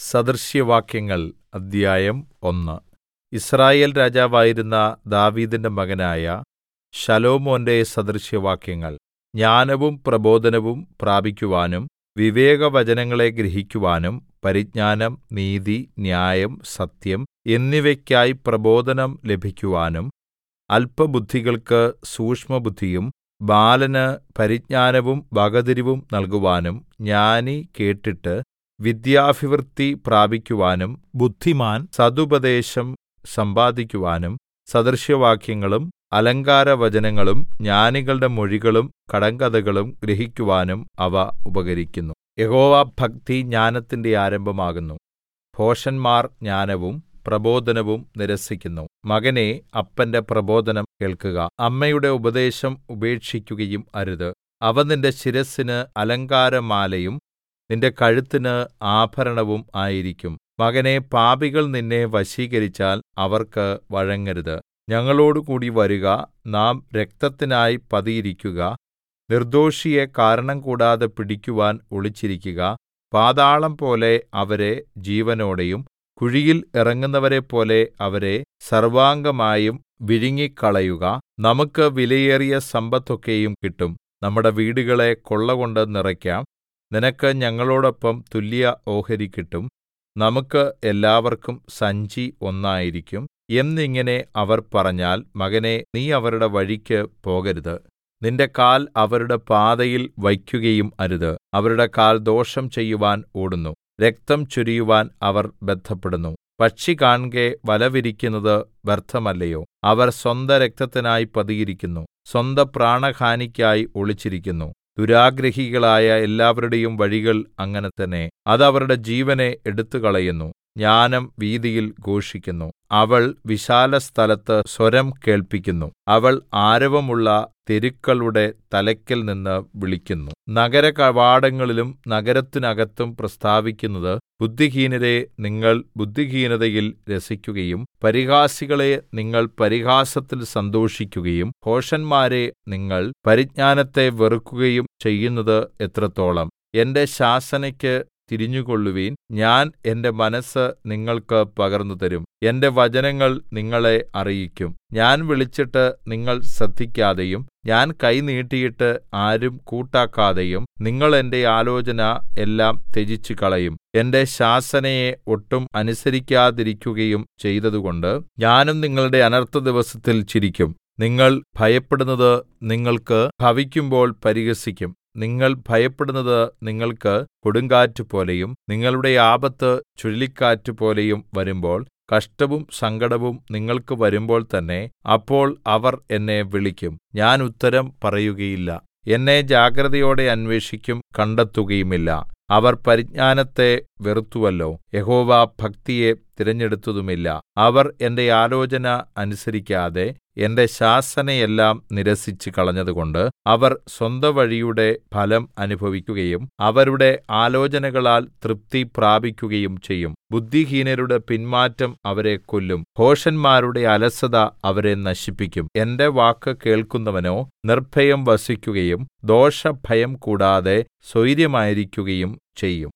സദൃശവാക്യങ്ങൾ അദ്ധ്യായം ഒന്ന് യിസ്രായേൽ രാജാവായിരുന്ന ദാവീദിന്റെ മകനായ ശലോമോന്റെ സദൃശവാക്യങ്ങൾ ജ്ഞാനവും പ്രബോധനവും പ്രാപിക്കുവാനും വിവേകവചനങ്ങളെ ഗ്രഹിക്കുവാനും പരിജ്ഞാനം നീതി ന്യായം സത്യം എന്നിവയ്ക്കായി പ്രബോധനം ലഭിക്കുവാനും അല്പബുദ്ധികൾക്ക് സൂക്ഷ്മബുദ്ധിയും ബാലന് പരിജ്ഞാനവും വകതിരിവും നൽകുവാനും ജ്ഞാനി കേട്ടിട്ട് വിദ്യാഭിവൃദ്ധി പ്രാപിക്കുവാനും ബുദ്ധിമാൻ സദുപദേശം സമ്പാദിക്കുവാനും സദൃശവാക്യങ്ങളും അലങ്കാരവചനങ്ങളും ജ്ഞാനികളുടെ മൊഴികളും കടങ്കഥകളും ഗ്രഹിക്കുവാനും അവ ഉപകരിക്കുന്നു യഹോവാഭക്തി ജ്ഞാനത്തിന്റെ ആരംഭമാകുന്നു ഭോഷന്മാർ ജ്ഞാനവും പ്രബോധനവും നിരസിക്കുന്നു മകനേ അപ്പന്റെ പ്രബോധനം കേൾക്കുക അമ്മയുടെ ഉപദേശം ഉപേക്ഷിക്കുകയും അരുത് അവ നിന്റെ ശിരസ്സിന് അലങ്കാരമാലയും നിന്റെ കഴുത്തിന് ആഭരണവും ആയിരിക്കും മകനേ പാപികൾ നിന്നെ വശീകരിച്ചാൽ അവർക്ക് വഴങ്ങരുത് ഞങ്ങളോടുകൂടി വരുക നാം രക്തത്തിനായി പതിയിരിക്കുക നിർദ്ദോഷിയെ കാരണം കൂടാതെ പിടിക്കുവാൻ ഒളിച്ചിരിക്കുക പാതാളം പോലെ അവരെ ജീവനോടെയും കുഴിയിൽ ഇറങ്ങുന്നവരെപ്പോലെ അവരെ സർവ്വാംഗമായും വിഴുങ്ങിക്കളയുക നമുക്ക് വിലയേറിയ സമ്പത്തൊക്കെയും കിട്ടും നമ്മുടെ വീടുകളെ കൊള്ളകൊണ്ട് നിറയ്ക്കാം നിനക്ക് ഞങ്ങളോടൊപ്പം തുല്യ ഓഹരി കിട്ടും നമുക്ക് എല്ലാവർക്കും സഞ്ചി ഒന്നായിരിക്കും എന്നിങ്ങനെ അവർ പറഞ്ഞാൽ മകനേ നീ അവരുടെ വഴിക്ക് പോകരുത് നിന്റെ കാൽ അവരുടെ പാതയിൽ വയ്ക്കുകയും അരുത് അവരുടെ കാൽ ദോഷം ചെയ്യുവാൻ ഓടുന്നു രക്തം ചൊരിയുവാൻ അവർ ബദ്ധപ്പെടുന്നു പക്ഷി കാൺകെ വല വിരിക്കുന്നത് വ്യർത്ഥമല്ലയോ അവർ സ്വന്ത രക്തത്തിനായി പതിയിരിക്കുന്നു സ്വന്ത പ്രാണഹാനിക്കായി ഒളിച്ചിരിക്കുന്നു ദുരാഗ്രഹികളായ എല്ലാവരുടെയും വഴികൾ അങ്ങനെ തന്നെ അത് അവരുടെ ജീവനെ എടുത്തുകളയുന്നു ജ്ഞാനം വീഥിയിൽ ഘോഷിക്കുന്നു അവൾ വിശാലസ്ഥലത്ത് സ്വരം കേൾപ്പിക്കുന്നു അവൾ ആരവമുള്ള തെരുക്കളുടെ തലയ്ക്കൽ നിന്ന് വിളിക്കുന്നു നഗരകവാടങ്ങളിലും നഗരത്തിനകത്തും പ്രസ്താവിക്കുന്നത് ബുദ്ധിഹീനരെ നിങ്ങൾ ബുദ്ധിഹീനതയിൽ രസിക്കുകയും പരിഹാസികളെ നിങ്ങൾ പരിഹാസത്തിൽ സന്തോഷിക്കുകയും ഭോഷന്മാരെ നിങ്ങൾ പരിജ്ഞാനത്തെ വെറുക്കുകയും ചെയ്യുന്നത് എത്രത്തോളം എന്റെ ശാസനയ്ക്ക് തിരിഞ്ഞുകൊള്ളുവിൻ ഞാൻ എന്റെ മനസ്സ് നിങ്ങൾക്ക് പകർന്നുതരും എന്റെ വചനങ്ങൾ നിങ്ങളെ അറിയിക്കും ഞാൻ വിളിച്ചിട്ട് നിങ്ങൾ ശ്രദ്ധിക്കാതെയും ഞാൻ കൈ നീട്ടിയിട്ട് ആരും കൂട്ടാക്കാതെയും നിങ്ങൾ എന്റെ ആലോചന എല്ലാം ത്യജിച്ചുകളയും എന്റെ ശാസനയെ ഒട്ടും അനുസരിക്കാതിരിക്കുകയും ചെയ്തതുകൊണ്ട് ഞാനും നിങ്ങളുടെ അനർത്ഥ ദിവസത്തിൽ ചിരിക്കും നിങ്ങൾ ഭയപ്പെടുന്നത് നിങ്ങൾക്ക് ഭവിക്കുമ്പോൾ പരിഹസിക്കും നിങ്ങൾ ഭയപ്പെടുന്നത് നിങ്ങൾക്ക് കൊടുങ്കാറ്റുപോലെയും നിങ്ങളുടെ ആപത്ത് ചുഴലിക്കാറ്റുപോലെയും വരുമ്പോൾ കഷ്ടവും സങ്കടവും നിങ്ങൾക്ക് വരുമ്പോൾ തന്നെ അപ്പോൾ അവർ എന്നെ വിളിക്കും ഞാൻ ഉത്തരം പറയുകയില്ല എന്നെ ജാഗ്രതയോടെ അന്വേഷിക്കും കണ്ടെത്തുകയുമില്ല അവർ പരിജ്ഞാനത്തെ വെറുത്തുവല്ലോ യഹോവ ഭക്തിയെ തിരഞ്ഞെടുത്തതുമില്ല അവർ എന്റെ ആലോചന അനുസരിക്കാതെ എന്റെ ശാസനയെല്ലാം നിരസിച്ച് കളഞ്ഞതുകൊണ്ട് അവർ സ്വന്തവഴിയുടെ ഫലം അനുഭവിക്കുകയും അവരുടെ ആലോചനകളാൽ തൃപ്തി പ്രാപിക്കുകയും ചെയ്യും ബുദ്ധിഹീനരുടെ പിന്മാറ്റം അവരെ കൊല്ലും ഭോഷന്മാരുടെ അലസത അവരെ നശിപ്പിക്കും എന്റെ വാക്ക് കേൾക്കുന്നവനോ നിർഭയം വസിക്കുകയും ദോഷഭയം കൂടാതെ സ്വൈര്യമായിരിക്കുകയും ചെയ്യും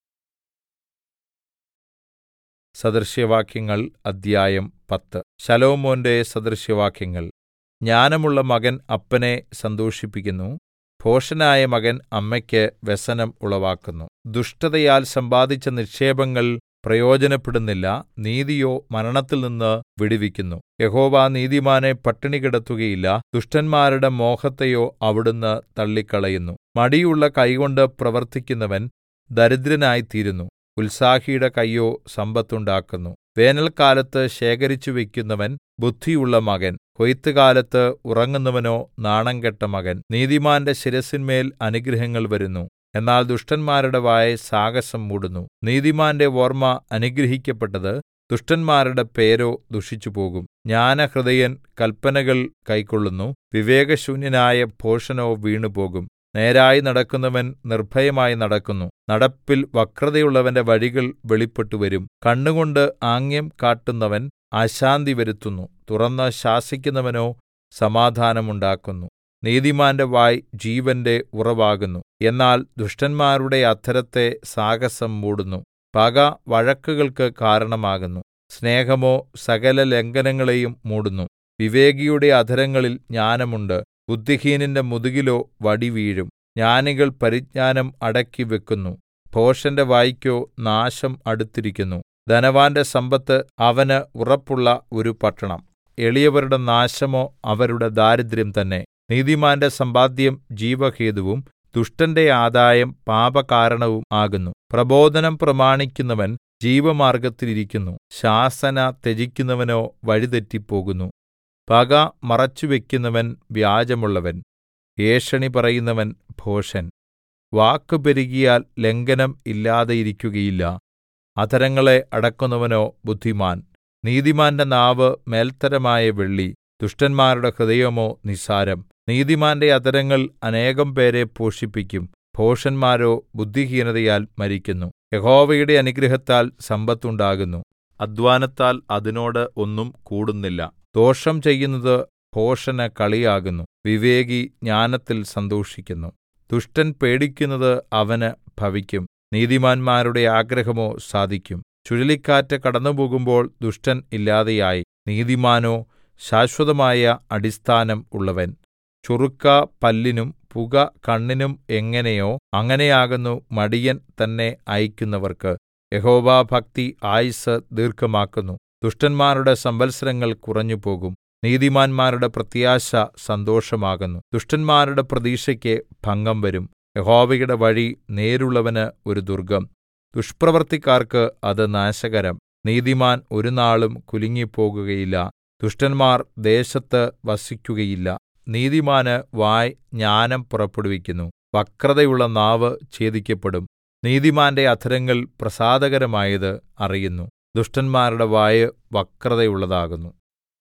സദൃശ്യവാക്യങ്ങൾ അദ്ധ്യായം പത്ത് ശലോമോന്റെ സദൃശ്യവാക്യങ്ങൾ ജ്ഞാനമുള്ള മകൻ അപ്പനെ സന്തോഷിപ്പിക്കുന്നു ഭോഷനായ മകൻ അമ്മയ്ക്ക് വ്യസനം ഉളവാക്കുന്നു ദുഷ്ടതയാൽ സമ്പാദിച്ച നിക്ഷേപങ്ങൾ പ്രയോജനപ്പെടുന്നില്ല നീതിയോ മരണത്തിൽനിന്ന് വിടുവിക്കുന്നു യഹോവ നീതിമാനെ പട്ടിണി കിടത്തുകയില്ല ദുഷ്ടന്മാരുടെ മോഹത്തെയോ അവിടുന്ന് തള്ളിക്കളയുന്നു മടിയുള്ള കൈകൊണ്ട് പ്രവർത്തിക്കുന്നവൻ ദരിദ്രനായിത്തീരുന്നു ഉത്സാഹിയുടെ കയ്യോ സമ്പത്തുണ്ടാക്കുന്നു വേനൽക്കാലത്ത് ശേഖരിച്ചു വെക്കുന്നവൻ ബുദ്ധിയുള്ള മകൻ കൊയ്ത്തുകാലത്ത് ഉറങ്ങുന്നവനോ നാണംകെട്ട മകൻ നീതിമാന്റെ ശിരസിന്മേൽ അനുഗ്രഹങ്ങൾ വരുന്നു എന്നാൽ ദുഷ്ടന്മാരുടെ വായെ സാഹസം മൂടുന്നു നീതിമാന്റെ ഓർമ്മ അനുഗ്രഹിക്കപ്പെട്ടത് ദുഷ്ടന്മാരുടെ പേരോ ദുഷിച്ചുപോകും ജ്ഞാനഹൃദയൻ കല്പനകൾ കൈക്കൊള്ളുന്നു വിവേകശൂന്യനായ ഭോഷനോ വീണുപോകും നേരായി നടക്കുന്നവൻ നിർഭയമായി നടക്കുന്നു നടപ്പിൽ വക്രതയുള്ളവന്റെ വഴികൾ വെളിപ്പെട്ടുവരും കണ്ണുകൊണ്ട് ആംഗ്യം കാട്ടുന്നവൻ അശാന്തി വരുത്തുന്നു തുറന്ന് ശാസിക്കുന്നവനോ സമാധാനമുണ്ടാക്കുന്നു നീതിമാന്റെ വായ് ജീവന്റെ ഉറവാകുന്നു എന്നാൽ ദുഷ്ടന്മാരുടെ അധരത്തെ സാഹസം മൂടുന്നു പക വഴക്കുകൾക്ക് കാരണമാകുന്നു സ്നേഹമോ സകല ലംഘനങ്ങളെയും മൂടുന്നു വിവേകിയുടെ അധരങ്ങളിൽ ജ്ഞാനമുണ്ട് ബുദ്ധിഹീനന്റെ മുതുകിലോ വടി വീഴും ജ്ഞാനികൾ പരിജ്ഞാനം അടക്കി വെക്കുന്നു ഭോഷന്റെ വായ്ക്കോ നാശം അടുത്തിരിക്കുന്നു ധനവാന്റെ സമ്പത്ത് അവന് ഉറപ്പുള്ള ഒരു പട്ടണം എളിയവരുടെ നാശമോ അവരുടെ ദാരിദ്ര്യം തന്നെ നീതിമാന്റെ സമ്പാദ്യം ജീവഹേതുവും ദുഷ്ടന്റെ ആദായം പാപകാരണവും ആകുന്നു പ്രബോധനം പ്രമാണിക്കുന്നവൻ ജീവമാർഗ്ഗത്തിൽ ഇരിക്കുന്നു ശാസന ത്യജിക്കുന്നവനോ വഴിതെറ്റിപ്പോകുന്നു പക മറച്ചുവെക്കുന്നവൻ വ്യാജമുള്ളവൻ ഏഷണി പറയുന്നവൻ ഭോഷൻ വാക്ക് പെരുകിയാൽ ലംഘനം ഇല്ലാതെയിരിക്കുകയില്ല അധരങ്ങളെ അടക്കുന്നവനോ ബുദ്ധിമാൻ നീതിമാന്റെ നാവ് മേൽത്തരമായ വെള്ളി ദുഷ്ടന്മാരുടെ ഹൃദയമോ നിസ്സാരം നീതിമാന്റെ അധരങ്ങൾ അനേകം പേരെ പോഷിപ്പിക്കും ഭോഷന്മാരോ ബുദ്ധിഹീനതയാൽ മരിക്കുന്നു യഹോവയുടെ അനുഗ്രഹത്താൽ സമ്പത്തുണ്ടാകുന്നു അധ്വാനത്താൽ അതിനോട് ഒന്നും കൂടുന്നില്ല ദോഷം ചെയ്യുന്നത് ഭോഷന് കളിയാകുന്നു വിവേകി ജ്ഞാനത്തിൽ സന്തോഷിക്കുന്നു ദുഷ്ടൻ പേടിക്കുന്നത് അവന് ഭവിക്കും നീതിമാന്മാരുടെ ആഗ്രഹമോ സാധിക്കും ചുഴലിക്കാറ്റ് കടന്നുപോകുമ്പോൾ ദുഷ്ടൻ ഇല്ലാതെയായി നീതിമാനോ ശാശ്വതമായ അടിസ്ഥാനം ഉള്ളവൻ ചുറുക്ക പല്ലിനും പുക കണ്ണിനും എങ്ങനെയോ അങ്ങനെയാകുന്നു മടിയൻ തന്നെ അയക്കുന്നവർക്ക് യഹോവാഭക്തി ആയുസ്സ് ദീർഘമാക്കുന്നു ദുഷ്ടന്മാരുടെ സംവത്സരങ്ങൾ കുറഞ്ഞുപോകും നീതിമാന്മാരുടെ പ്രത്യാശ സന്തോഷമാകുന്നു ദുഷ്ടന്മാരുടെ പ്രതീക്ഷയ്ക്ക് ഭംഗം വരും യഹോവയുടെ വഴി നേരുള്ളവന് ഒരു ദുർഗം ദുഷ്പ്രവൃത്തിക്കാർക്ക് അത് നാശകരം നീതിമാൻ ഒരുനാളും കുലുങ്ങിപ്പോകുകയില്ല ദുഷ്ടന്മാർ ദേശത്ത് വസിക്കുകയില്ല നീതിമാന് വായ് ജ്ഞാനം പുറപ്പെടുവിക്കുന്നു വക്രതയുള്ള നാവ് ഛേദിക്കപ്പെടും നീതിമാന്റെ അധരങ്ങൾ പ്രസാദകരമായത് അറിയുന്നു ദുഷ്ടന്മാരുടെ വായ് വക്രതയുള്ളതാകുന്നു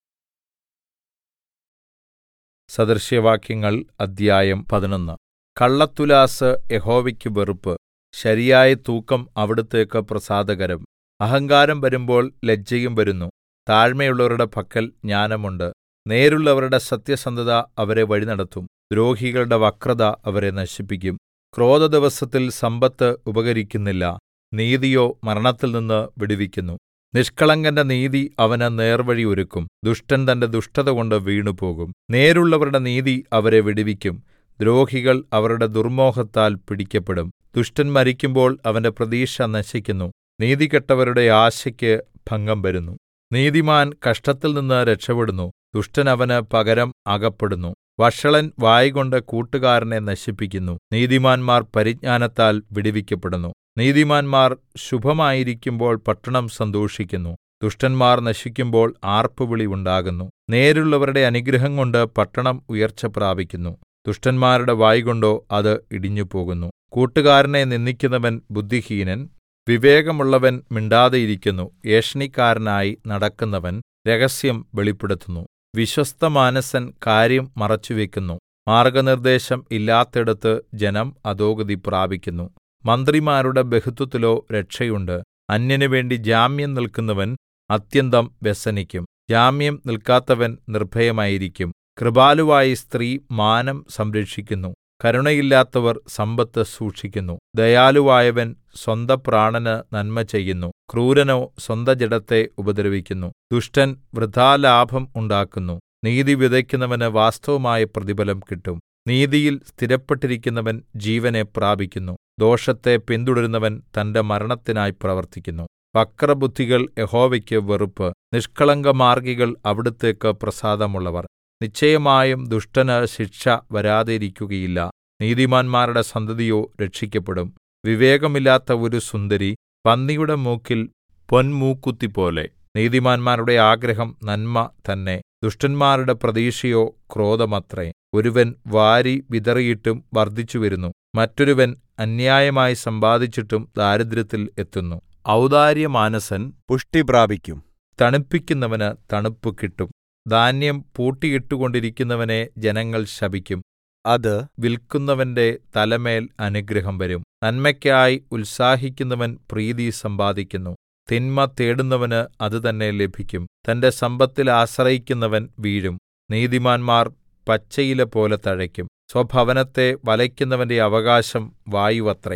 സദൃശ്യവാക്യങ്ങൾ അദ്ധ്യായം പതിനൊന്ന് കള്ളത്തുലാസ് യഹോവയ്ക്ക് വെറുപ്പ് ശരിയായ തൂക്കം അവിടുത്തേക്ക് പ്രസാദകരം അഹങ്കാരം വരുമ്പോൾ ലജ്ജയും വരുന്നു താഴ്മയുള്ളവരുടെ പക്കൽ ജ്ഞാനമുണ്ട് നേരുള്ളവരുടെ സത്യസന്ധത അവരെ വഴിനടത്തും ദ്രോഹികളുടെ വക്രത അവരെ നശിപ്പിക്കും ക്രോധദിവസത്തിൽ സമ്പത്ത് ഉപകരിക്കുന്നില്ല നീതിയോ മരണത്തിൽ നിന്ന് വിടുവിക്കുന്നു നിഷ്കളങ്കന്റെ നീതി അവന് നേർവഴി ഒരുക്കും ദുഷ്ടൻ തന്റെ ദുഷ്ടതകൊണ്ട് വീണുപോകും നേരുള്ളവരുടെ നീതി അവരെ വിടുവിക്കും ദ്രോഹികൾ അവരുടെ ദുർമ്മോഹത്താൽ പിടിക്കപ്പെടും ദുഷ്ടൻ മരിക്കുമ്പോൾ അവന്റെ പ്രതീക്ഷ നശിക്കുന്നു നീതികെട്ടവരുടെ ആശയ്ക്ക് ഭംഗം വരുന്നു നീതിമാൻ കഷ്ടത്തിൽ നിന്ന് രക്ഷപ്പെടുന്നു ദുഷ്ടൻ അവന് പകരം അകപ്പെടുന്നു വഷളൻ വായ്കൊണ്ട് കൂട്ടുകാരനെ നശിപ്പിക്കുന്നു നീതിമാന്മാർ പരിജ്ഞാനത്താൽ വിടുവിക്കപ്പെടുന്നു നീതിമാന്മാർ ശുഭമായിരിക്കുമ്പോൾ പട്ടണം സന്തോഷിക്കുന്നു ദുഷ്ടന്മാർ നശിക്കുമ്പോൾ ആർപ്പുവിളി ഉണ്ടാകുന്നു നേരുള്ളവരുടെ അനുഗ്രഹം കൊണ്ട് പട്ടണം ഉയർച്ച പ്രാപിക്കുന്നു ദുഷ്ടന്മാരുടെ വായ്കൊണ്ടോ അത് ഇടിഞ്ഞുപോകുന്നു കൂട്ടുകാരനെ നിന്ദിക്കുന്നവൻ ബുദ്ധിഹീനൻ വിവേകമുള്ളവൻ മിണ്ടാതെയിരിക്കുന്നു ഏഷണിക്കാരനായി നടക്കുന്നവൻ രഹസ്യം വെളിപ്പെടുത്തുന്നു വിശ്വസ്തമാനസൻ കാര്യം മറച്ചുവെക്കുന്നു മാർഗനിർദ്ദേശം ഇല്ലാത്തിടത്ത് ജനം അധോഗതി പ്രാപിക്കുന്നു മന്ത്രിമാരുടെ ബഹുത്വത്തിലോ രക്ഷയുണ്ട് അന്യനു വേണ്ടി ജാമ്യം നിൽക്കുന്നവൻ അത്യന്തം വ്യസനിക്കും ജാമ്യം നിൽക്കാത്തവൻ നിർഭയമായിരിക്കും കൃപാലുവായ സ്ത്രീ മാനം സംരക്ഷിക്കുന്നു കരുണയില്ലാത്തവർ സമ്പത്ത് സൂക്ഷിക്കുന്നു ദയാലുവായവൻ സ്വന്ത പ്രാണന് നന്മ ചെയ്യുന്നു ക്രൂരനോ സ്വന്ത ജഡത്തെ ഉപദ്രവിക്കുന്നു ദുഷ്ടൻ വൃഥാലാഭം ഉണ്ടാക്കുന്നു നീതി വിതയ്ക്കുന്നവന് വാസ്തവമായ പ്രതിഫലം കിട്ടും നീതിയിൽ സ്ഥിരപ്പെട്ടിരിക്കുന്നവൻ ജീവനെ പ്രാപിക്കുന്നു ദോഷത്തെ പിന്തുടരുന്നവൻ തന്റെ മരണത്തിനായി പ്രവർത്തിക്കുന്നു വക്രബുദ്ധികൾ യഹോവയ്ക്ക് വെറുപ്പ് നിഷ്കളങ്കമാർഗികൾ അവിടുത്തേക്ക് പ്രസാദമുള്ളവർ നിശ്ചയമായും ദുഷ്ടന് ശിക്ഷ വരാതിരിക്കുകയില്ല നീതിമാന്മാരുടെ സന്തതിയോ രക്ഷിക്കപ്പെടും വിവേകമില്ലാത്ത ഒരു സുന്ദരി പന്നിയുടെ മൂക്കിൽ പൊൻമൂക്കുത്തിപോലെ നീതിമാന്മാരുടെ ആഗ്രഹം നന്മ തന്നെ ദുഷ്ടന്മാരുടെ പ്രതീക്ഷയോ ക്രോധമത്രേ ഒരുവൻ വാരി വിതറിയിട്ടും വർദ്ധിച്ചുവരുന്നു മറ്റൊരുവൻ അന്യായമായി സമ്പാദിച്ചിട്ടും ദാരിദ്ര്യത്തിൽ എത്തുന്നു ഔദാര്യമാനസൻ പുഷ്ടി പ്രാപിക്കും തണുപ്പിക്കുന്നവന് തണുപ്പ് കിട്ടും ധാന്യം പൂട്ടിയിട്ടുകൊണ്ടിരിക്കുന്നവനെ ജനങ്ങൾ ശപിക്കും അത് വിൽക്കുന്നവന്റെ തലമേൽ അനുഗ്രഹം വരും നന്മയ്ക്കായി ഉത്സാഹിക്കുന്നവൻ പ്രീതി സമ്പാദിക്കുന്നു തിന്മ തേടുന്നവന് അത് തന്നെ ലഭിക്കും തന്റെ സമ്പത്തിൽ ആശ്രയിക്കുന്നവൻ വീഴും നീതിമാന്മാർ പച്ചയില പോലെ തഴയ്ക്കും സ്വഭവനത്തെ വലയ്ക്കുന്നവന്റെ അവകാശം വായുവത്രേ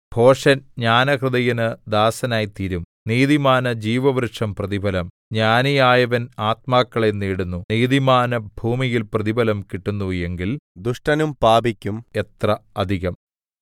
ഭോഷൻ ജ്ഞാനഹൃദയന് ദാസനായിത്തീരും നീതിമാന് ജീവവൃക്ഷം പ്രതിഫലം ജ്ഞാനിയായവൻ ആത്മാക്കളെ നേടുന്നു നീതിമാന് ഭൂമിയിൽ പ്രതിഫലം കിട്ടുന്നു എങ്കിൽ ദുഷ്ടനും പാപിക്കും എത്ര അധികം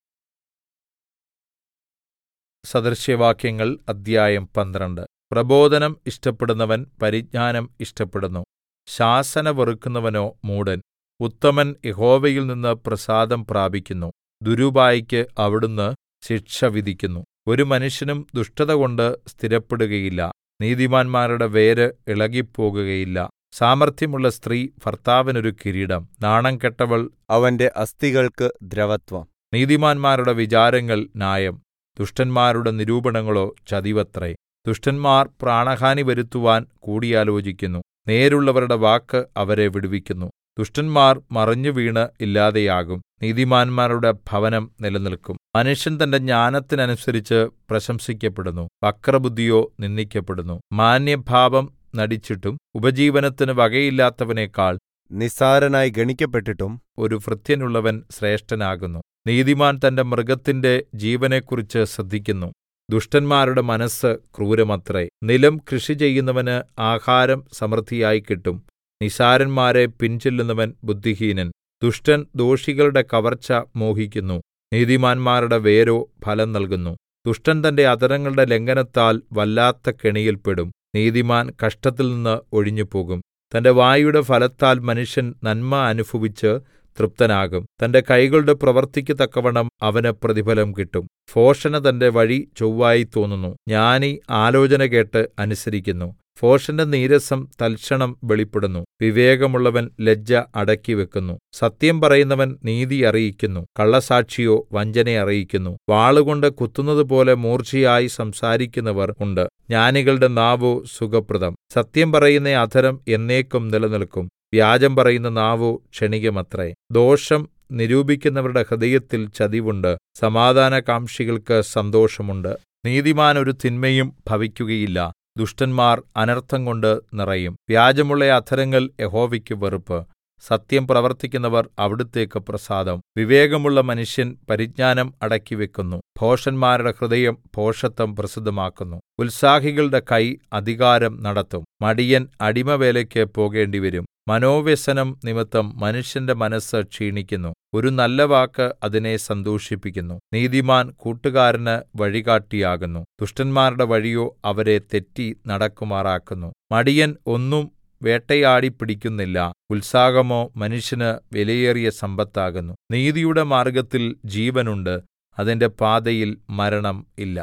സദൃശ്യവാക്യങ്ങൾ അദ്ധ്യായം പന്ത്രണ്ട് പ്രബോധനം ഇഷ്ടപ്പെടുന്നവൻ പരിജ്ഞാനം ഇഷ്ടപ്പെടുന്നു ശാസന വെറുക്കുന്നവനോ മൂഢൻ ഉത്തമൻ യഹോവയിൽ നിന്ന് പ്രസാദം പ്രാപിക്കുന്നു ദുരുപായിക്ക് അവിടുന്ന് ശിക്ഷ വിധിക്കുന്നു ഒരു മനുഷ്യനും ദുഷ്ടതകൊണ്ട് സ്ഥിരപ്പെടുകയില്ല നീതിമാന്മാരുടെ വേര് ഇളകിപ്പോകുകയില്ല സാമർത്ഥ്യമുള്ള സ്ത്രീ ഭർത്താവിനൊരു കിരീടം നാണം കെട്ടവൾ അവന്റെ അസ്ഥികൾക്ക് ദ്രവത്വം നീതിമാന്മാരുടെ വിചാരങ്ങൾ ന്യായം ദുഷ്ടന്മാരുടെ നിരൂപണങ്ങളോ ചതിവത്രേ ദുഷ്ടന്മാർ പ്രാണഹാനി വരുത്തുവാൻ കൂടിയാലോചിക്കുന്നു നേരുള്ളവരുടെ വാക്ക് അവരെ വിടുവിക്കുന്നു ദുഷ്ടന്മാർ മറിഞ്ഞുവീണ് ഇല്ലാതെയാകും നീതിമാന്മാരുടെ ഭവനം നിലനിൽക്കും മനുഷ്യൻ തന്റെ ജ്ഞാനത്തിനനുസരിച്ച് പ്രശംസിക്കപ്പെടുന്നു വക്രബുദ്ധിയോ നിന്ദിക്കപ്പെടുന്നു മാന്യഭാവം നടിച്ചിട്ടും ഉപജീവനത്തിന് വകയില്ലാത്തവനേക്കാൾ നിസ്സാരനായി ഗണിക്കപ്പെട്ടിട്ടും ഒരു ഭൃത്യനുള്ളവൻ ശ്രേഷ്ഠനാകുന്നു നീതിമാൻ തന്റെ മൃഗത്തിന്റെ ജീവനെക്കുറിച്ച് ശ്രദ്ധിക്കുന്നു ദുഷ്ടന്മാരുടെ മനസ്സ് ക്രൂരമത്രേ നിലം കൃഷി ചെയ്യുന്നവന് ആഹാരം സമൃദ്ധിയായി കിട്ടും നിസാരന്മാരെ പിൻചെല്ലുന്നവൻ ബുദ്ധിഹീനൻ ദുഷ്ടൻ ദോഷികളുടെ കവർച്ച മോഹിക്കുന്നു നീതിമാന്മാരുടെ വേരോ ഫലം നൽകുന്നു ദുഷ്ടൻ തന്റെ അധരങ്ങളുടെ ലംഘനത്താൽ വല്ലാത്ത കെണിയിൽപ്പെടും നീതിമാൻ കഷ്ടത്തിൽ നിന്ന് ഒഴിഞ്ഞുപോകും തന്റെ വായുടെ ഫലത്താൽ മനുഷ്യൻ നന്മ അനുഭവിച്ച് തൃപ്തനാകും തന്റെ കൈകളുടെ പ്രവൃത്തിക്ക് തക്കവണ്ണം അവന് പ്രതിഫലം കിട്ടും ഭോഷന് തന്റെ വഴി ചൊവ്വായി തോന്നുന്നു ജ്ഞാനി ആലോചന കേട്ട് അനുസരിക്കുന്നു ഭോഷന്റെ നീരസം തൽക്ഷണം വെളിപ്പെടുന്നു വിവേകമുള്ളവൻ ലജ്ജ അടക്കിവെക്കുന്നു സത്യം പറയുന്നവൻ നീതി അറിയിക്കുന്നു കള്ളസാക്ഷിയോ വഞ്ചന അറിയിക്കുന്നു വാളുകൊണ്ട് കുത്തുന്നതുപോലെ മൂർച്ചയായി സംസാരിക്കുന്നവർ ഉണ്ട് ജ്ഞാനികളുടെ നാവോ സുഖപ്രദം സത്യം പറയുന്ന അധരം എന്നേക്കും നിലനിൽക്കും വ്യാജം പറയുന്ന നാവോ ക്ഷണികമത്രേ ദോഷം നിരൂപിക്കുന്നവരുടെ ഹൃദയത്തിൽ ചതിവുണ്ട് സമാധാനകാംക്ഷികൾക്ക് സന്തോഷമുണ്ട് നീതിമാൻ ഒരു തിന്മയും ഭവിക്കുകയില്ല ദുഷ്ടന്മാർ അനർത്ഥം കൊണ്ട് നിറയും വ്യാജമുള്ള അധരങ്ങൾ യഹോവയ്ക്ക് വെറുപ്പ് സത്യം പ്രവർത്തിക്കുന്നവർ അവിടുത്തേക്ക് പ്രസാദം വിവേകമുള്ള മനുഷ്യൻ പരിജ്ഞാനം അടക്കിവെക്കുന്നു ഭോഷന്മാരുടെ ഹൃദയം ഭോഷത്വം പ്രസിദ്ധമാക്കുന്നു ഉത്സാഹികളുടെ കൈ അധികാരം നടത്തും മടിയൻ അടിമവേലയ്ക്ക് പോകേണ്ടിവരും മനോവ്യസനം നിമിത്തം മനുഷ്യന്റെ മനസ്സ് ക്ഷീണിക്കുന്നു ഒരു നല്ല വാക്ക് അതിനെ സന്തോഷിപ്പിക്കുന്നു നീതിമാൻ കൂട്ടുകാരന് വഴികാട്ടിയാകുന്നു ദുഷ്ടന്മാരുടെ വഴിയോ അവരെ തെറ്റി നടക്കുമാറാക്കുന്നു മടിയൻ ഒന്നും വേട്ടയാടി പിടിക്കുന്നില്ല ഉത്സാഹമോ മനുഷ്യന് വിലയേറിയ സമ്പത്താകുന്നു നീതിയുടെ മാർഗ്ഗത്തിൽ ജീവനുണ്ട് അതിന്റെ പാതയിൽ മരണം ഇല്ല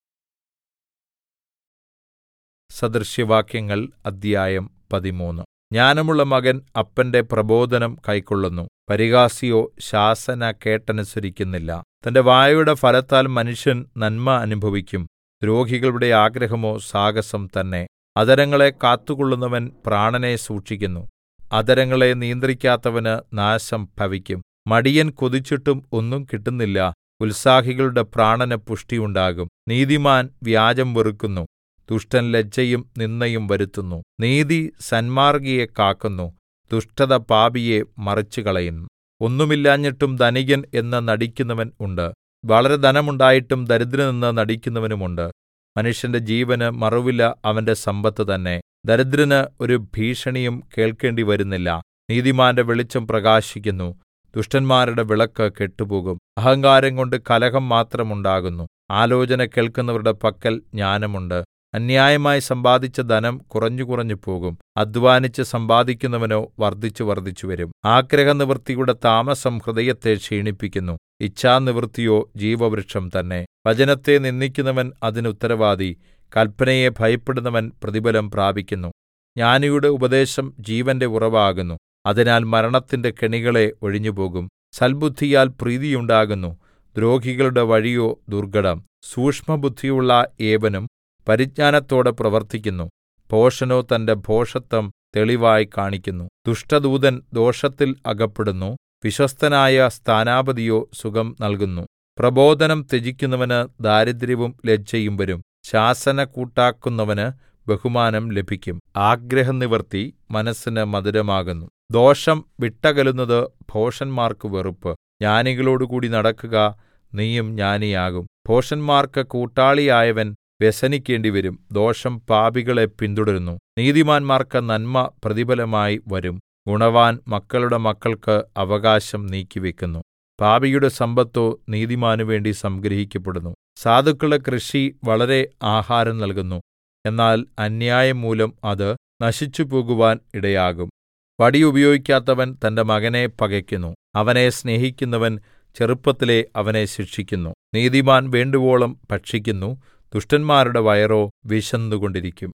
സദൃശ്യവാക്യങ്ങൾ അദ്ധ്യായം പതിമൂന്ന് ജ്ഞാനമുള്ള മകൻ അപ്പന്റെ പ്രബോധനം കൈക്കൊള്ളുന്നു പരിഹാസിയോ ശാസന കേട്ടനുസരിക്കുന്നില്ല തന്റെ വായുടെ ഫലത്താൽ മനുഷ്യൻ നന്മ അനുഭവിക്കും ദ്രോഹികളുടെ ആഗ്രഹമോ സാഹസം തന്നെ അധരങ്ങളെ കാത്തുകൊള്ളുന്നവൻ പ്രാണനെ സൂക്ഷിക്കുന്നു അധരങ്ങളെ നിയന്ത്രിക്കാത്തവന് നാശം ഭവിക്കും മടിയൻ കൊതിച്ചിട്ടും ഒന്നും കിട്ടുന്നില്ല ഉത്സാഹികളുടെ പ്രാണന് പുഷ്ടിയുണ്ടാകും നീതിമാൻ വ്യാജം വെറുക്കുന്നു ദുഷ്ടൻ ലജ്ജയും നിന്ദയും വരുത്തുന്നു നീതി സന്മാർഗിയെ കാക്കുന്നു ദുഷ്ടത പാപിയെ മറിച്ചുകളയുന്നു ഒന്നുമില്ലാഞ്ഞിട്ടും ധനികൻ എന്ന് നടിക്കുന്നവൻ ഉണ്ട് വളരെ ധനമുണ്ടായിട്ടും ദരിദ്രനെന്ന് നടിക്കുന്നവനുമുണ്ട് മനുഷ്യന്റെ ജീവന് മറുവില അവന്റെ സമ്പത്ത് തന്നെ ദരിദ്രന് ഒരു ഭീഷണിയും കേൾക്കേണ്ടി വരുന്നില്ല നീതിമാന്റെ വെളിച്ചം പ്രകാശിക്കുന്നു ദുഷ്ടന്മാരുടെ വിളക്ക് കെട്ടുപോകും അഹങ്കാരം കൊണ്ട് കലഹം മാത്രം ഉണ്ടാകുന്നു ആലോചന കേൾക്കുന്നവരുടെ പക്കൽ ജ്ഞാനമുണ്ട് അന്യായമായി സമ്പാദിച്ച ധനം കുറഞ്ഞു കുറഞ്ഞു പോകും അധ്വാനിച്ച് സമ്പാദിക്കുന്നവനോ വർദ്ധിച്ചു വർദ്ധിച്ചു വരും ആഗ്രഹനിവൃത്തിയുടെ താമസം ഹൃദയത്തെ ക്ഷീണിപ്പിക്കുന്നു ഇച്ഛാനിവൃത്തിയോ ജീവവൃക്ഷം തന്നെ വചനത്തെ നിന്ദിക്കുന്നവൻ അതിന് ഉത്തരവാദി കൽപ്പനയെ ഭയപ്പെടുന്നവൻ പ്രതിഫലം പ്രാപിക്കുന്നു ജ്ഞാനിയുടെ ഉപദേശം ജീവന്റെ ഉറവാകുന്നു അതിനാൽ മരണത്തിന്റെ കെണികളെ ഒഴിഞ്ഞുപോകും സൽബുദ്ധിയാൽ പ്രീതിയുണ്ടാകുന്നു ദ്രോഹികളുടെ വഴിയോ ദുർഘടം സൂക്ഷ്മബുദ്ധിയുള്ള ഏവനും പരിജ്ഞാനത്തോടെ പ്രവർത്തിക്കുന്നു ഭോഷനോ തന്റെ ഭോഷത്വം തെളിവായി കാണിക്കുന്നു ദുഷ്ടദൂതൻ ദോഷത്തിൽ അകപ്പെടുന്നു വിശ്വസ്തനായ സ്ഥാനാപതിയോ സുഖം നൽകുന്നു പ്രബോധനം ത്യജിക്കുന്നവന് ദാരിദ്ര്യവും ലജ്ജയും വരും ശാസന കൂട്ടാക്കുന്നവന് ബഹുമാനം ലഭിക്കും ആഗ്രഹനിവൃത്തി മനസ്സിന് മധുരമാകുന്നു ദോഷം വിട്ടകലുന്നത് ഭോഷന്മാർക്ക് വെറുപ്പ് ജ്ഞാനികളോടുകൂടി നടക്കുക നീയും ജ്ഞാനിയാകും ഭോഷന്മാർക്ക് കൂട്ടാളിയായവൻ വ്യസനിക്കേണ്ടിവരും ദോഷം പാപികളെ പിന്തുടരുന്നു നീതിമാന്മാർക്ക് നന്മ പ്രതിഫലമായി വരും ഗുണവാൻ മക്കളുടെ മക്കൾക്ക് അവകാശം നീക്കിവെക്കുന്നു പാപിയുടെ സമ്പത്തോ നീതിമാനു വേണ്ടി സംഗ്രഹിക്കപ്പെടുന്നു സാധുക്കളുടെ കൃഷി വളരെ ആഹാരം നൽകുന്നു എന്നാൽ അന്യായം മൂലം അത് നശിച്ചുപോകുവാൻ ഇടയാകും വടി ഉപയോഗിക്കാത്തവൻ തന്റെ മകനെ പകയ്ക്കുന്നു അവനെ സ്നേഹിക്കുന്നവൻ ചെറുപ്പത്തിലേ അവനെ ശിക്ഷിക്കുന്നു നീതിമാൻ വേണ്ടുവോളം ഭക്ഷിക്കുന്നു ദുഷ്ടന്മാരുടെ വയറോ വിശന്നുകൊണ്ടിരിക്കും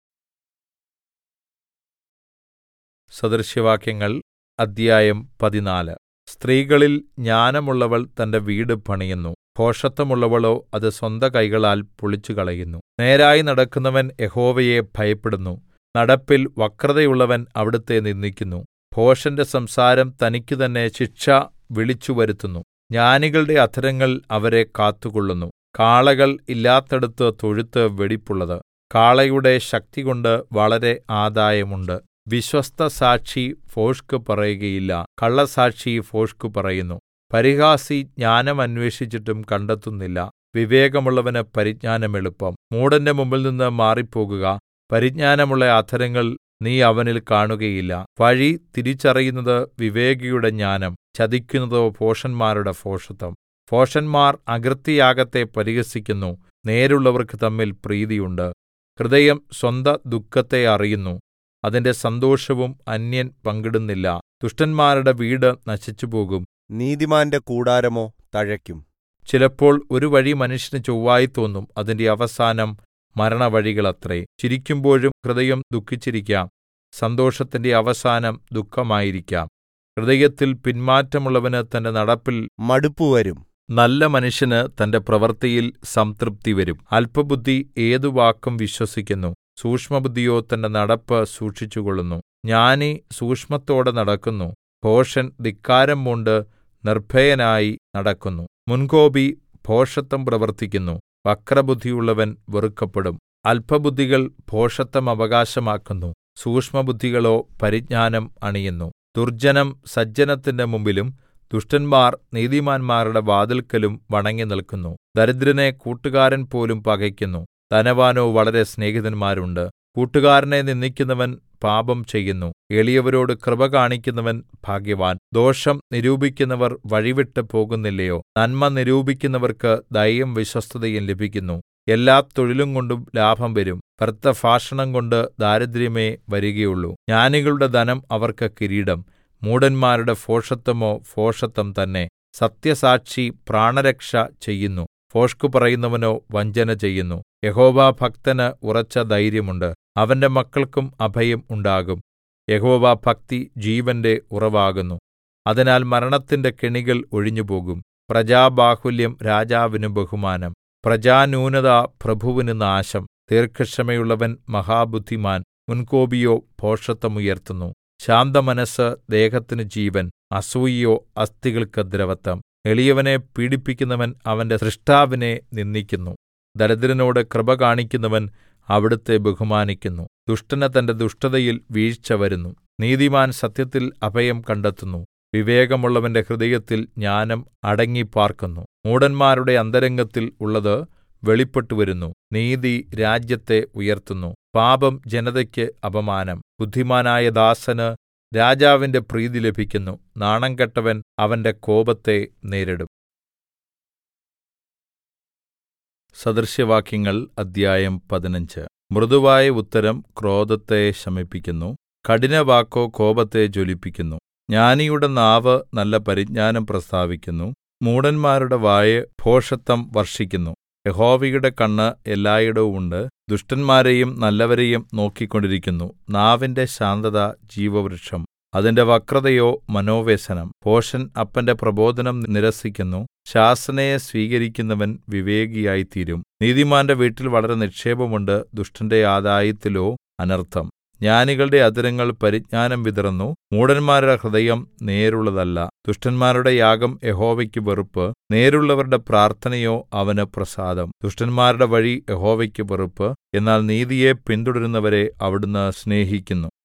സദൃശ്യവാക്യങ്ങൾ അദ്ധ്യായം പതിനാല് സ്ത്രീകളിൽ ജ്ഞാനമുള്ളവൾ തന്റെ വീട് പണിയുന്നു ഭോഷത്വമുള്ളവളോ അത് സ്വന്ത കൈകളാൽ പൊളിച്ചുകളയുന്നു നേരായി നടക്കുന്നവൻ യഹോവയെ ഭയപ്പെടുന്നു നടപ്പിൽ വക്രതയുള്ളവൻ അവിടുത്തെ നിന്ദിക്കുന്നു ഭോഷന്റെ സംസാരം തനിക്കു തന്നെ ശിക്ഷ വിളിച്ചുവരുത്തുന്നു ജ്ഞാനികളുടെ അധരങ്ങൾ അവരെ കാത്തുകൊള്ളുന്നു കാളകൾ ഇല്ലാത്തടത്ത് തൊഴുത്ത് വെടിപ്പുള്ളത് കാളയുടെ ശക്തികൊണ്ട് വളരെ ആദായമുണ്ട് വിശ്വസ്ത സാക്ഷി ഭോഷ്ക് പറയുകയില്ല കള്ളസാക്ഷി ഭോഷ്ക് പറയുന്നു പരിഹാസി ജ്ഞാനം അന്വേഷിച്ചിട്ടും കണ്ടെത്തുന്നില്ല വിവേകമുള്ളവന് പരിജ്ഞാനം എളുപ്പം മൂഢന്റെ മുമ്പിൽനിന്ന് മാറിപ്പോകുക പരിജ്ഞാനമുള്ള അധരങ്ങൾ നീ അവനിൽ കാണുകയില്ല വഴി തിരിച്ചറിയുന്നത് വിവേകിയുടെ ജ്ഞാനം ചതിക്കുന്നതോ ഭോഷന്മാരുടെ ഭോഷത്വം ഭോഷന്മാർ അകൃത്യയാഗത്തെ പരിഹസിക്കുന്നു നേരുള്ളവർക്ക് തമ്മിൽ പ്രീതിയുണ്ട് ഹൃദയം സ്വന്ത ദുഃഖത്തെ അറിയുന്നു അതിന്റെ സന്തോഷവും അന്യൻ പങ്കിടുന്നില്ല ദുഷ്ടന്മാരുടെ വീട് നശിച്ചുപോകും നീതിമാന്റെ കൂടാരമോ തഴയ്ക്കും ചിലപ്പോൾ ഒരു വഴി മനുഷ്യന് ചൊവ്വായി തോന്നും അതിന്റെ അവസാനം മരണവഴികളത്രേ ചിരിക്കുമ്പോഴും ഹൃദയം ദുഃഖിച്ചിരിക്കാം സന്തോഷത്തിന്റെ അവസാനം ദുഃഖമായിരിക്കാം ഹൃദയത്തിൽ പിന്മാറ്റമുള്ളവന് തന്റെ നടപ്പിൽ മടുപ്പുവരും നല്ല മനുഷ്യന് തന്റെ പ്രവൃത്തിയിൽ സംതൃപ്തി വരും അല്പബുദ്ധി ഏതു വാക്കും വിശ്വസിക്കുന്നു സൂക്ഷ്മബുദ്ധിയോ തന്റെ നടപ്പ് സൂക്ഷിച്ചുകൊള്ളുന്നു ജ്ഞാനി സൂക്ഷ്മത്തോടെ നടക്കുന്നു ഭോഷൻ ധിക്കാരം പൂണ്ട് നിർഭയനായി നടക്കുന്നു മുൻകോപി ഭോഷത്വം പ്രവർത്തിക്കുന്നു വക്രബുദ്ധിയുള്ളവൻ വെറുക്കപ്പെടും അല്പബുദ്ധികൾ ഭോഷത്വം അവകാശമാക്കുന്നു സൂക്ഷ്മബുദ്ധികളോ പരിജ്ഞാനം അണിയുന്നു ദുർജ്ജനം സജ്ജനത്തിന്റെ മുമ്പിലും ദുഷ്ടന്മാർ നീതിമാന്മാരുടെ വാതിൽക്കലും വണങ്ങി നിൽക്കുന്നു ദരിദ്രനെ കൂട്ടുകാരൻ പോലും പകയ്ക്കുന്നു ധനവാനോ വളരെ സ്നേഹിതന്മാരുണ്ട് കൂട്ടുകാരനെ നിന്ദിക്കുന്നവൻ പാപം ചെയ്യുന്നു എളിയവരോട് കൃപ കാണിക്കുന്നവൻ ഭാഗ്യവാൻ ദോഷം നിരൂപിക്കുന്നവർ വഴിവിട്ട് പോകുന്നില്ലയോ നന്മ നിരൂപിക്കുന്നവർക്ക് ദയയും വിശ്വസ്തതയും ലഭിക്കുന്നു എല്ലാ തൊഴിലും കൊണ്ടും ലാഭം വരും വ്യർത്ഥ ഭാഷണം കൊണ്ട് ദാരിദ്ര്യമേ വരികയുള്ളൂ ജ്ഞാനികളുടെ ധനം അവർക്ക് കിരീടം മൂഢന്മാരുടെ ഭോഷത്വമോ ഭോഷത്വം തന്നെ സത്യസാക്ഷി പ്രാണരക്ഷ ചെയ്യുന്നു ഭോഷ്ക് പറയുന്നവനോ വഞ്ചന ചെയ്യുന്നു യഹോവാഭക്തന് ഉറച്ച ധൈര്യമുണ്ട് അവന്റെ മക്കൾക്കും അഭയം ഉണ്ടാകും യഹോവാഭക്തി ജീവന്റെ ഉറവാകുന്നു അതിനാൽ മരണത്തിന്റെ കെണികൾ ഒഴിഞ്ഞുപോകും പ്രജാബാഹുല്യം രാജാവിന് ബഹുമാനം പ്രജാന്യൂനത പ്രഭുവിന് നാശം ദീർഘക്ഷമയുള്ളവൻ മഹാബുദ്ധിമാൻ മുൻകോപിയോ ഭോഷത്വമുയർത്തുന്നു ശാന്തമനസ്സ് ദേഹത്തിന് ജീവൻ അസൂയയോ അസ്ഥികൾക്ക് ദ്രവത്വം എളിയവനെ പീഡിപ്പിക്കുന്നവൻ അവന്റെ സൃഷ്ടാവിനെ നിന്ദിക്കുന്നു ദരിദ്രനോട് കൃപ കാണിക്കുന്നവൻ അവിടുത്തെ ബഹുമാനിക്കുന്നു ദുഷ്ടന് തന്റെ ദുഷ്ടതയിൽ വീഴ്ച വരുന്നു നീതിമാൻ സത്യത്തിൽ അഭയം കണ്ടെത്തുന്നു വിവേകമുള്ളവന്റെ ഹൃദയത്തിൽ ജ്ഞാനം അടങ്ങിപ്പാർക്കുന്നു മൂഢന്മാരുടെ അന്തരംഗത്തിൽ ഉള്ളത് വെളിപ്പെട്ടുവരുന്നു നീതി രാജ്യത്തെ ഉയർത്തുന്നു പാപം ജനതയ്ക്ക് അപമാനം ബുദ്ധിമാനായ ദാസന് രാജാവിന്റെ പ്രീതി ലഭിക്കുന്നു നാണം കെട്ടവൻ അവന്റെ കോപത്തെ നേരിടും സദൃശ്യവാക്യങ്ങൾ അദ്ധ്യായം പതിനഞ്ച് മൃദുവായ ഉത്തരം ക്രോധത്തെ ശമിപ്പിക്കുന്നു കഠിനവാക്കോ കോപത്തെ ജ്വലിപ്പിക്കുന്നു ജ്ഞാനിയുടെ നാവ് നല്ല പരിജ്ഞാനം പ്രസ്താവിക്കുന്നു മൂഢന്മാരുടെ വായ് ഭോഷത്വം വർഷിക്കുന്നു യഹോവയുടെ കണ്ണ് എല്ലായിടവും ഉണ്ട് ദുഷ്ടന്മാരെയും നല്ലവരെയും നോക്കിക്കൊണ്ടിരിക്കുന്നു നാവിന്റെ ശാന്തത ജീവവൃക്ഷം അതിന്റെ വക്രതയോ മനോവ്യസനം ഭോഷൻ അപ്പന്റെ പ്രബോധനം നിരസിക്കുന്നു ശാസനയെ സ്വീകരിക്കുന്നവൻ വിവേകിയായിത്തീരും നീതിമാന്റെ വീട്ടിൽ വളരെ നിക്ഷേപമുണ്ട് ദുഷ്ടന്റെ ആദായത്തിലോ അനർത്ഥം ജ്ഞാനികളുടെ അധരങ്ങൾ പരിജ്ഞാനം വിതറുന്നു മൂഢന്മാരുടെ ഹൃദയം നേരുള്ളതല്ല ദുഷ്ടന്മാരുടെ യാഗം യഹോവയ്ക്ക് വെറുപ്പ് നേരുള്ളവരുടെ പ്രാർത്ഥനയോ അവന് പ്രസാദം ദുഷ്ടന്മാരുടെ വഴി യഹോവയ്ക്ക് വെറുപ്പ് എന്നാൽ നീതിയെ പിന്തുടരുന്നവരെ അവിടുന്ന് സ്നേഹിക്കുന്നു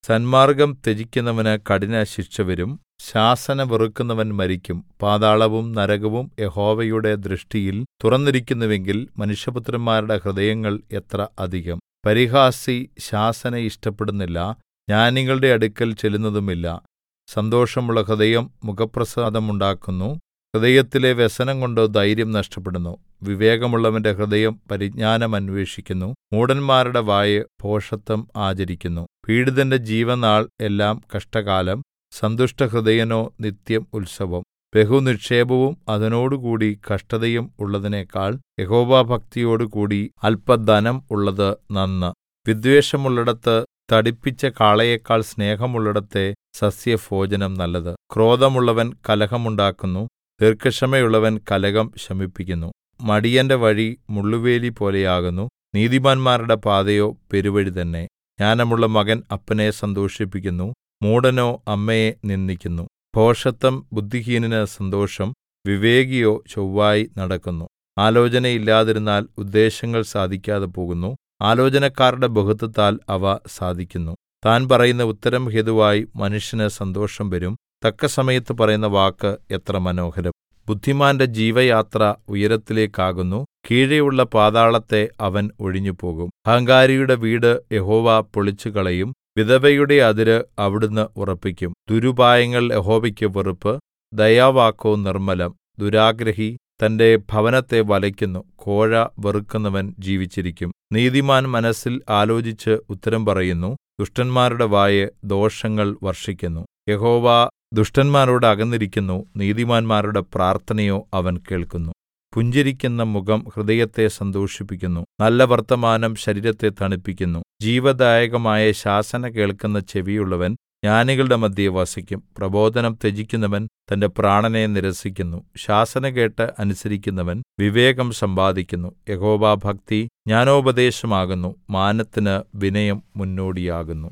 സന്മാർഗ്ഗം ത്യജിക്കുന്നവന് കഠിനശിക്ഷ വരും ശാസന വെറുക്കുന്നവൻ മരിക്കും പാതാളവും നരകവും യഹോവയുടെ ദൃഷ്ടിയിൽ തുറന്നിരിക്കുന്നുവെങ്കിൽ മനുഷ്യപുത്രന്മാരുടെ ഹൃദയങ്ങൾ എത്ര അധികം പരിഹാസി ശാസന ഇഷ്ടപ്പെടുന്നില്ല ജ്ഞാനികളുടെ അടുക്കൽ ചെല്ലുന്നതുമില്ല സന്തോഷമുള്ള ഹൃദയം മുഖപ്രസാദമുണ്ടാക്കുന്നു ഹൃദയത്തിലെ വ്യസനംകൊണ്ട് ധൈര്യം നഷ്ടപ്പെടുന്നു വിവേകമുള്ളവന്റെ ഹൃദയം പരിജ്ഞാനം അന്വേഷിക്കുന്നു മൂഢന്മാരുടെ വായ് ഭോഷത്തം ആചരിക്കുന്നു പീഡിതന്റെ ജീവനാൾ എല്ലാം കഷ്ടകാലം സന്തുഷ്ടഹൃദയനോ നിത്യം ഉത്സവം ബഹുനിക്ഷേപവും അതിനോടുകൂടി കഷ്ടതയും ഉള്ളതിനേക്കാൾ യഹോവാഭക്തിയോടുകൂടി അല്പധനം ഉള്ളത് നന്ന് വിദ്വേഷമുള്ളിടത്ത് തടിപ്പിച്ച കാളയേക്കാൾ സ്നേഹമുള്ളിടത്തെ സസ്യഭോജനം നല്ലത് ക്രോധമുള്ളവൻ കലഹമുണ്ടാക്കുന്നു ദീർഘക്ഷമയുള്ളവൻ കലഹം ശമിപ്പിക്കുന്നു മടിയന്റെ വഴി മുള്ളുവേലി പോലെയാകുന്നു നീതിമാന്മാരുടെ പാതയോ പെരുവഴി തന്നെ ജ്ഞാനമുള്ള മകൻ അപ്പനെ സന്തോഷിപ്പിക്കുന്നു മൂഢനോ അമ്മയെ നിന്ദിക്കുന്നു ഭോഷത്തം ബുദ്ധിഹീനന് സന്തോഷം വിവേകിയോ ചൊവ്വായി നടക്കുന്നു ആലോചനയില്ലാതിരുന്നാൽ ഉദ്ദേശ്യങ്ങൾ സാധിക്കാതെ പോകുന്നു ആലോചനക്കാരുടെ ബഹുത്വത്താൽ അവ സാധിക്കുന്നു താൻ പറയുന്ന ഉത്തരം ഹേതുവായി മനുഷ്യന് സന്തോഷം വരും തക്കസമയത്ത് പറയുന്ന വാക്ക് എത്ര മനോഹരം ബുദ്ധിമാന്റെ ജീവയാത്ര ഉയരത്തിലേക്കാകുന്നു കീഴെയുള്ള പാതാളത്തെ അവൻ ഒഴിഞ്ഞുപോകും അഹങ്കാരിയുടെ വീട് യഹോവ പൊളിച്ചുകളയും വിധവയുടെ അതിര് അവിടുന്ന് ഉറപ്പിക്കും ദുരുപായങ്ങൾ യഹോവയ്ക്ക് വെറുപ്പ് ദയാവാക്കോ നിർമ്മലം ദുരാഗ്രഹി തന്റെ ഭവനത്തെ വലയ്ക്കുന്നു കോഴ വെറുക്കുന്നവൻ ജീവിച്ചിരിക്കും നീതിമാൻ മനസ്സിൽ ആലോചിച്ച് ഉത്തരം പറയുന്നു ദുഷ്ടന്മാരുടെ വായ് ദോഷങ്ങൾ വർഷിക്കുന്നു യഹോവ ദുഷ്ടന്മാരോട് അകന്നിരിക്കുന്നു നീതിമാന്മാരുടെ പ്രാർത്ഥനയോ അവൻ കേൾക്കുന്നു പുഞ്ചിരിക്കുന്ന മുഖം ഹൃദയത്തെ സന്തോഷിപ്പിക്കുന്നു നല്ല വർത്തമാനം ശരീരത്തെ തണുപ്പിക്കുന്നു ജീവദായകമായ ശാസന കേൾക്കുന്ന ചെവിയുള്ളവൻ ജ്ഞാനികളുടെ മധ്യേ വസിക്കും പ്രബോധനം ത്യജിക്കുന്നവൻ തന്റെ പ്രാണനെ നിരസിക്കുന്നു ശാസന കേട്ട് അനുസരിക്കുന്നവൻ വിവേകം സമ്പാദിക്കുന്നു യഹോവാഭക്തി ജ്ഞാനോപദേശമാകുന്നു മാനത്തിന് വിനയം മുന്നോടിയാകുന്നു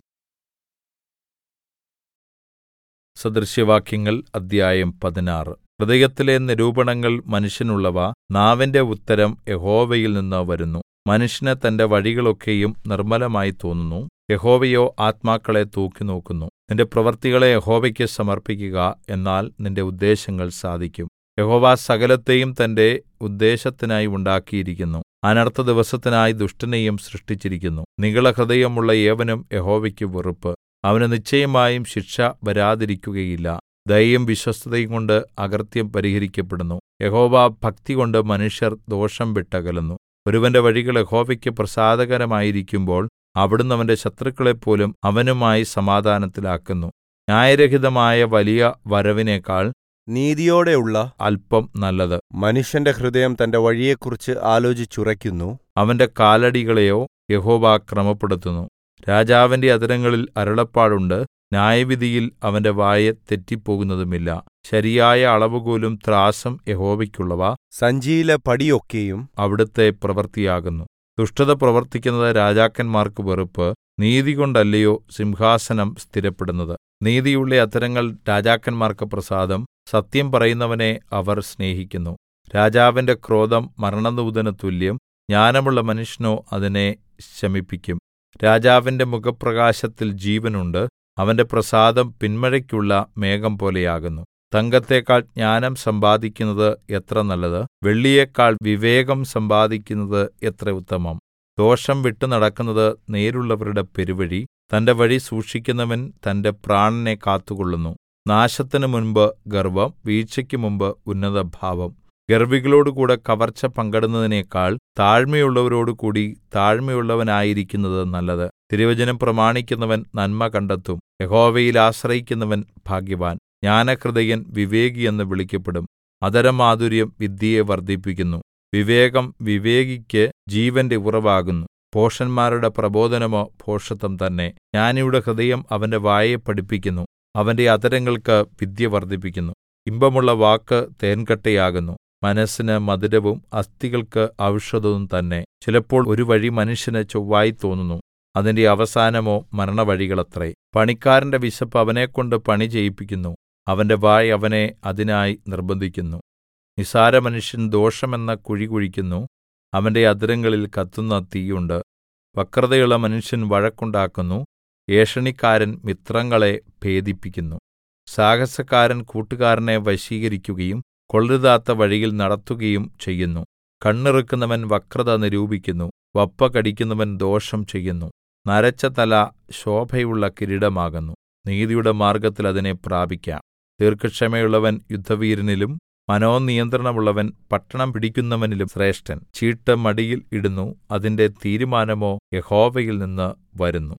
സദൃശ്യവാക്യങ്ങൾ അദ്ധ്യായം പതിനാറ് ഹൃദയത്തിലെ നിരൂപണങ്ങൾ മനുഷ്യനുള്ളവ നാവിന്റെ ഉത്തരം യഹോവയിൽ നിന്ന് വരുന്നു മനുഷ്യന് തന്റെ വഴികളൊക്കെയും നിർമ്മലമായി തോന്നുന്നു യഹോവയോ ആത്മാക്കളെ തൂക്കിനോക്കുന്നു നിന്റെ പ്രവൃത്തികളെ യഹോവയ്ക്ക് സമർപ്പിക്കുക എന്നാൽ നിന്റെ ഉദ്ദേശ്യങ്ങൾ സാധിക്കും യഹോവ സകലത്തെയും തന്റെ ഉദ്ദേശ്യത്തിനായി ഉണ്ടാക്കിയിരിക്കുന്നു അനർത്ഥ ദിവസത്തിനായി ദുഷ്ടനെയും സൃഷ്ടിച്ചിരിക്കുന്നു നിഗളഹൃദയമുള്ള ഏവനും യഹോവയ്ക്ക് വെറുപ്പ് അവന് നിശ്ചയമായും ശിക്ഷ വരാതിരിക്കുകയില്ല ദയയും വിശ്വസ്തതയും കൊണ്ട് അകൃത്യം പരിഹരിക്കപ്പെടുന്നു യഹോവ ഭക്തികൊണ്ട് മനുഷ്യർ ദോഷം വിട്ടകലുന്നു ഒരുവന്റെ വഴികൾ യഹോവയ്ക്ക് പ്രസാദകരമായിരിക്കുമ്പോൾ അവിടുന്ന് അവന്റെ ശത്രുക്കളെപ്പോലും അവനുമായി സമാധാനത്തിലാക്കുന്നു ന്യായരഹിതമായ വലിയ വരവിനേക്കാൾ നീതിയോടെയുള്ള അല്പം നല്ലത് മനുഷ്യന്റെ ഹൃദയം തന്റെ വഴിയെക്കുറിച്ച് ആലോചിച്ചുറയ്ക്കുന്നു അവന്റെ കാലടികളെയോ യഹോവ ക്രമപ്പെടുത്തുന്നു രാജാവിന്റെ അധരങ്ങളിൽ അരുളപ്പാടുണ്ട് ന്യായവിധിയിൽ അവന്റെ വായ് തെറ്റിപ്പോകുന്നതുമില്ല ശരിയായ അളവുകോലും ത്രാസും യഹോവയ്ക്കുള്ളവ സഞ്ചിയിലെ പടിയൊക്കെയും അവിടുത്തെ പ്രവൃത്തിയാകുന്നു ദുഷ്ടത പ്രവർത്തിക്കുന്നത് രാജാക്കന്മാർക്ക് വെറുപ്പ് നീതികൊണ്ടല്ലയോ സിംഹാസനം സ്ഥിരപ്പെടുന്നത് നീതിയുള്ള അധരങ്ങൾ രാജാക്കന്മാർക്ക് പ്രസാദം സത്യം പറയുന്നവനെ അവർ സ്നേഹിക്കുന്നു രാജാവിന്റെ ക്രോധം മരണദൂതന് തുല്യം ജ്ഞാനമുള്ള മനുഷ്യനോ അതിനെ ശമിപ്പിക്കും രാജാവിന്റെ മുഖപ്രകാശത്തിൽ ജീവനുണ്ട് അവന്റെ പ്രസാദം പിന്മഴയ്ക്കുള്ള മേഘം പോലെയാകുന്നു തങ്കത്തേക്കാൾ ജ്ഞാനം സമ്പാദിക്കുന്നത് എത്ര നല്ലത് വെള്ളിയേക്കാൾ വിവേകം സമ്പാദിക്കുന്നത് എത്ര ഉത്തമം ദോഷം വിട്ടു നടക്കുന്നത് നേരുള്ളവരുടെ പെരുവഴി തന്റെ വഴി സൂക്ഷിക്കുന്നവൻ തന്റെ പ്രാണനെ കാത്തുകൊള്ളുന്നു നാശത്തിന് മുൻപ് ഗർവ്വം വീഴ്ചയ്ക്ക് മുമ്പ് ഉന്നതഭാവം ഗർവികളോടുകൂടെ കവർച്ച പങ്കിടുന്നതിനേക്കാൾ താഴ്മയുള്ളവരോടുകൂടി താഴ്മയുള്ളവനായിരിക്കുന്നത് നല്ലത് തിരുവചനം പ്രമാണിക്കുന്നവൻ നന്മ കണ്ടെത്തും യഹോവയിൽ ആശ്രയിക്കുന്നവൻ ഭാഗ്യവാൻ ജ്ഞാനഹൃദയൻ വിവേകി എന്ന് വിളിക്കപ്പെടും അധരമാധുര്യം വിദ്യയെ വർദ്ധിപ്പിക്കുന്നു വിവേകം വിവേകിക്ക് ജീവന്റെ ഉറവാകുന്നു ഭോഷന്മാരുടെ പ്രബോധനമോ ഭോഷത്വം തന്നെ ജ്ഞാനിയുടെ ഹൃദയം അവന്റെ വായെ പഠിപ്പിക്കുന്നു അവന്റെ അധരങ്ങൾക്ക് വിദ്യ വർദ്ധിപ്പിക്കുന്നു ഇമ്പമുള്ള വാക്ക് തേൻകട്ടയാകുന്നു മനസ്സിന് മധുരവും അസ്ഥികൾക്ക് ഔഷധവും തന്നെ ചിലപ്പോൾ ഒരു വഴി മനുഷ്യന് ചൊവ്വായി തോന്നുന്നു അതിന്റെ അവസാനമോ മരണവഴികളത്രേ പണിക്കാരന്റെ വിശപ്പ് അവനെക്കൊണ്ട് പണി ചെയ്യിപ്പിക്കുന്നു അവന്റെ വായ് അവനെ അതിനായി നിർബന്ധിക്കുന്നു നിസ്സാരമനുഷ്യൻ ദോഷമെന്ന കുഴി കുഴിക്കുന്നു അവന്റെ അധരങ്ങളിൽ കത്തുന്ന തീയുണ്ട് വക്രതയുള്ള മനുഷ്യൻ വഴക്കുണ്ടാക്കുന്നു ഏഷണിക്കാരൻ മിത്രങ്ങളെ ഭേദിപ്പിക്കുന്നു സാഹസക്കാരൻ കൂട്ടുകാരനെ വശീകരിക്കുകയും കൊള്ളരുതാത്ത വഴിയിൽ നടത്തുകയും ചെയ്യുന്നു കണ്ണിറുക്കുന്നവൻ വക്രത നിരൂപിക്കുന്നു വപ്പ കടിക്കുന്നവൻ ദോഷം ചെയ്യുന്നു നരച്ച തല ശോഭയുള്ള കിരീടമാകുന്നു നീതിയുടെ മാർഗ്ഗത്തിൽ അതിനെ പ്രാപിക്കാം ദീർഘക്ഷമയുള്ളവൻ യുദ്ധവീരനിലും മനോനിയന്ത്രണമുള്ളവൻ പട്ടണം പിടിക്കുന്നവനിലും ശ്രേഷ്ഠൻ ചീട്ട് മടിയിൽ ഇടുന്നു അതിന്റെ തീരുമാനമോ യഹോവയിൽ നിന്ന് വരുന്നു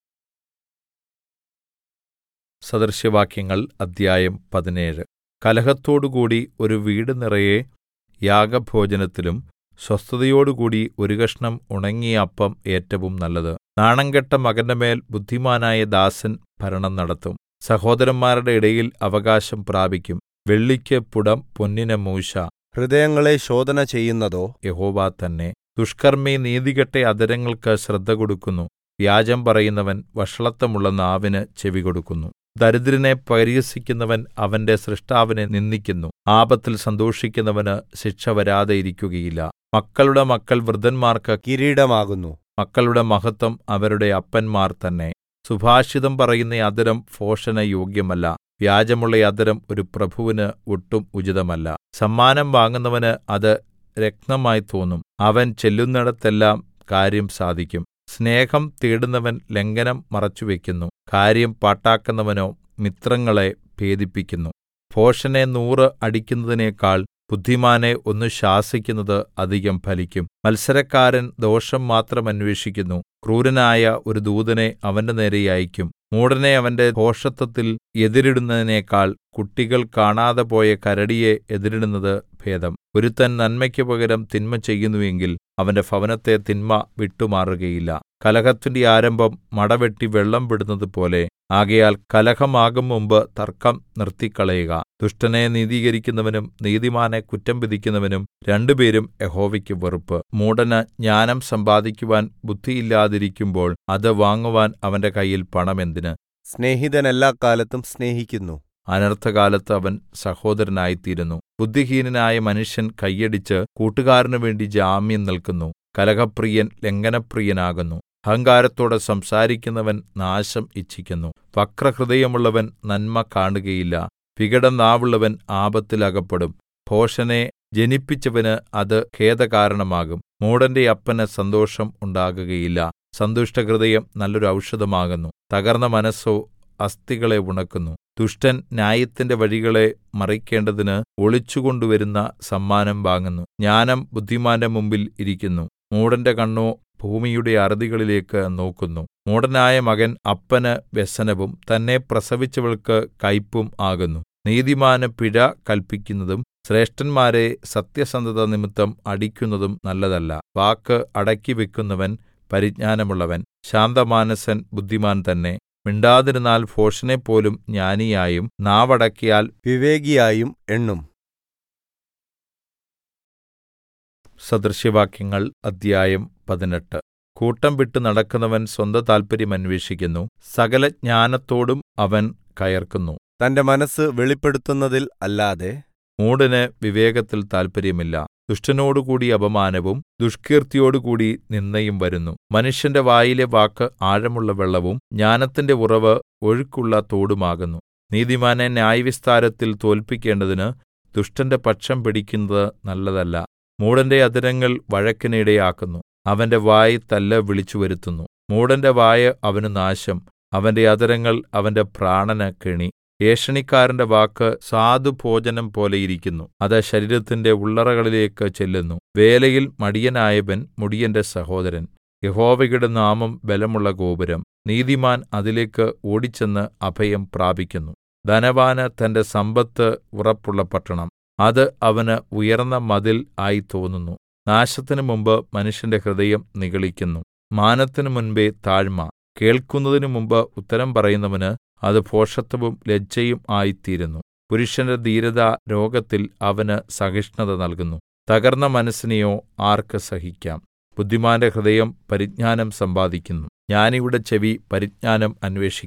സദൃശ്യവാക്യങ്ങൾ അദ്ധ്യായം പതിനേഴ് കലഹത്തോടുകൂടി ഒരു വീട് നിറയെ യാഗഭോജനത്തിലും സ്വസ്ഥതയോടുകൂടി ഒരു കഷ്ണം ഉണങ്ങിയ അപ്പം ഏറ്റവും നല്ലത് നാണംകെട്ട മകന്റെ മേൽ ബുദ്ധിമാനായ ദാസൻ ഭരണം നടത്തും സഹോദരന്മാരുടെ ഇടയിൽ അവകാശം പ്രാപിക്കും വെള്ളിക്ക് പുടം പൊന്നിന് മൂശ ഹൃദയങ്ങളെ ശോധന ചെയ്യുന്നതോ യഹോവ തന്നെ ദുഷ്കർമ്മി നീതികെട്ട അധരങ്ങൾക്ക് ശ്രദ്ധ കൊടുക്കുന്നു വ്യാജം പറയുന്നവൻ വഷളത്തമുള്ള നാവിന് ചെവികൊടുക്കുന്നു ദരിദ്രനെ പരിഹസിക്കുന്നവൻ അവന്റെ സൃഷ്ടാവിനെ നിന്ദിക്കുന്നു ആപത്തിൽ സന്തോഷിക്കുന്നവന് ശിക്ഷ വരാതെ ഇരിക്കുകയില്ല മക്കളുടെ മക്കൾ വൃദ്ധന്മാർക്ക് കിരീടമാകുന്നു മക്കളുടെ മഹത്വം അവരുടെ അപ്പന്മാർ തന്നെ സുഭാഷിതം പറയുന്ന അധരം ഭോഷന് യോഗ്യമല്ല വ്യാജമുള്ള അധരം ഒരു പ്രഭുവിന് ഒട്ടും ഉചിതമല്ല സമ്മാനം വാങ്ങുന്നവന് അത് രത്നമായി തോന്നും അവൻ ചെല്ലുന്നിടത്തെല്ലാം കാര്യം സാധിക്കും സ്നേഹം തേടുന്നവൻ ലംഘനം മറച്ചുവെക്കുന്നു കാര്യം പാട്ടാക്കുന്നവനോ മിത്രങ്ങളെ ഭേദിപ്പിക്കുന്നു ഭോഷനെ നൂറ് അടിക്കുന്നതിനേക്കാൾ ബുദ്ധിമാനെ ഒന്ന് ശാസിക്കുന്നത് അധികം ഫലിക്കും മത്സരക്കാരൻ ദോഷം മാത്രം അന്വേഷിക്കുന്നു ക്രൂരനായ ഒരു ദൂതനെ അവന്റെ നേരെ അയക്കും മൂഢനെ അവന്റെ ഭോഷത്വത്തിൽ എതിരിടുന്നതിനേക്കാൾ കുട്ടികൾ കാണാതെ പോയ കരടിയെ എതിരിടുന്നത് ഭേദം ഒരുത്തൻ നന്മയ്ക്ക് പകരം തിന്മ ചെയ്യുന്നുവെങ്കിൽ അവന്റെ ഭവനത്തെ തിന്മ വിട്ടുമാറുകയില്ല കലഹത്തിന്റെ ആരംഭം മടവെട്ടി വെള്ളം വിടുന്നത് പോലെ ആകയാൽ കലഹമാകും മുമ്പ് തർക്കം നിർത്തിക്കളയുക ദുഷ്ടനെ നീതീകരിക്കുന്നവനും നീതിമാനെ കുറ്റം വിധിക്കുന്നവനും രണ്ടുപേരും യഹോവയ്ക്ക് വെറുപ്പ് മൂഢന് ജ്ഞാനം സമ്പാദിക്കുവാൻ ബുദ്ധിയില്ലാതിരിക്കുമ്പോൾ അത് വാങ്ങുവാൻ അവന്റെ കയ്യിൽ പണം എന്തിന് സ്നേഹിതൻ എല്ലാക്കാലത്തും സ്നേഹിക്കുന്നു അനർത്ഥകാലത്ത് അവൻ സഹോദരനായിത്തീരുന്നു ബുദ്ധിഹീനനായ മനുഷ്യൻ കൈയടിച്ച് കൂട്ടുകാരനു വേണ്ടി ജാമ്യം നിൽക്കുന്നു കലഹപ്രിയൻ ലംഘനപ്രിയനാകുന്നു അഹങ്കാരത്തോടെ സംസാരിക്കുന്നവൻ നാശം ഇച്ഛിക്കുന്നു വക്രഹൃദയമുള്ളവൻ നന്മ കാണുകയില്ല വികടനാവുള്ളവൻ ആപത്തിൽ അകപ്പെടും ഭോഷനെ ജനിപ്പിച്ചവന് അത് ഖേദകാരണമാകും മൂഢന്റെ അപ്പന് സന്തോഷം ഉണ്ടാകുകയില്ല സന്തുഷ്ടഹൃദയം നല്ലൊരു ഔഷധമാകുന്നു തകർന്ന മനസ്സോ അസ്ഥികളെ ഉണക്കുന്നു ദുഷ്ടൻ ന്യായത്തിന്റെ വഴികളെ മറിക്കേണ്ടതിന് ഒളിച്ചുകൊണ്ടുവരുന്ന സമ്മാനം വാങ്ങുന്നു ജ്ഞാനം ബുദ്ധിമാന്റെ മുമ്പിൽ ഇരിക്കുന്നു മൂഢന്റെ കണ്ണോ ഭൂമിയുടെ അറുതികളിലേക്ക് നോക്കുന്നു മൂഢനായ മകൻ അപ്പന് വ്യസനവും തന്നെ പ്രസവിച്ചവൾക്ക് കയ്പും ആകുന്നു നീതിമാന് പിഴ കൽപ്പിക്കുന്നതും ശ്രേഷ്ഠന്മാരെ സത്യസന്ധത നിമിത്തം അടിക്കുന്നതും നല്ലതല്ല വാക്ക് അടക്കിവെക്കുന്നവൻ പരിജ്ഞാനമുള്ളവൻ ശാന്തമാനസൻ ബുദ്ധിമാൻ തന്നെ മിണ്ടാതിരുന്നാൽ ഭോഷനെപ്പോലും ജ്ഞാനിയായും നാവടക്കിയാൽ വിവേകിയായും എണ്ണും സദൃശ്യവാക്യങ്ങൾ അദ്ധ്യായം പതിനെട്ട് കൂട്ടം വിട്ട് നടക്കുന്നവൻ സ്വന്ത താല്പര്യം അന്വേഷിക്കുന്നു സകല ജ്ഞാനത്തോടും അവൻ കയർക്കുന്നു തന്റെ മനസ്സ് വെളിപ്പെടുത്തുന്നതിൽ അല്ലാതെ മൂഢന് വിവേകത്തിൽ താല്പര്യമില്ല ദുഷ്ടനോടുകൂടി അപമാനവും ദുഷ്കീർത്തിയോടുകൂടി നിന്ദയും വരുന്നു മനുഷ്യന്റെ വായിലെ വാക്ക് ആഴമുള്ള വെള്ളവും ജ്ഞാനത്തിന്റെ ഉറവ് ഒഴുക്കുള്ള തോടുമാകുന്നു നീതിമാനെ ന്യായവിസ്താരത്തിൽ തോൽപ്പിക്കേണ്ടതിന് ദുഷ്ടന്റെ പക്ഷം പിടിക്കുന്നത് നല്ലതല്ല മൂഢന്റെ അധരങ്ങൾ വഴക്കിന് ഇടയാക്കുന്നു അവന്റെ വായ് തല്ല് വിളിച്ചുവരുത്തുന്നു മൂഢന്റെ വായ് അവന് നാശം അവന്റെ അധരങ്ങൾ അവന്റെ പ്രാണന് കെണി ഏഷണിക്കാരന്റെ വാക്ക് സ്വാദുഭോജനം പോലെയിരിക്കുന്നു അത് ശരീരത്തിന്റെ ഉള്ളറകളിലേക്ക് ചെല്ലുന്നു വേലയിൽ മടിയനായവൻ മുടിയന്റെ സഹോദരൻ യഹോവയുടെ നാമം ബലമുള്ള ഗോപുരം നീതിമാൻ അതിലേക്ക് ഓടിച്ചെന്ന് അഭയം പ്രാപിക്കുന്നു ധനവാന് തന്റെ സമ്പത്ത് ഉറപ്പുള്ള പട്ടണം അത് അവന് ഉയർന്ന മതിൽ ആയി തോന്നുന്നു നാശത്തിനു മുമ്പ് മനുഷ്യന്റെ ഹൃദയം നിഗളിക്കുന്നു മാനത്തിനു മുൻപേ താഴ്മ കേൾക്കുന്നതിനു മുമ്പ് ഉത്തരം പറയുന്നവന് അത് ഭോഷത്വവും ലജ്ജയും ആയിത്തീരുന്നു പുരുഷന്റെ ധീരത രോഗത്തിൽ അവന് സഹിഷ്ണുത നൽകുന്നു തകർന്ന മനസ്സിനെയോ ആർക്ക് സഹിക്കാം ബുദ്ധിമാന്റെ ഹൃദയം പരിജ്ഞാനം സമ്പാദിക്കുന്നു ജ്ഞാനിയുടെ ചെവി പരിജ്ഞാനം അന്വേഷിക്കുന്നു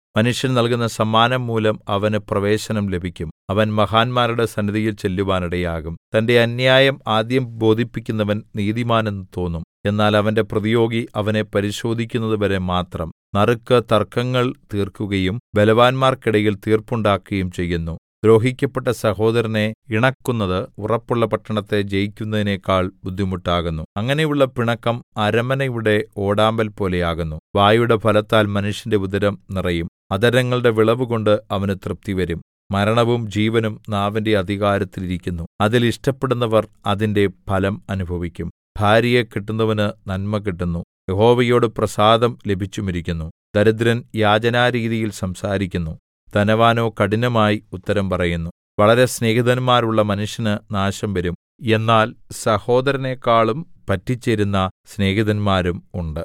മനുഷ്യൻ നൽകുന്ന സമ്മാനം മൂലം അവന് പ്രവേശനം ലഭിക്കും അവൻ മഹാന്മാരുടെ സന്നിധിയിൽ ചെല്ലുവാനിടയാകും തന്റെ അന്യായം ആദ്യം ബോധിപ്പിക്കുന്നവൻ നീതിമാനെന്ന് തോന്നും എന്നാൽ അവന്റെ പ്രതിയോഗി അവനെ പരിശോധിക്കുന്നതുവരെ മാത്രം നറുക്ക് തർക്കങ്ങൾ തീർക്കുകയും ബലവാന്മാർക്കിടയിൽ തീർപ്പുണ്ടാക്കുകയും ചെയ്യുന്നു ദ്രോഹിക്കപ്പെട്ട സഹോദരനെ ഇണക്കുന്നത് ഉറപ്പുള്ള പട്ടണത്തെ ജയിക്കുന്നതിനേക്കാൾ ബുദ്ധിമുട്ടാകുന്നു അങ്ങനെയുള്ള പിണക്കം അരമനയുടെ ഓടാമ്പൽ പോലെയാകുന്നു വായുടെ ഫലത്താൽ മനുഷ്യന്റെ ഉദരം നിറയും അധരങ്ങളുടെ വിളവുകൊണ്ട് അവന് തൃപ്തി വരും മരണവും ജീവനും നാവിന്റെ അധികാരത്തിൽ ഇരിക്കുന്നു അതിൽ ഇഷ്ടപ്പെടുന്നവർ അതിന്റെ ഫലം അനുഭവിക്കും ഭാര്യയെ കിട്ടുന്നവന് നന്മ കിട്ടുന്നു യഹോവയോട് പ്രസാദം ലഭിച്ചുമിരിക്കുന്നു ദരിദ്രൻ യാചനാരീതിയിൽ സംസാരിക്കുന്നു ധനവാനോ കഠിനമായി ഉത്തരം പറയുന്നു വളരെ സ്നേഹിതന്മാരുള്ള മനുഷ്യന് നാശം വരും എന്നാൽ സഹോദരനെക്കാളും പറ്റിച്ചേരുന്ന സ്നേഹിതന്മാരും ഉണ്ട്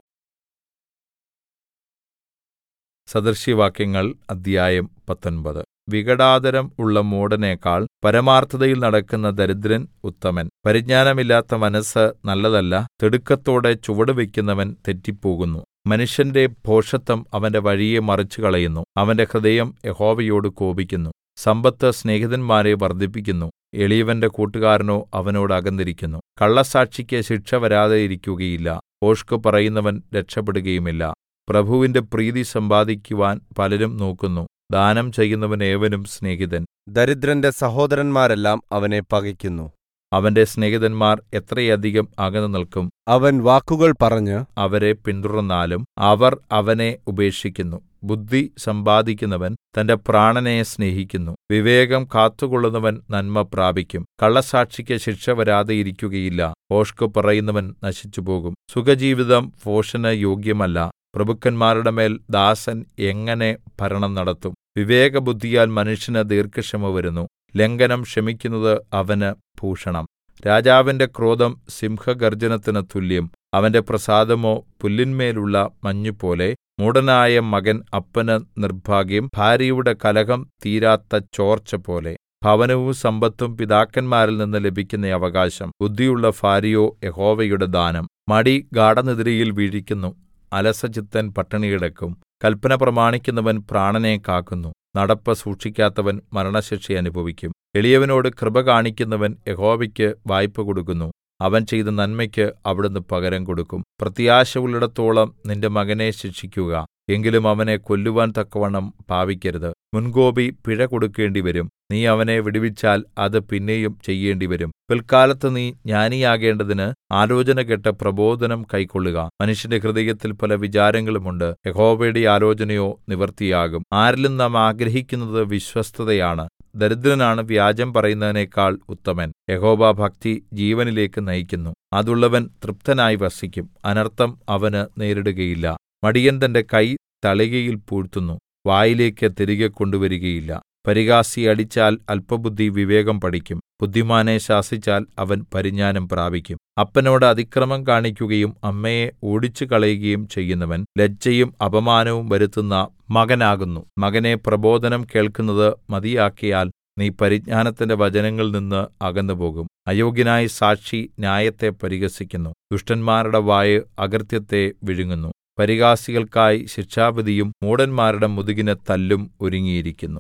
സദൃശ്യവാക്യങ്ങൾ അദ്ധ്യായം പത്തൊൻപത് വികടാതരം ഉള്ള മൂഢനേക്കാൾ പരമാർത്ഥതയിൽ നടക്കുന്ന ദരിദ്രൻ ഉത്തമൻ പരിജ്ഞാനമില്ലാത്ത മനസ്സ് നല്ലതല്ല തിടുക്കത്തോടെ ചുവടുവെക്കുന്നവൻ തെറ്റിപ്പോകുന്നു മനുഷ്യന്റെ ഭോഷത്വം അവന്റെ വഴിയെ മറിച്ചുകളയുന്നു അവന്റെ ഹൃദയം യഹോവയോട് കോപിക്കുന്നു സമ്പത്ത് സ്നേഹിതന്മാരെ വർദ്ധിപ്പിക്കുന്നു എളിയവന്റെ കൂട്ടുകാരനോ അവനോട് അകന്നിരിക്കുന്നു കള്ളസാക്ഷിക്ക് ശിക്ഷ വരാതെ ഇരിക്കുകയില്ല ഭോഷ്ക് പറയുന്നവൻ രക്ഷപ്പെടുകയുമില്ല പ്രഭുവിന്റെ പ്രീതി സമ്പാദിക്കുവാൻ പലരും നോക്കുന്നു ദാനം ചെയ്യുന്നവൻ ഏവനും സ്നേഹിതൻ ദരിദ്രന്റെ സഹോദരന്മാരെല്ലാം അവനെ പകയ്ക്കുന്നു അവന്റെ സ്നേഹിതന്മാർ എത്രയധികം അകന്നു നിൽക്കും അവൻ വാക്കുകൾ പറഞ്ഞ് അവരെ പിന്തുടർന്നാലും അവർ അവനെ ഉപേക്ഷിക്കുന്നു ബുദ്ധി സമ്പാദിക്കുന്നവൻ തന്റെ പ്രാണനെ സ്നേഹിക്കുന്നു വിവേകം കാത്തുകൊള്ളുന്നവൻ നന്മ പ്രാപിക്കും കള്ളസാക്ഷിക്ക് ശിക്ഷ വരാതെ ഇരിക്കുകയില്ല ഭോഷ്ക് പറയുന്നവൻ നശിച്ചുപോകും സുഖജീവിതം ഭോഷന് യോഗ്യമല്ല പ്രഭുക്കന്മാരുടെ മേൽ ദാസൻ എങ്ങനെ ഭരണം നടത്തും വിവേകബുദ്ധിയാൽ മനുഷ്യന് ദീർഘക്ഷമ വരുന്നു ലംഘനം ക്ഷമിക്കുന്നത് അവന് ഭൂഷണം രാജാവിന്റെ ക്രോധം സിംഹഗർജനത്തിന് തുല്യം അവന്റെ പ്രസാദമോ പുല്ലിന്മേലുള്ള മഞ്ഞുപോലെ മൂഢനായ മകൻ അപ്പന് നിർഭാഗ്യം ഭാര്യയുടെ കലഹം തീരാത്ത ചോർച്ച പോലെ ഭവനവും സമ്പത്തും പിതാക്കന്മാരിൽ നിന്ന് ലഭിക്കുന്ന അവകാശം ബുദ്ധിയുള്ള ഭാര്യയോ യഹോവയുടെ ദാനം മടി ഗാഠനിദ്രയിൽ വീഴിക്കുന്നു അലസചിത്തൻ പട്ടിണി കിടക്കും കല്പന പ്രമാണിക്കുന്നവൻ പ്രാണനെ കാക്കുന്നു നടപ്പ് സൂക്ഷിക്കാത്തവൻ മരണശിക്ഷ അനുഭവിക്കും എളിയവനോട് കൃപ കാണിക്കുന്നവൻ യഹോവയ്ക്ക് വായ്പ കൊടുക്കുന്നു അവൻ ചെയ്ത നന്മയ്ക്ക് അവിടുന്ന് പകരം കൊടുക്കും പ്രത്യാശ ഉള്ളിടത്തോളം നിന്റെ മകനെ ശിക്ഷിക്കുക എങ്കിലും അവനെ കൊല്ലുവാൻ തക്കവണ്ണം ഭാവിക്കരുത് മുൻകോപി പിഴ കൊടുക്കേണ്ടിവരും നീ അവനെ വിടുവിച്ചാൽ അത് പിന്നെയും ചെയ്യേണ്ടിവരും പിൽക്കാലത്ത് നീ ജ്ഞാനിയാകേണ്ടതിന് ആലോചന കേട്ട് പ്രബോധനം കൈക്കൊള്ളുക മനുഷ്യന്റെ ഹൃദയത്തിൽ പല വിചാരങ്ങളുമുണ്ട് യഹോവയുടെ ആലോചനയോ നിവൃത്തിയാകും ആരിലും നാം ആഗ്രഹിക്കുന്നത് വിശ്വസ്തതയാണ് ദരിദ്രനാണ് വ്യാജം പറയുന്നതിനേക്കാൾ ഉത്തമൻ യഹോവ ഭക്തി ജീവനിലേക്ക് നയിക്കുന്നു അതുള്ളവൻ തൃപ്തനായി വസിക്കും അനർത്ഥം അവന് നേരിടുകയില്ല മടിയൻ തന്റെ കൈ തളികയിൽ പൂഴ്ത്തുന്നു വായിലേക്ക് തിരികെ കൊണ്ടുവരികയില്ല പരിഹാസി അടിച്ചാൽ അല്പബുദ്ധി വിവേകം പഠിക്കും ബുദ്ധിമാനെ ശാസിച്ചാൽ അവൻ പരിജ്ഞാനം പ്രാപിക്കും അപ്പനോട് അതിക്രമം കാണിക്കുകയും അമ്മയെ ഓടിച്ചു കളയുകയും ചെയ്യുന്നവൻ ലജ്ജയും അപമാനവും വരുത്തുന്ന മകനാകുന്നു മകനെ പ്രബോധനം കേൾക്കുന്നത് മതിയാക്കിയാൽ നീ പരിജ്ഞാനത്തിന്റെ വചനങ്ങളിൽ നിന്ന് അകന്നുപോകും അയോഗ്യനായ സാക്ഷി ന്യായത്തെ പരിഹസിക്കുന്നു ദുഷ്ടന്മാരുടെ വായ് അകൃത്യത്തെ വിഴുങ്ങുന്നു പരിഹാസികൾക്കായി ശിക്ഷാവിധിയും മൂഢന്മാരുടെ മുതുകിന് തല്ലും ഒരുങ്ങിയിരിക്കുന്നു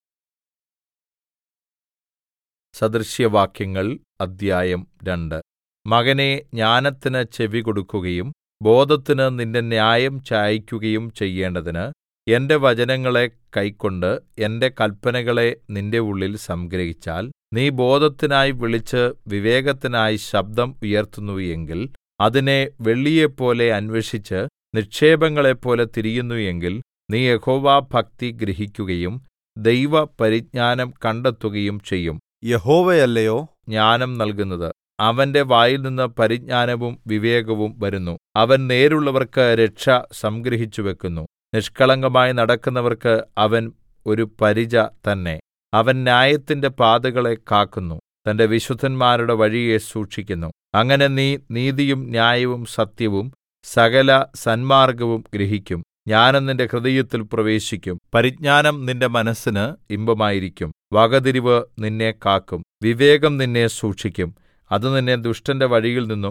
സദൃശ്യവാക്യങ്ങൾ അദ്ധ്യായം രണ്ട് മകനെ ജ്ഞാനത്തിന് ചെവികൊടുക്കുകയും ബോധത്തിന് നിന്റെ ന്യായം ചായിക്കുകയും ചെയ്യേണ്ടതിന് എന്റെ വചനങ്ങളെ കൈക്കൊണ്ട് എന്റെ കല്പനകളെ നിന്റെ ഉള്ളിൽ സംഗ്രഹിച്ചാൽ നീ ബോധത്തിനായി വിളിച്ച് വിവേകത്തിനായി ശബ്ദം ഉയർത്തുന്നു എങ്കിൽ അതിനെ വെള്ളിയെപ്പോലെ അന്വേഷിച്ച് നിക്ഷേപങ്ങളെപ്പോലെ തിരിയുന്നു എങ്കിൽ നീ യഹോവാഭക്തി ഗ്രഹിക്കുകയും ദൈവപരിജ്ഞാനം കണ്ടെത്തുകയും ചെയ്യും യഹോവയല്ലയോ ജ്ഞാനം നൽകുന്നത് അവന്റെ വായിൽനിന്ന് പരിജ്ഞാനവും വിവേകവും വരുന്നു അവൻ നേരുള്ളവർക്ക് രക്ഷ സംഗ്രഹിച്ചു വെക്കുന്നു നിഷ്കളങ്കമായി നടക്കുന്നവർക്ക് അവൻ ഒരു പരിച തന്നെ അവൻ ന്യായത്തിന്റെ പാതകളെ കാക്കുന്നു തന്റെ വിശുദ്ധന്മാരുടെ വഴിയെ സൂക്ഷിക്കുന്നു അങ്ങനെ നീ നീതിയും ന്യായവും സത്യവും സകല സന്മാർഗവും ഗ്രഹിക്കും ജ്ഞാനം നിന്റെ ഹൃദയത്തിൽ പ്രവേശിക്കും പരിജ്ഞാനം നിന്റെ മനസ്സിന് ഇമ്പമായിരിക്കും വകതിരിവ് നിന്നെ കാക്കും വിവേകം നിന്നെ സൂക്ഷിക്കും അത് നിന്നെ ദുഷ്ടന്റെ വഴിയിൽ നിന്നും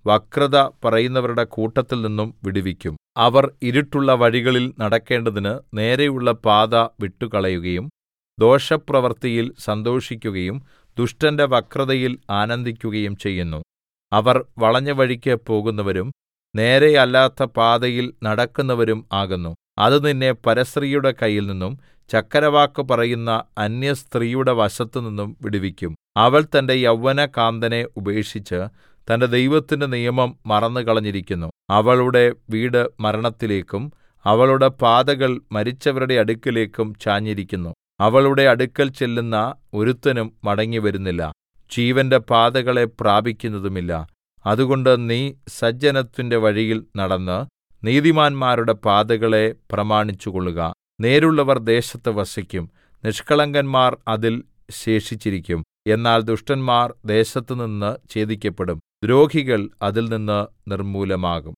വക്രത പറയുന്നവരുടെ കൂട്ടത്തിൽ നിന്നും വിടുവിക്കും അവർ ഇരുട്ടുള്ള വഴികളിൽ നടക്കേണ്ടതിന് നേരെയുള്ള പാത വിട്ടുകളയുകയും ദോഷപ്രവൃത്തിയിൽ സന്തോഷിക്കുകയും ദുഷ്ടന്റെ വക്രതയിൽ ആനന്ദിക്കുകയും ചെയ്യുന്നു അവർ വളഞ്ഞ വഴിക്ക് പോകുന്നവരും നേരെയല്ലാത്ത പാതയിൽ നടക്കുന്നവരും ആകുന്നു അത് നിന്നെ പരസ്ത്രീയുടെ കയ്യിൽനിന്നും ചക്കരവാക്ക് പറയുന്ന അന്യസ്ത്രീയുടെ വശത്തുനിന്നും വിടുവിക്കും അവൾ തന്റെ യൗവനകാന്തനെ ഉപേക്ഷിച്ച് തന്റെ ദൈവത്തിന്റെ നിയമം മറന്നുകളഞ്ഞിരിക്കുന്നു അവളുടെ വീട് മരണത്തിലേക്കും അവളുടെ പാതകൾ മരിച്ചവരുടെ അടുക്കലേക്കും ചാഞ്ഞിരിക്കുന്നു അവളുടെ അടുക്കൽ ചെല്ലുന്ന ഒരുത്തനും മടങ്ങിവരുന്നില്ല ജീവന്റെ പാതകളെ പ്രാപിക്കുന്നതുമില്ല അതുകൊണ്ട് നീ സജ്ജനത്തിന്റെ വഴിയിൽ നടന്ന് നീതിമാന്മാരുടെ പാതകളെ പ്രമാണിച്ചുകൊള്ളുക നേരുള്ളവർ ദേശത്ത് വസിക്കും നിഷ്കളങ്കന്മാർ അതിൽ ശേഷിച്ചിരിക്കും എന്നാൽ ദുഷ്ടന്മാർ ദേശത്തുനിന്ന് ഛേദിക്കപ്പെടും ദ്രോഹികൾ അതിൽ നിന്ന് നിർമൂലമാകും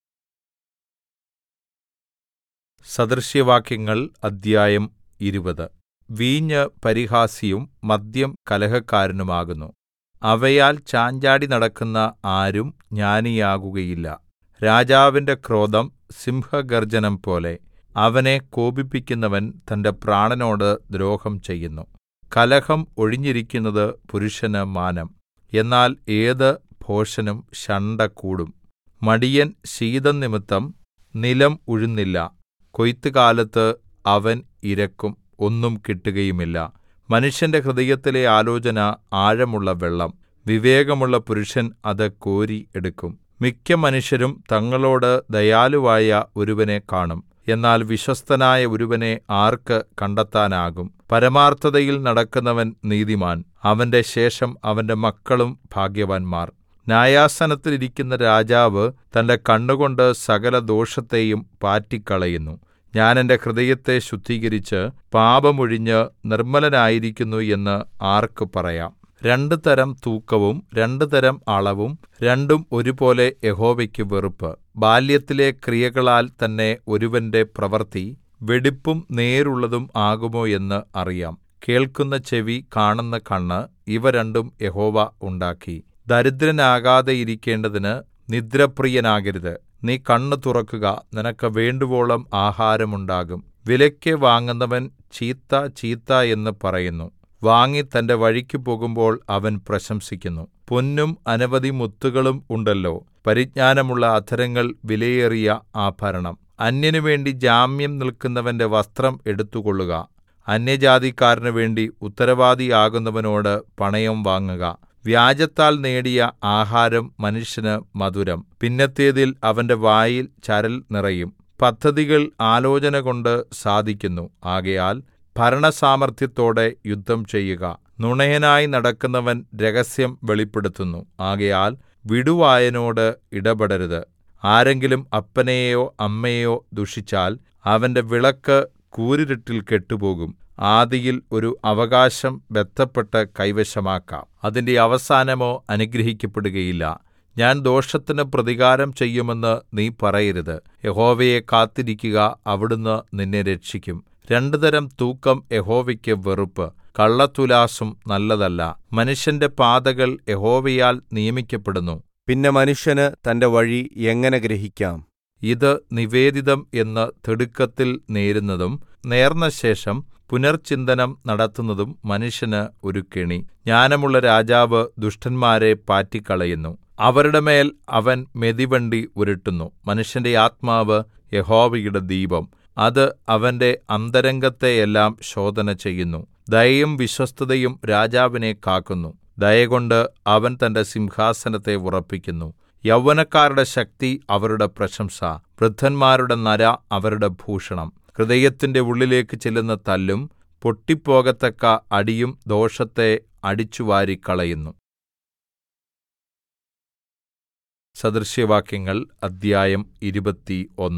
സദൃശ്യവാക്യങ്ങൾ അദ്ധ്യായം ഇരുപത് വീഞ്ഞ് പരിഹാസിയും മദ്യം കലഹക്കാരനുമാകുന്നു അവയാൽ ചാഞ്ചാടി നടക്കുന്ന ആരും ജ്ഞാനിയാകുകയില്ല രാജാവിന്റെ ക്രോധം സിംഹഗർജനം പോലെ അവനെ കോപിപ്പിക്കുന്നവൻ തന്റെ പ്രാണനോട് ദ്രോഹം ചെയ്യുന്നു കലഹം ഒഴിഞ്ഞിരിക്കുന്നത് പുരുഷന് മാനം എന്നാൽ ഏത് ഭോഷനും ശണ്ഠ കൂടും മടിയൻ ശീതം നിമിത്തം നിലം ഉഴുന്നില്ല കൊയ്ത്തുകാലത്ത് അവൻ ഇരക്കും ഒന്നും കിട്ടുകയുമില്ല മനുഷ്യന്റെ ഹൃദയത്തിലെ ആലോചന ആഴമുള്ള വെള്ളം വിവേകമുള്ള പുരുഷൻ അത് കോരി എടുക്കും മിക്ക മനുഷ്യരും തങ്ങളോട് ദയാലുവായ ഒരുവനെ കാണും എന്നാൽ വിശ്വസ്തനായ ഒരുവനെ ആർക്ക് കണ്ടെത്താനാകും പരമാർത്ഥതയിൽ നടക്കുന്നവൻ നീതിമാൻ അവന്റെ ശേഷം അവന്റെ മക്കളും ഭാഗ്യവാന്മാർ ന്യായാസനത്തിൽ ഇരിക്കുന്ന രാജാവ് തന്റെ കണ്ണുകൊണ്ട് സകല ദോഷത്തെയും പാറ്റിക്കളയുന്നു ഞാൻ എന്റെ ഹൃദയത്തെ ശുദ്ധീകരിച്ച് പാപമൊഴിഞ്ഞ് നിർമ്മലനായിരിക്കുന്നു എന്ന് ആർക്ക് പറയാം രണ്ട് തരം തൂക്കവും രണ്ട് തരം അളവും രണ്ടും ഒരുപോലെ യഹോവയ്ക്ക് വെറുപ്പ് ബാല്യത്തിലെ ക്രിയകളാൽ തന്നെ ഒരുവന്റെ പ്രവൃത്തി വെടിപ്പും നേരുള്ളതും ആകുമോ എന്ന് അറിയാം കേൾക്കുന്ന ചെവി കാണുന്ന കണ്ണ് ഇവ രണ്ടും യഹോവ ഉണ്ടാക്കി ദരിദ്രനാകാതെ ഇരിക്കേണ്ടതിന് നിദ്രപ്രിയനാകരുത് നീ കണ്ണ് തുറക്കുക നിനക്ക് വേണ്ടുവോളം ആഹാരമുണ്ടാകും വിലയ്ക്ക് വാങ്ങുന്നവൻ ചീത്ത ചീത്ത എന്ന് പറയുന്നു വാങ്ങി തന്റെ വഴിക്ക് പോകുമ്പോൾ അവൻ പ്രശംസിക്കുന്നു പൊന്നും അനവധി മുത്തുകളും ഉണ്ടല്ലോ പരിജ്ഞാനമുള്ള അധരങ്ങൾ വിലയേറിയ ആഭരണം അന്യനു വേണ്ടി ജാമ്യം നിൽക്കുന്നവന്റെ വസ്ത്രം എടുത്തുകൊള്ളുക അന്യജാതിക്കാരനു വേണ്ടി ഉത്തരവാദിയാകുന്നവനോട് പണയം വാങ്ങുക വ്യാജത്താൽ നേടിയ ആഹാരം മനുഷ്യന് മധുരം പിന്നത്തേതിൽ അവന്റെ വായിൽ ചരൽ നിറയും പദ്ധതികൾ ആലോചനകൊണ്ട് സാധിക്കുന്നു ആകയാൽ ഭരണസാമർത്ഥ്യത്തോടെ യുദ്ധം ചെയ്യുക നുണയനായി നടക്കുന്നവൻ രഹസ്യം വെളിപ്പെടുത്തുന്നു ആകയാൽ വിടുവായനോട് ഇടപെടരുത് ആരെങ്കിലും അപ്പനെയോ അമ്മയെയോ ദുഷിച്ചാൽ അവന്റെ വിളക്ക് കൂരിരുട്ടിൽ കെട്ടുപോകും ആദിയിൽ ഒരു അവകാശം ബദ്ധപ്പെട്ട് കൈവശമാക്കാം അതിന്റെ അവസാനമോ അനുഗ്രഹിക്കപ്പെടുകയില്ല ഞാൻ ദോഷത്തിന് പ്രതികാരം ചെയ്യുമെന്ന് നീ പറയരുത് യഹോവയെ കാത്തിരിക്കുക അവിടുന്ന് നിന്നെ രക്ഷിക്കും രണ്ടു തരം തൂക്കം യഹോവയ്ക്ക് വെറുപ്പ് കള്ളത്തുലാസും നല്ലതല്ല മനുഷ്യന്റെ പാതകൾ യഹോവയാൽ നിയമിക്കപ്പെടുന്നു പിന്നെ മനുഷ്യന് തന്റെ വഴി എങ്ങനെ ഗ്രഹിക്കാം ഇത് നിവേദിതം എന്ന് തിടുക്കത്തിൽ നേരുന്നതും നേർന്നശേഷം പുനർചിന്തനം നടത്തുന്നതും മനുഷ്യന് ഒരു കെണി ജ്ഞാനമുള്ള രാജാവ് ദുഷ്ടന്മാരെ പാറ്റിക്കളയുന്നു അവരുടെ മേൽ അവൻ മെതിവണ്ടി ഉരുട്ടുന്നു മനുഷ്യന്റെ ആത്മാവ് യഹോവയുടെ ദീപം അത് അവന്റെ അന്തരംഗത്തെയെല്ലാം ശോധന ചെയ്യുന്നു ദയയും വിശ്വസ്തതയും രാജാവിനെ കാക്കുന്നു ദയകൊണ്ട് അവൻ തന്റെ സിംഹാസനത്തെ ഉറപ്പിക്കുന്നു യൗവനക്കാരുടെ ശക്തി അവരുടെ പ്രശംസ വൃദ്ധന്മാരുടെ നര അവരുടെ ഭൂഷണം ഹൃദയത്തിന്റെ ഉള്ളിലേക്ക് ചെല്ലുന്ന തല്ലും പൊട്ടിപ്പോകത്തക്ക അടിയും ദോഷത്തെ അടിച്ചുവാരിക്കളയുന്നു സദൃശ്യവാക്യങ്ങൾ അദ്ധ്യായം ഇരുപത്തി ഒന്ന്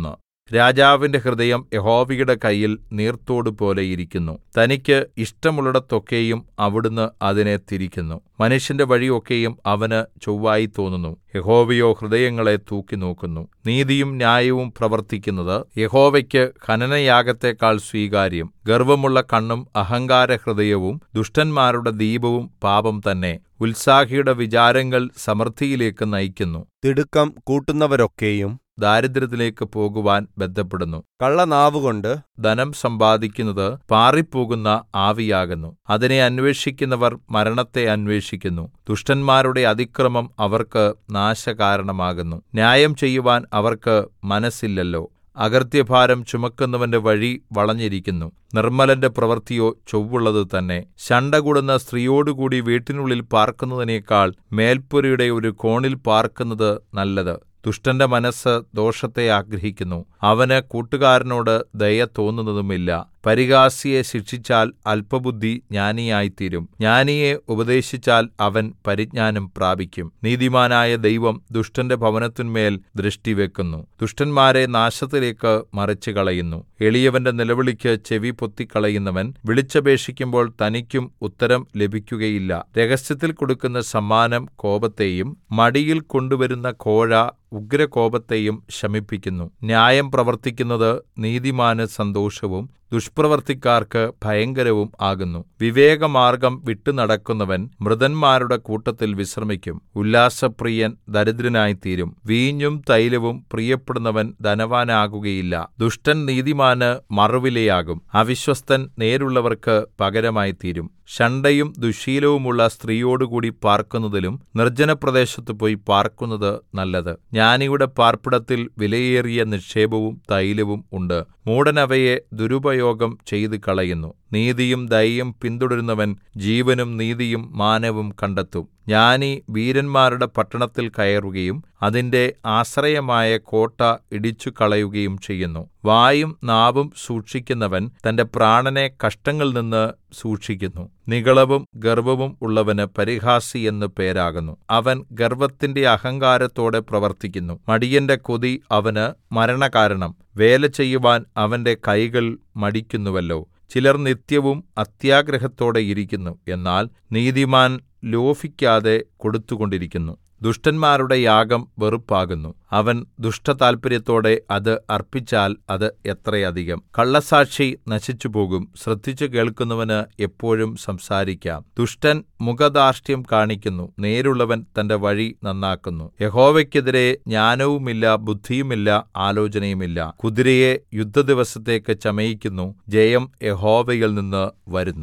രാജാവിന്റെ ഹൃദയം യഹോവയുടെ കയ്യിൽ നീർത്തോടുപോലെ ഇരിക്കുന്നു തനിക്ക് ഇഷ്ടമുള്ളിടത്തൊക്കെയും അവിടുന്ന് അതിനെ തിരിക്കുന്നു മനുഷ്യന്റെ വഴി ഒക്കെയും അവന് ചൊവ്വായി തോന്നുന്നു യഹോവയോ ഹൃദയങ്ങളെ തൂക്കിനോക്കുന്നു നീതിയും ന്യായവും പ്രവർത്തിക്കുന്നത് യഹോവയ്ക്ക് ഹനനയാഗത്തെക്കാൾ സ്വീകാര്യം ഗർവമുള്ള കണ്ണും അഹങ്കാരഹൃദയവും ദുഷ്ടന്മാരുടെ ദീപവും പാപം തന്നെ ഉത്സാഹിയുടെ വിചാരങ്ങൾ സമൃദ്ധിയിലേക്ക് നയിക്കുന്നു തിടുക്കം കൂട്ടുന്നവരൊക്കെയും ദാരിദ്ര്യത്തിലേക്ക് പോകുവാൻ ബദ്ധപ്പെടുന്നു കള്ളനാവുകൊണ്ട് ധനം സമ്പാദിക്കുന്നത് പാറിപ്പോകുന്ന ആവിയാകുന്നു അതിനെ അന്വേഷിക്കുന്നവർ മരണത്തെ അന്വേഷിക്കുന്നു ദുഷ്ടന്മാരുടെ അതിക്രമം അവർക്ക് നാശകാരണമാകുന്നു ന്യായം ചെയ്യുവാൻ അവർക്ക് മനസ്സില്ലല്ലോ അകൃത്യഭാരം ചുമക്കുന്നവന്റെ വഴി വളഞ്ഞിരിക്കുന്നു നിർമ്മലന്റെ പ്രവൃത്തിയോ ചൊവ്വുള്ളത് തന്നെ ശണ്ഠകൂടുന്ന സ്ത്രീയോടുകൂടി വീട്ടിനുള്ളിൽ പാർക്കുന്നതിനേക്കാൾ മേൽപ്പുരയുടെ ഒരു കോണിൽ പാർക്കുന്നത് നല്ലത് ദുഷ്ടന്റെ മനസ്സ് ദോഷത്തെ ആഗ്രഹിക്കുന്നു അവന് കൂട്ടുകാരനോട് ദയ തോന്നുന്നതുമില്ല പരിഹാസിയെ ശിക്ഷിച്ചാൽ അല്പബുദ്ധി ജ്ഞാനിയായിത്തീരും ജ്ഞാനിയെ ഉപദേശിച്ചാൽ അവൻ പരിജ്ഞാനം പ്രാപിക്കും നീതിമാനായ ദൈവം ദുഷ്ടന്റെ ഭവനത്തിന്മേൽ ദൃഷ്ടിവെക്കുന്നു ദുഷ്ടന്മാരെ നാശത്തിലേക്ക് മറിച്ചുകളയുന്നു എളിയവന്റെ നിലവിളിക്ക് ചെവി പൊത്തിക്കളയുന്നവൻ വിളിച്ചപേക്ഷിക്കുമ്പോൾ തനിക്കും ഉത്തരം ലഭിക്കുകയില്ല രഹസ്യത്തിൽ കൊടുക്കുന്ന സമ്മാനം കോപത്തെയും മടിയിൽ കൊണ്ടുവരുന്ന കോഴ ഉഗ്രകോപത്തെയും ശമിപ്പിക്കുന്നു ന്യായം പ്രവർത്തിക്കുന്നത് നീതിമാന് സന്തോഷവും ദുഷ്പ്രവർത്തിക്കാർക്ക് ഭയങ്കരവും ആകുന്നു വിവേകമാർഗം വിട്ടുനടക്കുന്നവൻ മൃതന്മാരുടെ കൂട്ടത്തിൽ വിശ്രമിക്കും ഉല്ലാസപ്രിയൻ ദരിദ്രനായിത്തീരും വീഞ്ഞും തൈലവും പ്രിയപ്പെടുന്നവൻ ധനവാനാകുകയില്ല ദുഷ്ടൻ നീതിമാന് മറുവിലയാകും അവിശ്വസ്തൻ നേരുള്ളവർക്ക് പകരമായിത്തീരും ശണ്ഠയും ദുശ്ശീലവുമുള്ള സ്ത്രീയോടുകൂടി പാർക്കുന്നതിലും നിർജ്ജനപ്രദേശത്ത് പോയി പാർക്കുന്നത് നല്ലത് ജ്ഞാനിയുടെ പാർപ്പിടത്തിൽ വിലയേറിയ നിക്ഷേപവും തൈലവും ഉണ്ട് മൂഢനവയെ ദുരുപയോഗം ചെയ്തു കളയുന്നു നീതിയും ദയയും പിന്തുടരുന്നവൻ ജീവനും നീതിയും മാനവും കണ്ടെത്തും ജ്ഞാനി വീരന്മാരുടെ പട്ടണത്തിൽ കയറുകയും അതിന്റെ ആശ്രയമായ കോട്ട ഇടിച്ചുകളയുകയും ചെയ്യുന്നു വായും നാവും സൂക്ഷിക്കുന്നവൻ തന്റെ പ്രാണനെ കഷ്ടങ്ങളിൽ നിന്ന് സൂക്ഷിക്കുന്നു നിഗളവും ഗർവവും ഉള്ളവന് പരിഹാസി എന്ന് പേരാകുന്നു അവൻ ഗർവത്തിന്റെ അഹങ്കാരത്തോടെ പ്രവർത്തിക്കുന്നു മടിയന്റെ കൊതി അവന് മരണകാരണം വേല ചെയ്യുവാൻ അവന്റെ കൈകൾ മടിക്കുന്നുവല്ലോ ചിലർ നിത്യവും അത്യാഗ്രഹത്തോടെ ഇരിക്കുന്നു എന്നാൽ നീതിമാൻ ലോഭിക്കാതെ കൊടുത്തുകൊണ്ടിരിക്കുന്നു ദുഷ്ടന്മാരുടെ യാഗം വെറുപ്പാകുന്നു അവൻ ദുഷ്ടതാൽപര്യത്തോടെ അത് അർപ്പിച്ചാൽ അത് എത്രയധികം കള്ളസാക്ഷി നശിച്ചുപോകും ശ്രദ്ധിച്ചു കേൾക്കുന്നവന് എപ്പോഴും സംസാരിക്കാം ദുഷ്ടൻ മുഖധാർഷ്ട്യം കാണിക്കുന്നു നേരുള്ളവൻ തന്റെ വഴി നന്നാക്കുന്നു യഹോവയ്ക്കെതിരെ ജ്ഞാനവുമില്ല ബുദ്ധിയുമില്ല ആലോചനയുമില്ല കുതിരയെ യുദ്ധദിവസത്തേക്ക് ചമയിക്കുന്നു ജയം യഹോവയിൽ നിന്ന് വരുന്നു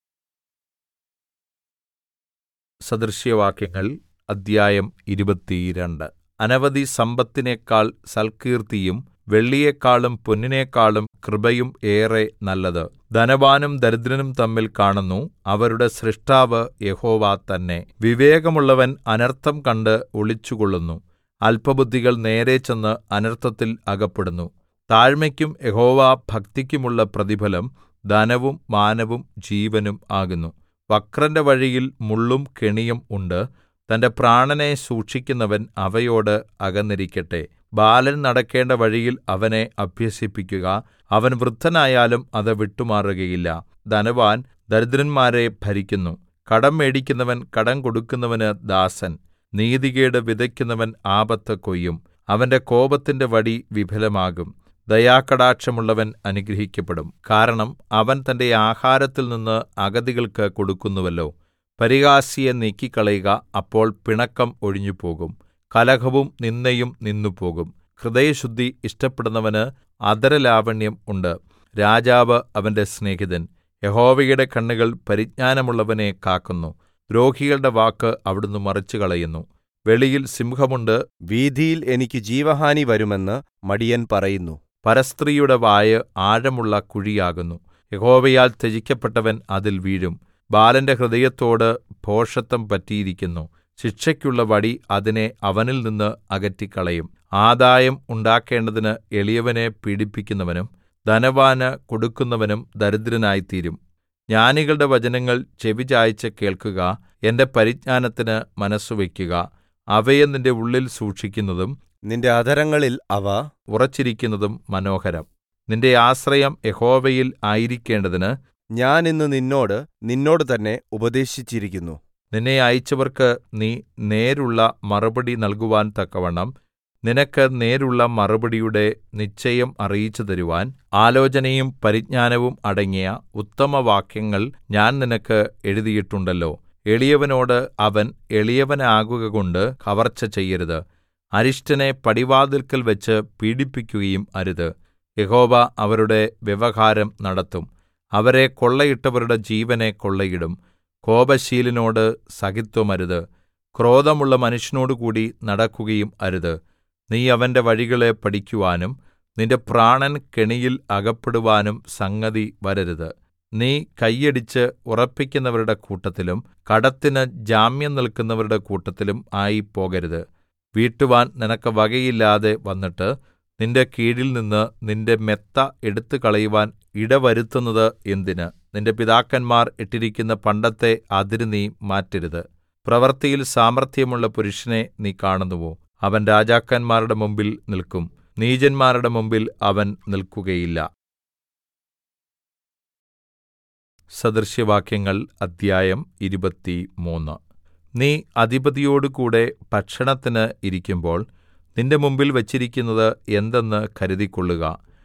സദൃശ്യവാക്യങ്ങൾ അദ്ധ്യായം ഇരുപത്തിരണ്ട് അനവധി സമ്പത്തിനേക്കാൾ സൽകീർത്തിയും വെള്ളിയേക്കാളും പൊന്നിനേക്കാളും കൃപയും ഏറെ നല്ലത് ധനവാനും ദരിദ്രനും തമ്മിൽ കാണുന്നു അവരുടെ സൃഷ്ടാവ് യഹോവ തന്നെ വിവേകമുള്ളവൻ അനർത്ഥം കണ്ട് ഒളിച്ചുകൊള്ളുന്നു അല്പബുദ്ധികൾ നേരെ ചെന്ന് അനർത്ഥത്തിൽ അകപ്പെടുന്നു താഴ്മയ്ക്കും യഹോവ ഭക്തിക്കുമുള്ള പ്രതിഫലം ധനവും മാനവും ജീവനും ആകുന്നു വക്രന്റെ വഴിയിൽ മുള്ളും കെണിയും ഉണ്ട് തന്റെ പ്രാണനെ സൂക്ഷിക്കുന്നവൻ അവയോട് അകന്നിരിക്കട്ടെ ബാലൻ നടക്കേണ്ട വഴിയിൽ അവനെ അഭ്യസിപ്പിക്കുക അവൻ വൃദ്ധനായാലും അത് വിട്ടുമാറുകയില്ല ധനവാൻ ദരിദ്രന്മാരെ ഭരിക്കുന്നു കടം മേടിക്കുന്നവൻ കടം കൊടുക്കുന്നവന് ദാസൻ നീതികേട് വിതയ്ക്കുന്നവൻ ആപത്ത് കൊയ്യും അവന്റെ കോപത്തിന്റെ വടി വിഫലമാകും ദയാകടാക്ഷമുള്ളവൻ അനുഗ്രഹിക്കപ്പെടും കാരണം അവൻ തന്റെ ആഹാരത്തിൽ നിന്ന് അഗതികൾക്ക് കൊടുക്കുന്നുവല്ലോ പരിഹാസിയെ നീക്കിക്കളയുക അപ്പോൾ പിണക്കം ഒഴിഞ്ഞുപോകും കലഹവും നിന്ദയും നിന്നുപോകും ഹൃദയശുദ്ധി ഇഷ്ടപ്പെടുന്നവന് അധരലാവണ്യം ഉണ്ട് രാജാവ് അവന്റെ സ്നേഹിതൻ യഹോവയുടെ കണ്ണുകൾ പരിജ്ഞാനമുള്ളവനെ കാക്കുന്നു ദ്രോഹികളുടെ വാക്ക് അവിടുന്ന് മറിച്ചുകളയുന്നു വെളിയിൽ സിംഹമുണ്ട് വീഥിയിൽ എനിക്ക് ജീവഹാനി വരുമെന്ന് മടിയൻ പറയുന്നു പരസ്ത്രീയുടെ വായ് ആഴമുള്ള കുഴിയാകുന്നു യഹോവയാൽ ത്യജിക്കപ്പെട്ടവൻ അതിൽ വീഴും ബാലന്റെ ഹൃദയത്തോട് ഭോഷത്വം പറ്റിയിരിക്കുന്നു ശിക്ഷയ്ക്കുള്ള വടി അതിനെ അവനിൽ നിന്ന് അകറ്റിക്കളയും ആദായം ഉണ്ടാക്കേണ്ടതിന് എളിയവനെ പീഡിപ്പിക്കുന്നവനും ധനവാന് കൊടുക്കുന്നവനും ദരിദ്രനായിത്തീരും ജ്ഞാനികളുടെ വചനങ്ങൾ ചെവിചായിച്ച് കേൾക്കുക എന്റെ പരിജ്ഞാനത്തിന് മനസ്സുവെക്കുക അവയെ നിന്റെ ഉള്ളിൽ സൂക്ഷിക്കുന്നതും നിന്റെ അധരങ്ങളിൽ അവ ഉറച്ചിരിക്കുന്നതും മനോഹരം നിന്റെ ആശ്രയം യഹോവയിൽ ആയിരിക്കേണ്ടതിന് ഞാൻ ഇന്ന് നിന്നോട് നിന്നോട് തന്നെ ഉപദേശിച്ചിരിക്കുന്നു നിന്നെ അയച്ചവർക്ക് നീ നേരുള്ള മറുപടി നൽകുവാൻ തക്കവണ്ണം നിനക്ക് നേരുള്ള മറുപടിയുടെ നിശ്ചയം അറിയിച്ചു തരുവാൻ ആലോചനയും പരിജ്ഞാനവും അടങ്ങിയ ഉത്തമവാക്യങ്ങൾ ഞാൻ നിനക്ക് എഴുതിയിട്ടുണ്ടല്ലോ എളിയവനോട് അവൻ എളിയവനാകുകകൊണ്ട് കവർച്ച ചെയ്യരുത് അരിഷ്ടനെ പടിവാതിൽക്കൽ വെച്ച് പീഡിപ്പിക്കുകയും അരുത് യഹോവ അവരുടെ വ്യവഹാരം നടത്തും അവരെ കൊള്ളയിട്ടവരുടെ ജീവനെ കൊള്ളയിടും കോപശീലനോട് സഹിത്വമരുത് ക്രോധമുള്ള മനുഷ്യനോടുകൂടി നടക്കുകയും അരുത് നീ അവന്റെ വഴികളെ പഠിക്കുവാനും നിന്റെ പ്രാണൻ കെണിയിൽ അകപ്പെടുവാനും സംഗതി വരരുത് നീ കൈയടിച്ച് ഉറപ്പിക്കുന്നവരുടെ കൂട്ടത്തിലും കടത്തിന് ജാമ്യം നിൽക്കുന്നവരുടെ കൂട്ടത്തിലും ആയി പോകരുത് വീട്ടുവാൻ നിനക്ക് വകയില്ലാതെ വന്നിട്ട് നിന്റെ കീഴിൽ നിന്ന് നിന്റെ മെത്ത എടുത്തുകളയുവാൻ ഇടവരുത്തുന്നത് എന്തിന് നിന്റെ പിതാക്കന്മാർ ഇട്ടിരിക്കുന്ന പണ്ടത്തെ അതിര് നീ മാറ്റരുത് പ്രവൃത്തിയിൽ സാമർത്ഥ്യമുള്ള പുരുഷനെ നീ കാണുന്നുവോ അവൻ രാജാക്കന്മാരുടെ മുമ്പിൽ നിൽക്കും നീചന്മാരുടെ മുമ്പിൽ അവൻ നിൽക്കുകയില്ല സദൃശ്യവാക്യങ്ങൾ അദ്ധ്യായം ഇരുപത്തിമൂന്ന് നീ അധിപതിയോടുകൂടെ ഭക്ഷണത്തിന് ഇരിക്കുമ്പോൾ നിന്റെ മുമ്പിൽ വച്ചിരിക്കുന്നത് എന്തെന്ന് കരുതിക്കൊള്ളുക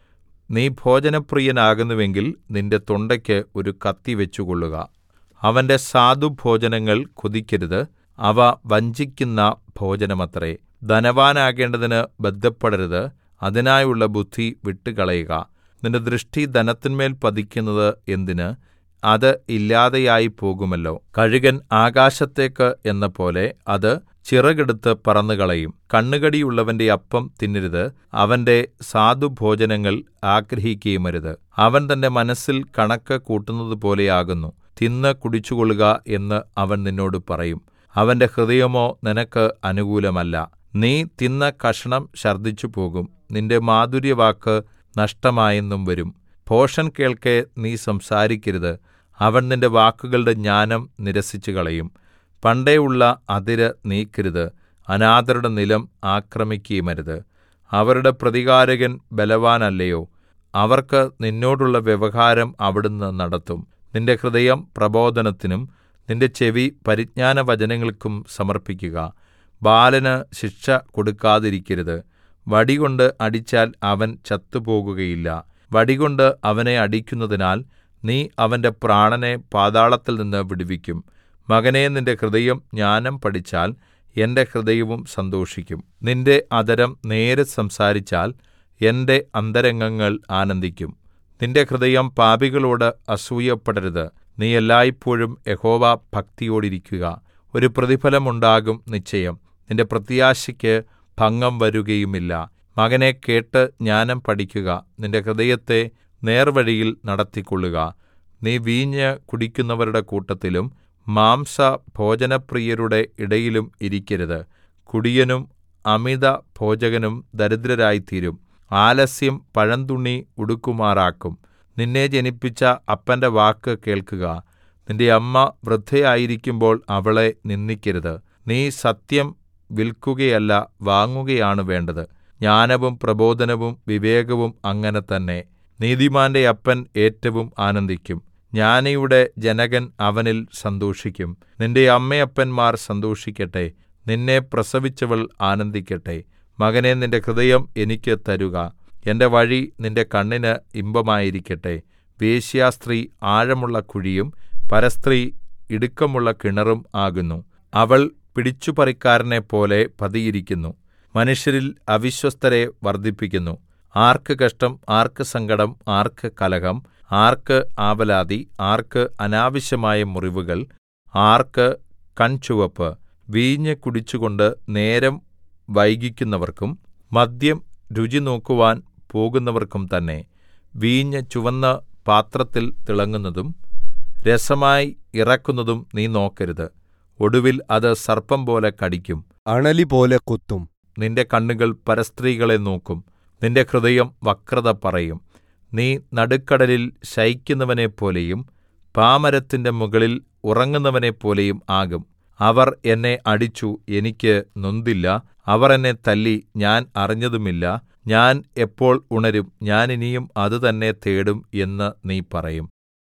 നീ ഭോജനപ്രിയനാകുന്നുവെങ്കിൽ നിന്റെ തൊണ്ടയ്ക്ക് ഒരു കത്തി വെച്ചുകൊള്ളുക അവന്റെ സാധുഭോജനങ്ങൾ കൊതിക്കരുത് അവ വഞ്ചിക്കുന്ന ഭോജനമത്രേ ധനവാനാകേണ്ടതിന് ബദ്ധപ്പെടരുത് അതിനായുള്ള ബുദ്ധി വിട്ടുകളയുക നിന്റെ ദൃഷ്ടി ധനത്തിന്മേൽ പതിക്കുന്നത് എന്തിന് അത് ഇല്ലാതെയായി പോകുമല്ലോ കഴുകൻ ആകാശത്തേക്ക് എന്നപോലെ അത് ചിറകെടുത്ത് പറന്നുകളയും കണ്ണുകടിയുള്ളവന്റെ അപ്പം തിന്നരുത് അവന്റെ സാധുഭോജനങ്ങൾ ആഗ്രഹിക്കുകയുമരുത് അവൻ തന്റെ മനസ്സിൽ കണക്ക് കൂട്ടുന്നതുപോലെയാകുന്നു തിന്ന് കുടിച്ചുകൊള്ളുക എന്ന് അവൻ നിന്നോട് പറയും അവന്റെ ഹൃദയമോ നിനക്ക് അനുകൂലമല്ല നീ തിന്ന കഷണം ഛർദ്ദിച്ചു പോകും നിന്റെ മാധുര്യവാക്ക് നഷ്ടമായെന്നും വരും ഭോഷൻ കേൾക്കെ നീ സംസാരിക്കരുത് അവൻ നിന്റെ വാക്കുകളുടെ ജ്ഞാനം നിരസിച്ചുകളയും പണ്ടേയുള്ള അതിര് നീക്കരുത് അനാഥരുടെ നിലം ആക്രമിക്കുകയുമരുത് അവരുടെ പ്രതികാരകൻ ബലവാനല്ലയോ അവർക്ക് നിന്നോടുള്ള വ്യവഹാരം അവിടുന്ന് നടത്തും നിന്റെ ഹൃദയം പ്രബോധനത്തിനും നിന്റെ ചെവി പരിജ്ഞാനവചനങ്ങൾക്കും സമർപ്പിക്കുക ബാലന് ശിക്ഷ കൊടുക്കാതിരിക്കരുത് വടികൊണ്ട് അടിച്ചാൽ അവൻ ചത്തുപോകുകയില്ല വടികൊണ്ട് അവനെ അടിക്കുന്നതിനാൽ നീ അവന്റെ പ്രാണനെ പാതാളത്തിൽ നിന്ന് വിടുവിക്കും മകനേ നിന്റെ ഹൃദയം ജ്ഞാനം പഠിച്ചാൽ എന്റെ ഹൃദയവും സന്തോഷിക്കും നിന്റെ അധരം നേരെ സംസാരിച്ചാൽ എന്റെ അന്തരംഗങ്ങൾ ആനന്ദിക്കും നിന്റെ ഹൃദയം പാപികളോട് അസൂയപ്പെടരുത് നീ എല്ലായ്പോഴും യഹോവ ഭക്തിയോടിരിക്കുക ഒരു പ്രതിഫലമുണ്ടാകും നിശ്ചയം നിന്റെ പ്രത്യാശയ്ക്ക് ഭംഗം വരുകയുമില്ല മകനെ കേട്ട് ജ്ഞാനം പഠിക്കുക നിന്റെ ഹൃദയത്തെ നേർവഴിയിൽ നടത്തിക്കൊള്ളുക നീ വീഞ്ഞ് കുടിക്കുന്നവരുടെ കൂട്ടത്തിലും മാംസ ഭോജനപ്രിയരുടെ ഇടയിലും ഇരിക്കരുത് കുടിയനും അമിത ഭോജകനും ദരിദ്രരായിത്തീരും ആലസ്യം പഴന്തുണി ഉടുക്കുമാറാക്കും നിന്നെ ജനിപ്പിച്ച അപ്പന്റെ വാക്ക് കേൾക്കുക നിന്റെ അമ്മ വൃദ്ധയായിരിക്കുമ്പോൾ അവളെ നിന്ദിക്കരുത് നീ സത്യം വിൽക്കുകയല്ല വാങ്ങുകയാണ് വേണ്ടത് ജ്ഞാനവും പ്രബോധനവും വിവേകവും അങ്ങനെ തന്നെ നീതിമാന്റെ അപ്പൻ ഏറ്റവും ആനന്ദിക്കും ജ്ഞാനിയുടെ ജനകൻ അവനിൽ സന്തോഷിക്കും നിന്റെ അമ്മയപ്പന്മാർ സന്തോഷിക്കട്ടെ നിന്നെ പ്രസവിച്ചവൾ ആനന്ദിക്കട്ടെ മകനെ നിന്റെ ഹൃദയം എനിക്ക് തരുക എന്റെ വഴി നിന്റെ കണ്ണിന് ഇമ്പമായിരിക്കട്ടെ വേശ്യാസ്ത്രീ ആഴമുള്ള കുഴിയും പരസ്ത്രീ ഇടുക്കമുള്ള കിണറും ആകുന്നു അവൾ പിടിച്ചുപറിക്കാരനെപ്പോലെ പതിയിരിക്കുന്നു മനുഷ്യരിൽ അവിശ്വസ്തരെ വർദ്ധിപ്പിക്കുന്നു ആർക്ക് കഷ്ടം ആർക്ക് സങ്കടം ആർക്ക് കലഹം ആർക്ക് ആവലാതി ആർക്ക് അനാവശ്യമായ മുറിവുകൾ ആർക്ക് കൺചുവപ്പ് വീഞ്ഞ് കുടിച്ചുകൊണ്ട് നേരം വൈകിക്കുന്നവർക്കും മദ്യം രുചി നോക്കുവാൻ പോകുന്നവർക്കും തന്നെ വീഞ്ഞ് ചുവന്ന പാത്രത്തിൽ തിളങ്ങുന്നതും രസമായി ഇറക്കുന്നതും നീ നോക്കരുത് ഒടുവിൽ അത് സർപ്പംപോലെ കടിക്കും അണലി പോലെ കുത്തും നിന്റെ കണ്ണുകൾ പരസ്ത്രീകളെ നോക്കും നിന്റെ ഹൃദയം വക്രത പറയും നീ നടുക്കടലിൽ ശയിക്കുന്നവനെപ്പോലെയും പാമരത്തിന്റെ മുകളിൽ ഉറങ്ങുന്നവനെപ്പോലെയും ആകും അവർ എന്നെ അടിച്ചു എനിക്ക് നൊന്തില്ല അവർ എന്നെ തല്ലി ഞാൻ അറിഞ്ഞതുമില്ല ഞാൻ എപ്പോൾ ഉണരും ഞാൻ ഇനിയും അത് തന്നെ തേടും എന്ന് നീ പറയും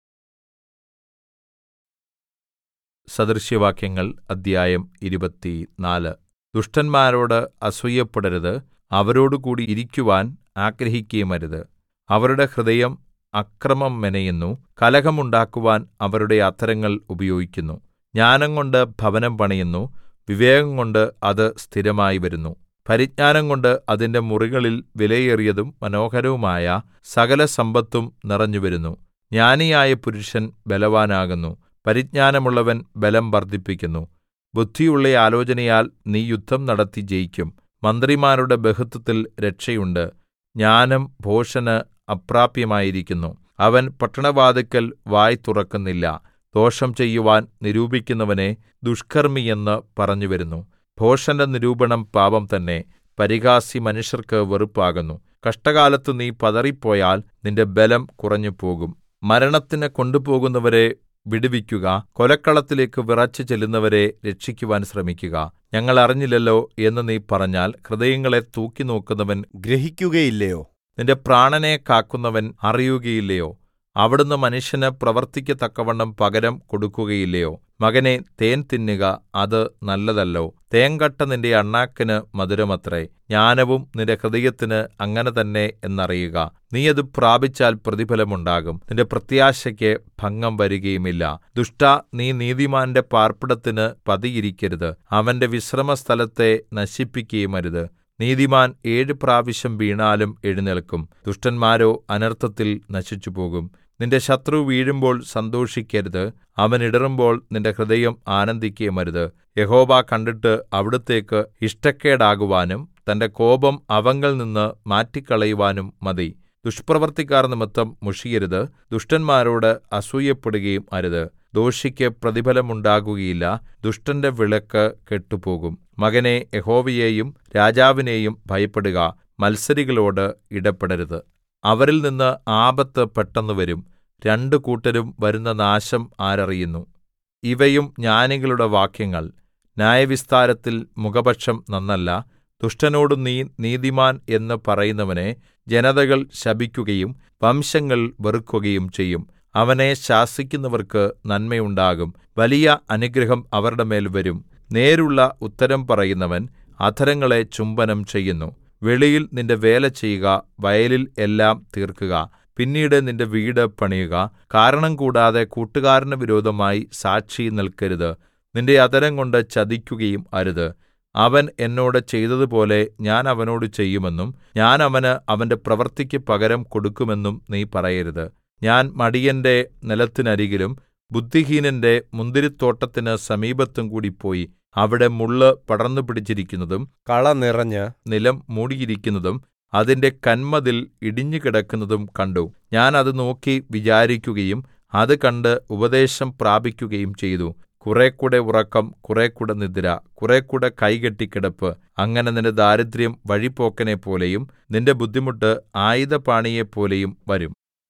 സദൃശ്യവാക്യങ്ങൾ അദ്ധ്യായം ഇരുപത്തിനാല് ദുഷ്ടന്മാരോട് അസൂയപ്പെടരുത് അവരോടുകൂടി ഇരിക്കുവാൻ ആഗ്രഹിക്കുകയുമരുത് അവരുടെ ഹൃദയം അക്രമം മെനയുന്നു കലഹമുണ്ടാക്കുവാൻ അവരുടെ അധരങ്ങൾ ഉപയോഗിക്കുന്നു ജ്ഞാനംകൊണ്ട് ഭവനം പണിയുന്നു വിവേകംകൊണ്ട് അത് സ്ഥിരമായി വരുന്നു പരിജ്ഞാനംകൊണ്ട് അതിന്റെ മുറികളിൽ വിലയേറിയതും മനോഹരവുമായ സകല സമ്പത്തും നിറഞ്ഞുവരുന്നു ജ്ഞാനിയായ പുരുഷൻ ബലവാനാകുന്നു പരിജ്ഞാനമുള്ളവൻ ബലം വർദ്ധിപ്പിക്കുന്നു ബുദ്ധിയുള്ള ആലോചനയാൽ നീ യുദ്ധം നടത്തി ജയിക്കും മന്ത്രിമാരുടെ ബഹുത്വത്തിൽ രക്ഷയുണ്ട് ജ്ഞാനം ഭോഷന് അപ്രാപ്യമായിരിക്കുന്നു അവൻ പട്ടണവാതിൽക്കൽ വായ് തുറക്കുന്നില്ല ദോഷം ചെയ്യുവാൻ നിരൂപിക്കുന്നവനെ ദുഷ്കർമ്മി എന്ന് പറഞ്ഞുവരുന്നു ഭോഷന്റെ നിരൂപണം പാപം തന്നെ പരിഹാസി മനുഷ്യർക്ക് വെറുപ്പാകുന്നു കഷ്ടകാലത്ത് നീ പതറിപ്പോയാൽ നിന്റെ ബലം കുറഞ്ഞുപോകും മരണത്തിന് കൊണ്ടുപോകുന്നവരെ വിടുവിക്കുക കൊലക്കളത്തിലേക്ക് വിറച്ചു ചെല്ലുന്നവരെ രക്ഷിക്കുവാൻ ശ്രമിക്കുക ഞങ്ങൾ അറിഞ്ഞില്ലല്ലോ എന്ന് നീ പറഞ്ഞാൽ ഹൃദയങ്ങളെ തൂക്കിനോക്കുന്നവൻ ഗ്രഹിക്കുകയില്ലയോ നിന്റെ പ്രാണനെ കാക്കുന്നവൻ അറിയുകയില്ലയോ അവിടുന്ന് മനുഷ്യന് പ്രവർത്തിക്ക് തക്കവണ്ണം പകരം കൊടുക്കുകയില്ലയോ മകനേ തേൻ തിന്നുക അത് നല്ലതല്ലോ തേങ്കട്ട നിന്റെ അണ്ണാക്കിന് മധുരമത്രേ ജ്ഞാനവും നിന്റെ ഹൃദയത്തിന് അങ്ങനെ തന്നെ എന്നറിയുക നീ അത് പ്രാപിച്ചാൽ പ്രതിഫലമുണ്ടാകും നിന്റെ പ്രത്യാശയ്ക്ക് ഭംഗം വരികയുമില്ല ദുഷ്ടാ നീ നീതിമാന്റെ പാർപ്പിടത്തിന് പതിയിരിക്കരുത് അവന്റെ വിശ്രമസ്ഥലത്തെ നശിപ്പിക്കുകയുമരുത് നീതിമാൻ ഏഴ് പ്രാവശ്യം വീണാലും എഴുന്നേൽക്കും ദുഷ്ടന്മാരോ അനർത്ഥത്തിൽ നശിച്ചുപോകും നിന്റെ ശത്രു വീഴുമ്പോൾ സന്തോഷിക്കരുത് അവൻ ഇടറുമ്പോൾ നിന്റെ ഹൃദയം ആനന്ദിക്കുകയുമരുത് യഹോവ കണ്ടിട്ട് അവിടുത്തേക്ക് ഇഷ്ടക്കേടാകുവാനും തന്റെ കോപം അവങ്കൽ നിന്ന് മാറ്റിക്കളയുവാനും മതി ദുഷ്പ്രവൃത്തിക്കാർ നിമിത്തം മുഷിയരുത് ദുഷ്ടന്മാരോട് അസൂയപ്പെടുകയും അരുത് ദോഷിക്ക് പ്രതിഫലമുണ്ടാകുകയില്ല ദുഷ്ടന്റെ വിളക്ക് കെട്ടുപോകും മകനേ യഹോവയെയും രാജാവിനെയും ഭയപ്പെടുക മത്സരികളോട് ഇടപെടരുത് അവരിൽ നിന്ന് ആപത്ത് പെട്ടെന്ന് വരും രണ്ടു കൂട്ടരും വരുന്ന നാശം ആരറിയുന്നു ഇവയും ജ്ഞാനികളുടെ വാക്യങ്ങൾ ന്യായവിസ്താരത്തിൽ മുഖപക്ഷം നന്നല്ല ദുഷ്ടനോട് നീ നീതിമാൻ എന്ന് പറയുന്നവനെ ജനതകൾ ശപിക്കുകയും വംശങ്ങൾ വെറുക്കുകയും ചെയ്യും അവനെ ശാസിക്കുന്നവർക്ക് നന്മയുണ്ടാകും വലിയ അനുഗ്രഹം അവരുടെ മേൽ വരും നേരുള്ള ഉത്തരം പറയുന്നവൻ അധരങ്ങളെ ചുംബനം ചെയ്യുന്നു വെളിയിൽ നിന്റെ വേല ചെയ്യുക വയലിൽ എല്ലാം തീർക്കുക പിന്നീട് നിന്റെ വീട് പണിയുക കാരണം കൂടാതെ കൂട്ടുകാരന് വിരോധമായി സാക്ഷി നിൽക്കരുത് നിന്റെ അധരം കൊണ്ട് ചതിക്കുകയും അരുത് അവൻ എന്നോട് ചെയ്തതുപോലെ ഞാൻ അവനോട് ചെയ്യുമെന്നും ഞാൻ അവന് അവന്റെ പ്രവൃത്തിക്ക് പകരം കൊടുക്കുമെന്നും നീ പറയരുത് ഞാൻ മടിയന്റെ നിലത്തിനരികിലും ബുദ്ധിഹീനന്റെ മുന്തിരിത്തോട്ടത്തിന് സമീപത്തും കൂടി പോയി അവിടെ മുള്ള് പടർന്നു പിടിച്ചിരിക്കുന്നതും കള നിറഞ്ഞ് നിലം മൂടിയിരിക്കുന്നതും അതിന്റെ കന്മതിൽ ഇടിഞ്ഞുകിടക്കുന്നതും കണ്ടു ഞാൻ അത് നോക്കി വിചാരിക്കുകയും അത് കണ്ട് ഉപദേശം പ്രാപിക്കുകയും ചെയ്തു കുറെക്കൂടെ ഉറക്കം കുറെക്കൂടെ നിദ്ര കുറെക്കൂടെ കൈകെട്ടിക്കിടപ്പ് അങ്ങനെ നിന്റെ ദാരിദ്ര്യം വഴിപോക്കനെപ്പോലെയും നിന്റെ ബുദ്ധിമുട്ട് ആയുധപാണിയെപ്പോലെയും വരും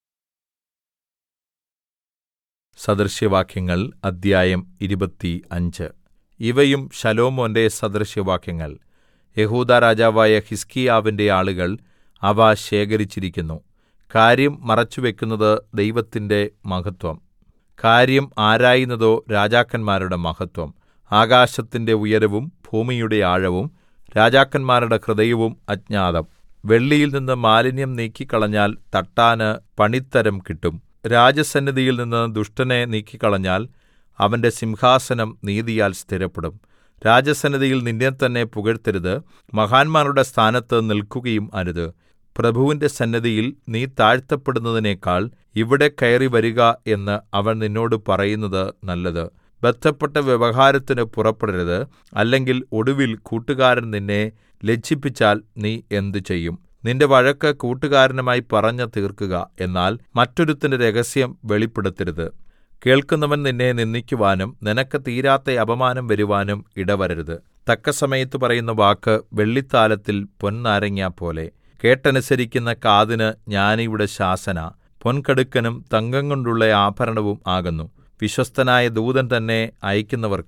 സദൃശ്യവാക്യങ്ങൾ അദ്ധ്യായം ഇരുപത്തി അഞ്ച് ഇവയും ശലോമോന്റെ സദൃശ്യവാക്യങ്ങൾ യഹൂദാ രാജാവായ ഹിസ്കീയാവിന്റെ ആളുകൾ അവ ശേഖരിച്ചിരിക്കുന്നു കാര്യം മറച്ചുവെക്കുന്നത് ദൈവത്തിന്റെ മഹത്വം കാര്യം ആരായുന്നതോ രാജാക്കന്മാരുടെ മഹത്വം ആകാശത്തിന്റെ ഉയരവും ഭൂമിയുടെ ആഴവും രാജാക്കന്മാരുടെ ഹൃദയവും അജ്ഞാതം വെള്ളിയിൽ നിന്ന് മാലിന്യം നീക്കിക്കളഞ്ഞാൽ തട്ടാന് പണിത്തരം കിട്ടും രാജസന്നിധിയിൽ നിന്ന് ദുഷ്ടനെ നീക്കിക്കളഞ്ഞാൽ അവന്റെ സിംഹാസനം നീതിയാൽ സ്ഥിരപ്പെടും രാജസന്നിധിയിൽ നിന്നെ തന്നെ പുകഴ്ത്തരുത് മഹാന്മാരുടെ സ്ഥാനത്ത് നിൽക്കുകയും അരുത് പ്രഭുവിന്റെ സന്നിധിയിൽ നീ താഴ്ത്തപ്പെടുന്നതിനേക്കാൾ ഇവിടെ കയറി വരിക എന്ന് അവൻ നിന്നോട് പറയുന്നത് നല്ലത് ബദ്ധപ്പെട്ട വ്യവഹാരത്തിന് പുറപ്പെടരുത് അല്ലെങ്കിൽ ഒടുവിൽ കൂട്ടുകാരൻ നിന്നെ ലജ്ജിപ്പിച്ചാൽ നീ എന്ത് ചെയ്യും നിന്റെ വഴക്ക് കൂട്ടുകാരനുമായി പറഞ്ഞു തീർക്കുക എന്നാൽ മറ്റൊരുത്തിന്റെ രഹസ്യം വെളിപ്പെടുത്തരുത് കേൾക്കുന്നവൻ നിന്നെ നിന്ദിക്കുവാനും നിനക്ക് തീരാത്ത അപമാനം വരുവാനും ഇടവരരുത് തക്കസമയത്ത് പറയുന്ന വാക്ക് വെള്ളിത്താലത്തിൽ പൊൻനാരങ്ങ പോലെ കേട്ടനുസരിക്കുന്ന കാതിന് ജ്ഞാനിയുടെ ശാസന പൊൻകടുക്കനും തങ്കം കൊണ്ടുള്ള ആഭരണവും ആകുന്നു വിശ്വസ്തനായ ദൂതൻ തന്നെ അയക്കുന്നവർക്ക്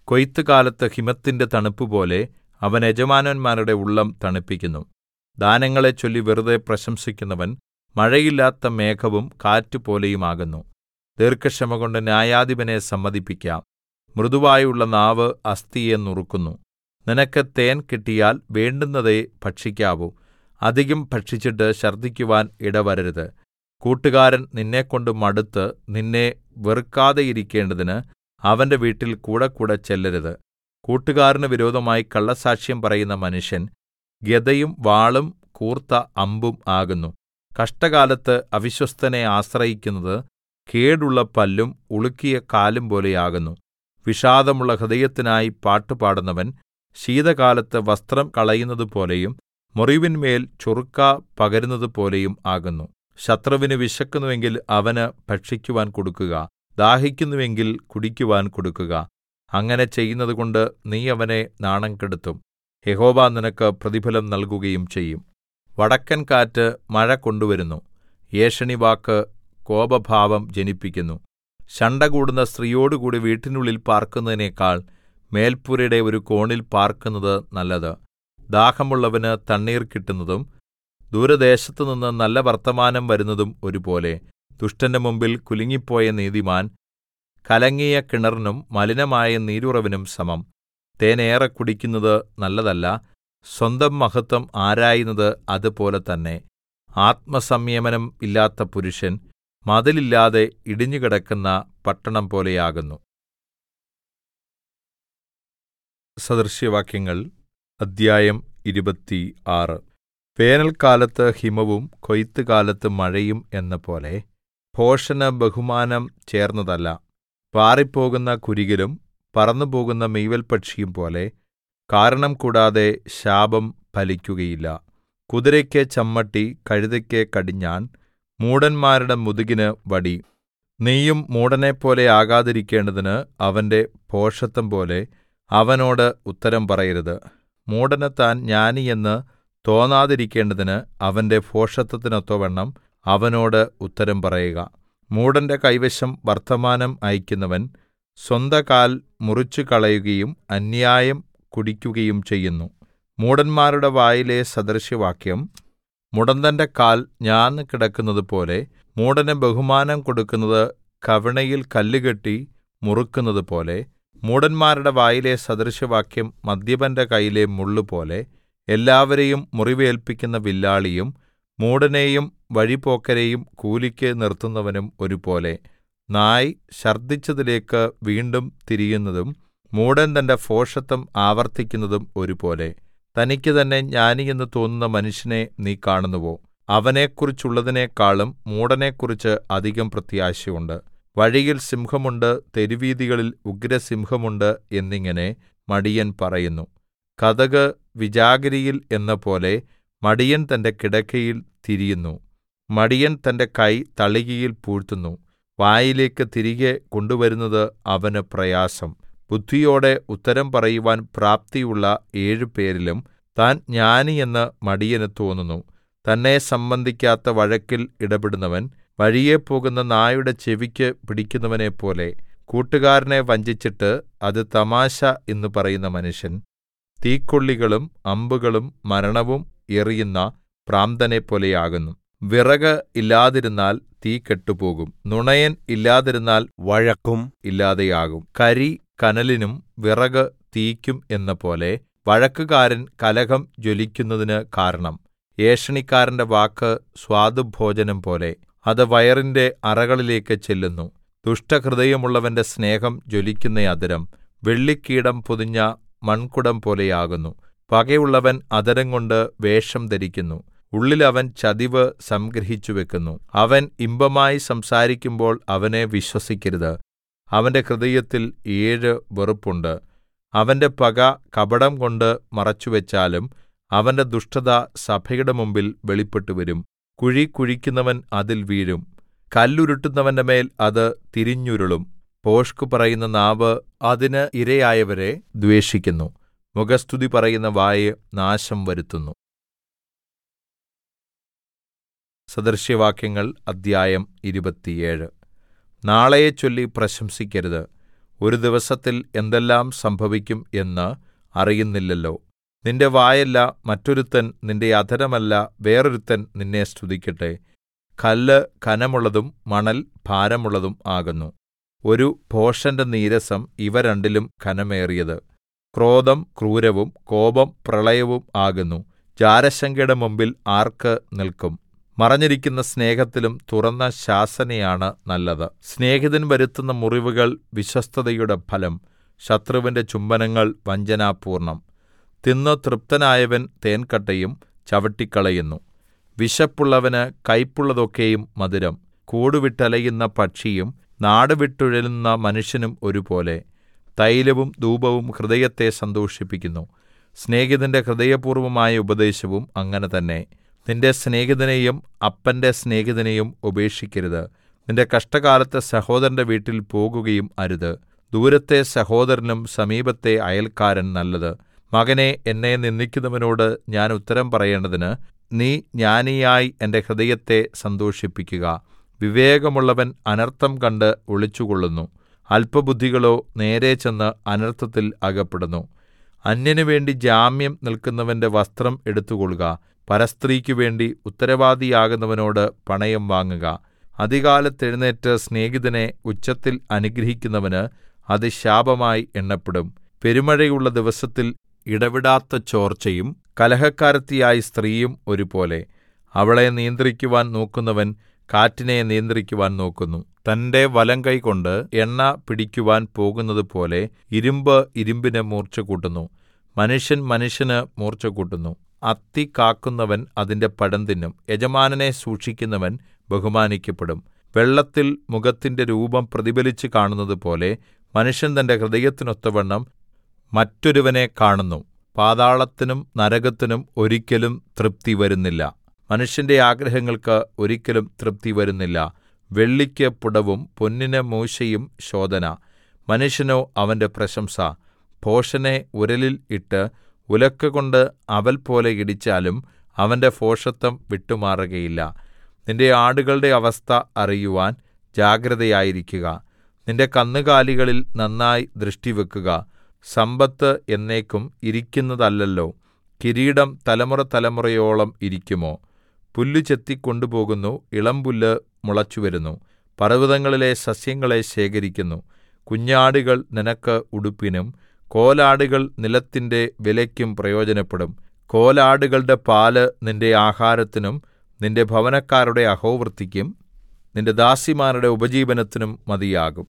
കൊയ്ത്തുകാലത്ത് ഹിമത്തിന്റെ തണുപ്പുപോലെ അവൻ യജമാനന്മാരുടെ ഉള്ളം തണുപ്പിക്കുന്നു ദാനങ്ങളെച്ചൊല്ലി വെറുതെ പ്രശംസിക്കുന്നവൻ മഴയില്ലാത്ത മേഘവും കാറ്റുപോലെയും ആകുന്നു ദീർഘക്ഷമകൊണ്ട് ന്യായാധിപനെ സമ്മതിപ്പിക്കാം മൃദുവായുള്ള നാവ് അസ്ഥിയെ നുറുക്കുന്നു നിനക്ക് തേൻ കിട്ടിയാൽ വേണ്ടുന്നതേ ഭക്ഷിക്കാവൂ അധികം ഭക്ഷിച്ചിട്ട് ഛർദ്ദിക്കുവാൻ ഇടവരരുത് കൂട്ടുകാരൻ നിന്നെക്കൊണ്ട് മടുത്ത് നിന്നെ വെറുക്കാതെയിരിക്കേണ്ടതിന് അവന്റെ വീട്ടിൽ കൂടെക്കൂടെ ചെല്ലരുത് കൂട്ടുകാരന് വിരോധമായി കള്ളസാക്ഷ്യം പറയുന്ന മനുഷ്യൻ ഗദയും വാളും കൂർത്ത അമ്പും ആകുന്നു കഷ്ടകാലത്ത് അവിശ്വസ്തനെ ആശ്രയിക്കുന്നത് കേടുള്ള പല്ലും ഉളുക്കിയ കാലും പോലെയാകുന്നു വിഷാദമുള്ള ഹൃദയത്തിനായി പാട്ടുപാടുന്നവൻ ശീതകാലത്ത് വസ്ത്രം കളയുന്നതുപോലെയും മുറിവിന്മേൽ ചൊറുക്ക പകരുന്നതുപോലെയും ആകുന്നു ശത്രുവിന് വിശക്കുന്നുവെങ്കിൽ അവന് ഭക്ഷിക്കുവാൻ കൊടുക്കുക ദാഹിക്കുന്നുവെങ്കിൽ കുടിക്കുവാൻ കൊടുക്കുക അങ്ങനെ ചെയ്യുന്നതുകൊണ്ട് നീ അവനെ നാണം കെടുത്തും യഹോവ നിനക്ക് പ്രതിഫലം നൽകുകയും ചെയ്യും വടക്കൻ കാറ്റ് മഴ കൊണ്ടുവരുന്നു ഏഷണിവാക്ക് കോപഭാവം ജനിപ്പിക്കുന്നു ശണ്ട കൂടുന്ന സ്ത്രീയോടുകൂടി വീട്ടിനുള്ളിൽ പാർക്കുന്നതിനേക്കാൾ മേൽപ്പുരയുടെ ഒരു കോണിൽ പാർക്കുന്നത് നല്ലത് ദാഹമുള്ളവന് തണ്ണീർ കിട്ടുന്നതും ദൂരദേശത്തുനിന്ന് നല്ല വർത്തമാനം വരുന്നതും ഒരുപോലെ ദുഷ്ടന്റെ മുമ്പിൽ കുലുങ്ങിപ്പോയ നീതിമാൻ കലങ്ങിയ കിണറിനും മലിനമായ നീരുറവിനും സമം തേനേറെ കുടിക്കുന്നത് നല്ലതല്ല സ്വന്തം മഹത്വം ആരായുന്നത് അതുപോലെ തന്നെ ആത്മസംയമനം ഇല്ലാത്ത പുരുഷൻ മതിലില്ലാതെ ഇടിഞ്ഞുകിടക്കുന്ന പട്ടണം പോലെയാകുന്നു സദൃശ്യവാക്യങ്ങൾ അദ്ധ്യായം ഇരുപത്തി ആറ് വേനൽക്കാലത്ത് ഹിമവും കൊയ്ത്തുകാലത്ത് മഴയും എന്നപോലെ ഭോഷന് ബഹുമാനം ചേർന്നതല്ല പാറിപ്പോകുന്ന കുരികിലും പറന്നുപോകുന്ന മീവൽപക്ഷിയും പോലെ കാരണം കൂടാതെ ശാപം ഫലിക്കുകയില്ല കുതിരയ്ക്ക് ചമ്മട്ടി കഴുതയ്ക്ക് കടിഞ്ഞാൺ മൂഢന്മാരുടെ മുതുകിന് വടി നീയും മൂഢനെപ്പോലെ ആകാതിരിക്കേണ്ടതിന് അവന്റെ ഭോഷത്തം പോലെ അവനോട് ഉത്തരം പറയരുത് മൂഢന് താൻ ജ്ഞാനിയെന്ന് തോന്നാതിരിക്കേണ്ടതിന് അവന്റെ ഭോഷത്തത്തിനൊത്തവണ്ണം അവനോട് ഉത്തരം പറയുക മൂഢന്റെ കൈവശം വർത്തമാനം അയക്കുന്നവൻ സ്വന്തകാൽ മുറിച്ചുകളയുകയും അന്യായം കുടിക്കുകയും ചെയ്യുന്നു മൂഢന്മാരുടെ വായിലെ സദൃശവാക്യം മുടന്തന്റെ കാൽ ഞാന്നു കിടക്കുന്നതുപോലെ മൂഢന് ബഹുമാനം കൊടുക്കുന്നത് കവിണയിൽ കല്ലുകെട്ടി മുറുക്കുന്നതുപോലെ മൂഢന്മാരുടെ വായിലെ സദൃശവാക്യം മദ്യപന്റെ കൈയിലെ മുള്ളുപോലെ എല്ലാവരെയും മുറിവേൽപ്പിക്കുന്ന വില്ലാളിയും മൂഢനെയും വഴിപോക്കരെയും കൂലിക്ക് നിർത്തുന്നവനും ഒരുപോലെ നായ് ഛർദ്ദിച്ചതിലേക്ക് വീണ്ടും തിരിയുന്നതും മൂഢൻ തന്റെ ഭോഷത്തം ആവർത്തിക്കുന്നതും ഒരുപോലെ തനിക്ക് തന്നെ ജ്ഞാനിയെന്ന് തോന്നുന്ന മനുഷ്യനെ നീ കാണുന്നുവോ അവനെക്കുറിച്ചുള്ളതിനേക്കാളും മൂഢനെക്കുറിച്ച് അധികം പ്രത്യാശയുണ്ട് വഴിയിൽ സിംഹമുണ്ട് തെരുവീഥികളിൽ ഉഗ്രസിംഹമുണ്ട് എന്നിങ്ങനെ മടിയൻ പറയുന്നു കതക് വിജാഗിരിയിൽ എന്നപോലെ മടിയൻ തന്റെ കിടക്കയിൽ തിരിയുന്നു മടിയൻ തന്റെ കൈ തളികയിൽ പൂഴ്ത്തുന്നു വായിലേക്ക് തിരികെ കൊണ്ടുവരുന്നത് അവന് പ്രയാസം ബുദ്ധിയോടെ ഉത്തരം പറയുവാൻ പ്രാപ്തിയുള്ള ഏഴു പേരിലും താൻ ജ്ഞാനിയെന്ന് മടിയന് തോന്നുന്നു തന്നെ സംബന്ധിക്കാത്ത വഴക്കിൽ ഇടപെടുന്നവൻ വഴിയെ പോകുന്ന നായുടെ ചെവിക്ക് പിടിക്കുന്നവനെപ്പോലെ കൂട്ടുകാരനെ വഞ്ചിച്ചിട്ട് അത് തമാശ എന്ന് പറയുന്ന മനുഷ്യൻ തീക്കൊള്ളികളും അമ്പുകളും മരണവും എറിയുന്ന ഭ്രാന്തനെപ്പോലെയാകുന്നു വിറക് ഇല്ലാതിരുന്നാൽ തീ കെട്ടുപോകും നുണയൻ ഇല്ലാതിരുന്നാൽ വഴക്കും ഇല്ലാതെയാകും കരി കനലിനും വിറക് തീയ്ക്കും എന്നപോലെ വഴക്കുകാരൻ കലഹം ജ്വലിക്കുന്നതിന് കാരണം ഏഷണിക്കാരന്റെ വാക്ക് സ്വാദുഭോജനം പോലെ അത് വയറിന്റെ അറകളിലേക്ക് ചെല്ലുന്നു ദുഷ്ടഹൃദയമുള്ളവന്റെ സ്നേഹം ജ്വലിക്കുന്ന അധരം വെള്ളിക്കീടം പൊതിഞ്ഞ മൺകുടം പോലെയാകുന്നു പകയുള്ളവൻ അധരം കൊണ്ട് വേഷം ധരിക്കുന്നു ഉള്ളിൽ അവൻ ചതിവ് സംഗ്രഹിച്ചു വെക്കുന്നു അവൻ ഇമ്പമായി സംസാരിക്കുമ്പോൾ അവനെ വിശ്വസിക്കരുത് അവന്റെ ഹൃദയത്തിൽ ഏഴ് വെറുപ്പുണ്ട് അവന്റെ പക കപടം കൊണ്ട് മറച്ചുവെച്ചാലും അവന്റെ ദുഷ്ടത സഭയുടെ മുമ്പിൽ വെളിപ്പെട്ടുവരും കുഴി കുഴിക്കുന്നവൻ അതിൽ വീഴും കല്ലുരുട്ടുന്നവന്റെ മേൽ അത് തിരിഞ്ഞുരുളും ഭോഷ്ക് പറയുന്ന നാവ് അതിന് ഇരയായവരെ ദ്വേഷിക്കുന്നു മുഖസ്തുതി പറയുന്ന വായ് നാശം വരുത്തുന്നു സദൃശ്യവാക്യങ്ങൾ അദ്ധ്യായം ഇരുപത്തിയേഴ് നാളെയെച്ചൊല്ലി പ്രശംസിക്കരുത് ഒരു ദിവസത്തിൽ എന്തെല്ലാം സംഭവിക്കും എന്ന് അറിയുന്നില്ലല്ലോ നിന്റെ വായല്ല മറ്റൊരുത്തൻ നിന്റെ അധരമല്ല വേറൊരുത്തൻ നിന്നെ സ്തുതിക്കട്ടെ കല്ല് ഘനമുള്ളതും മണൽ ഭാരമുള്ളതും ആകുന്നു ഒരു ഭോഷന്റെ നീരസം ഇവ രണ്ടിലും ഘനമേറിയത് ക്രോധം ക്രൂരവും കോപം പ്രളയവും ആകുന്നു ജാരശങ്കയുടെ മുമ്പിൽ ആർക്ക് നിൽക്കും മറഞ്ഞിരിക്കുന്ന സ്നേഹത്തിലും തുറന്ന ശാസനയാണ് നല്ലത് സ്നേഹിതൻ വരുത്തുന്ന മുറിവുകൾ വിശ്വസ്തതയുടെ ഫലം ശത്രുവിന്റെ ചുംബനങ്ങൾ വഞ്ചനാപൂർണം തിന്നു തൃപ്തനായവൻ തേൻകട്ടയും ചവിട്ടിക്കളയുന്നു വിശപ്പുള്ളവന് കയ്പുള്ളതൊക്കെയും മധുരം കൂടുവിട്ടലയുന്ന പക്ഷിയും നാടുവിട്ടുഴലുന്ന മനുഷ്യനും ഒരുപോലെ തൈലവും ധൂപവും ഹൃദയത്തെ സന്തോഷിപ്പിക്കുന്നു സ്നേഹിതന്റെ ഹൃദയപൂർവമായ ഉപദേശവും അങ്ങനെ തന്നെ നിന്റെ സ്നേഹിതനെയും അപ്പന്റെ സ്നേഹിതനെയും ഉപേക്ഷിക്കരുത് നിന്റെ കഷ്ടകാലത്ത് സഹോദരന്റെ വീട്ടിൽ പോകുകയും അരുത് ദൂരത്തെ സഹോദരനും സമീപത്തെ അയൽക്കാരൻ നല്ലത് മകനെ എന്നെ നിന്ദിക്കുന്നവനോട് ഞാൻ ഉത്തരം പറയേണ്ടതിന് നീ ജ്ഞാനിയായി എന്റെ ഹൃദയത്തെ സന്തോഷിപ്പിക്കുക വിവേകമുള്ളവൻ അനർത്ഥം കണ്ട് ഒളിച്ചുകൊള്ളുന്നു അല്പബുദ്ധികളോ നേരെ ചെന്ന് അനർത്ഥത്തിൽ അകപ്പെടുന്നു അന്യനു വേണ്ടി ജാമ്യം നിൽക്കുന്നവന്റെ വസ്ത്രം എടുത്തുകൊള്ളുക പരസ്ത്രീക്കു വേണ്ടി ഉത്തരവാദിയാകുന്നവനോട് പണയം വാങ്ങുക അതികാലത്തെഴുന്നേറ്റ് സ്നേഹിതനെ ഉച്ചത്തിൽ അനുഗ്രഹിക്കുന്നവന് അത് ശാപമായി എണ്ണപ്പെടും പെരുമഴയുള്ള ദിവസത്തിൽ ഇടവിടാത്ത ചോർച്ചയും കലഹക്കാരത്തിയായ സ്ത്രീയും ഒരുപോലെ അവളെ നിയന്ത്രിക്കുവാൻ നോക്കുന്നവൻ കാറ്റിനെ നിയന്ത്രിക്കുവാൻ നോക്കുന്നു തന്റെ വലങ്കൈ കൊണ്ട് എണ്ണ പിടിക്കുവാൻ പോകുന്നതുപോലെ ഇരുമ്പ് ഇരുമ്പിന് മൂർച്ച കൂട്ടുന്നു മനുഷ്യൻ മനുഷ്യന് മൂർച്ച കൂട്ടുന്നു അത്തി കാക്കുന്നവൻ അതിന്റെ പഴം തിന്നും യജമാനനെ സൂക്ഷിക്കുന്നവൻ ബഹുമാനിക്കപ്പെടും വെള്ളത്തിൽ മുഖത്തിന്റെ രൂപം പ്രതിഫലിച്ച് കാണുന്നതുപോലെ മനുഷ്യൻ തന്റെ ഹൃദയത്തിനൊത്തവണ്ണം മറ്റൊരുവനെ കാണുന്നു പാതാളത്തിനും നരകത്തിനും ഒരിക്കലും തൃപ്തി വരുന്നില്ല മനുഷ്യന്റെ ആഗ്രഹങ്ങൾക്ക് ഒരിക്കലും തൃപ്തി വരുന്നില്ല വെള്ളിക്ക് പുടവും പൊന്നിന് മൂശയും ശോധന മനുഷ്യനോ അവന്റെ പ്രശംസ ഭോഷനെ ഉരലിൽ ഇട്ട് ഉലക്കകൊണ്ട് അവൽ പോലെ ഇടിച്ചാലും അവന്റെ ഭോഷത്വം വിട്ടുമാറുകയില്ല നിന്റെ ആടുകളുടെ അവസ്ഥ അറിയുവാൻ ജാഗ്രതയായിരിക്കുക നിന്റെ കന്നുകാലികളിൽ നന്നായി ദൃഷ്ടിവെക്കുക സമ്പത്ത് എന്നേക്കും ഇരിക്കുന്നതല്ലല്ലോ കിരീടം തലമുറ തലമുറയോളം ഇരിക്കുമോ പുല്ല് ചെത്തി കൊണ്ടുപോകുന്നു ഇളംപുല്ല് മുളച്ചുവരുന്നു പർവ്വതങ്ങളിലെ സസ്യങ്ങളെ ശേഖരിക്കുന്നു കുഞ്ഞാടുകൾ നിനക്ക് ഉടുപ്പിനും കോലാടുകൾ നിലത്തിന്റെ വിലയ്ക്കും പ്രയോജനപ്പെടും കോലാടുകളുടെ പാല് നിന്റെ ആഹാരത്തിനും നിന്റെ ഭവനക്കാരുടെ അഹോവൃത്തിക്കും നിന്റെ ദാസിമാരുടെ ഉപജീവനത്തിനും മതിയാകും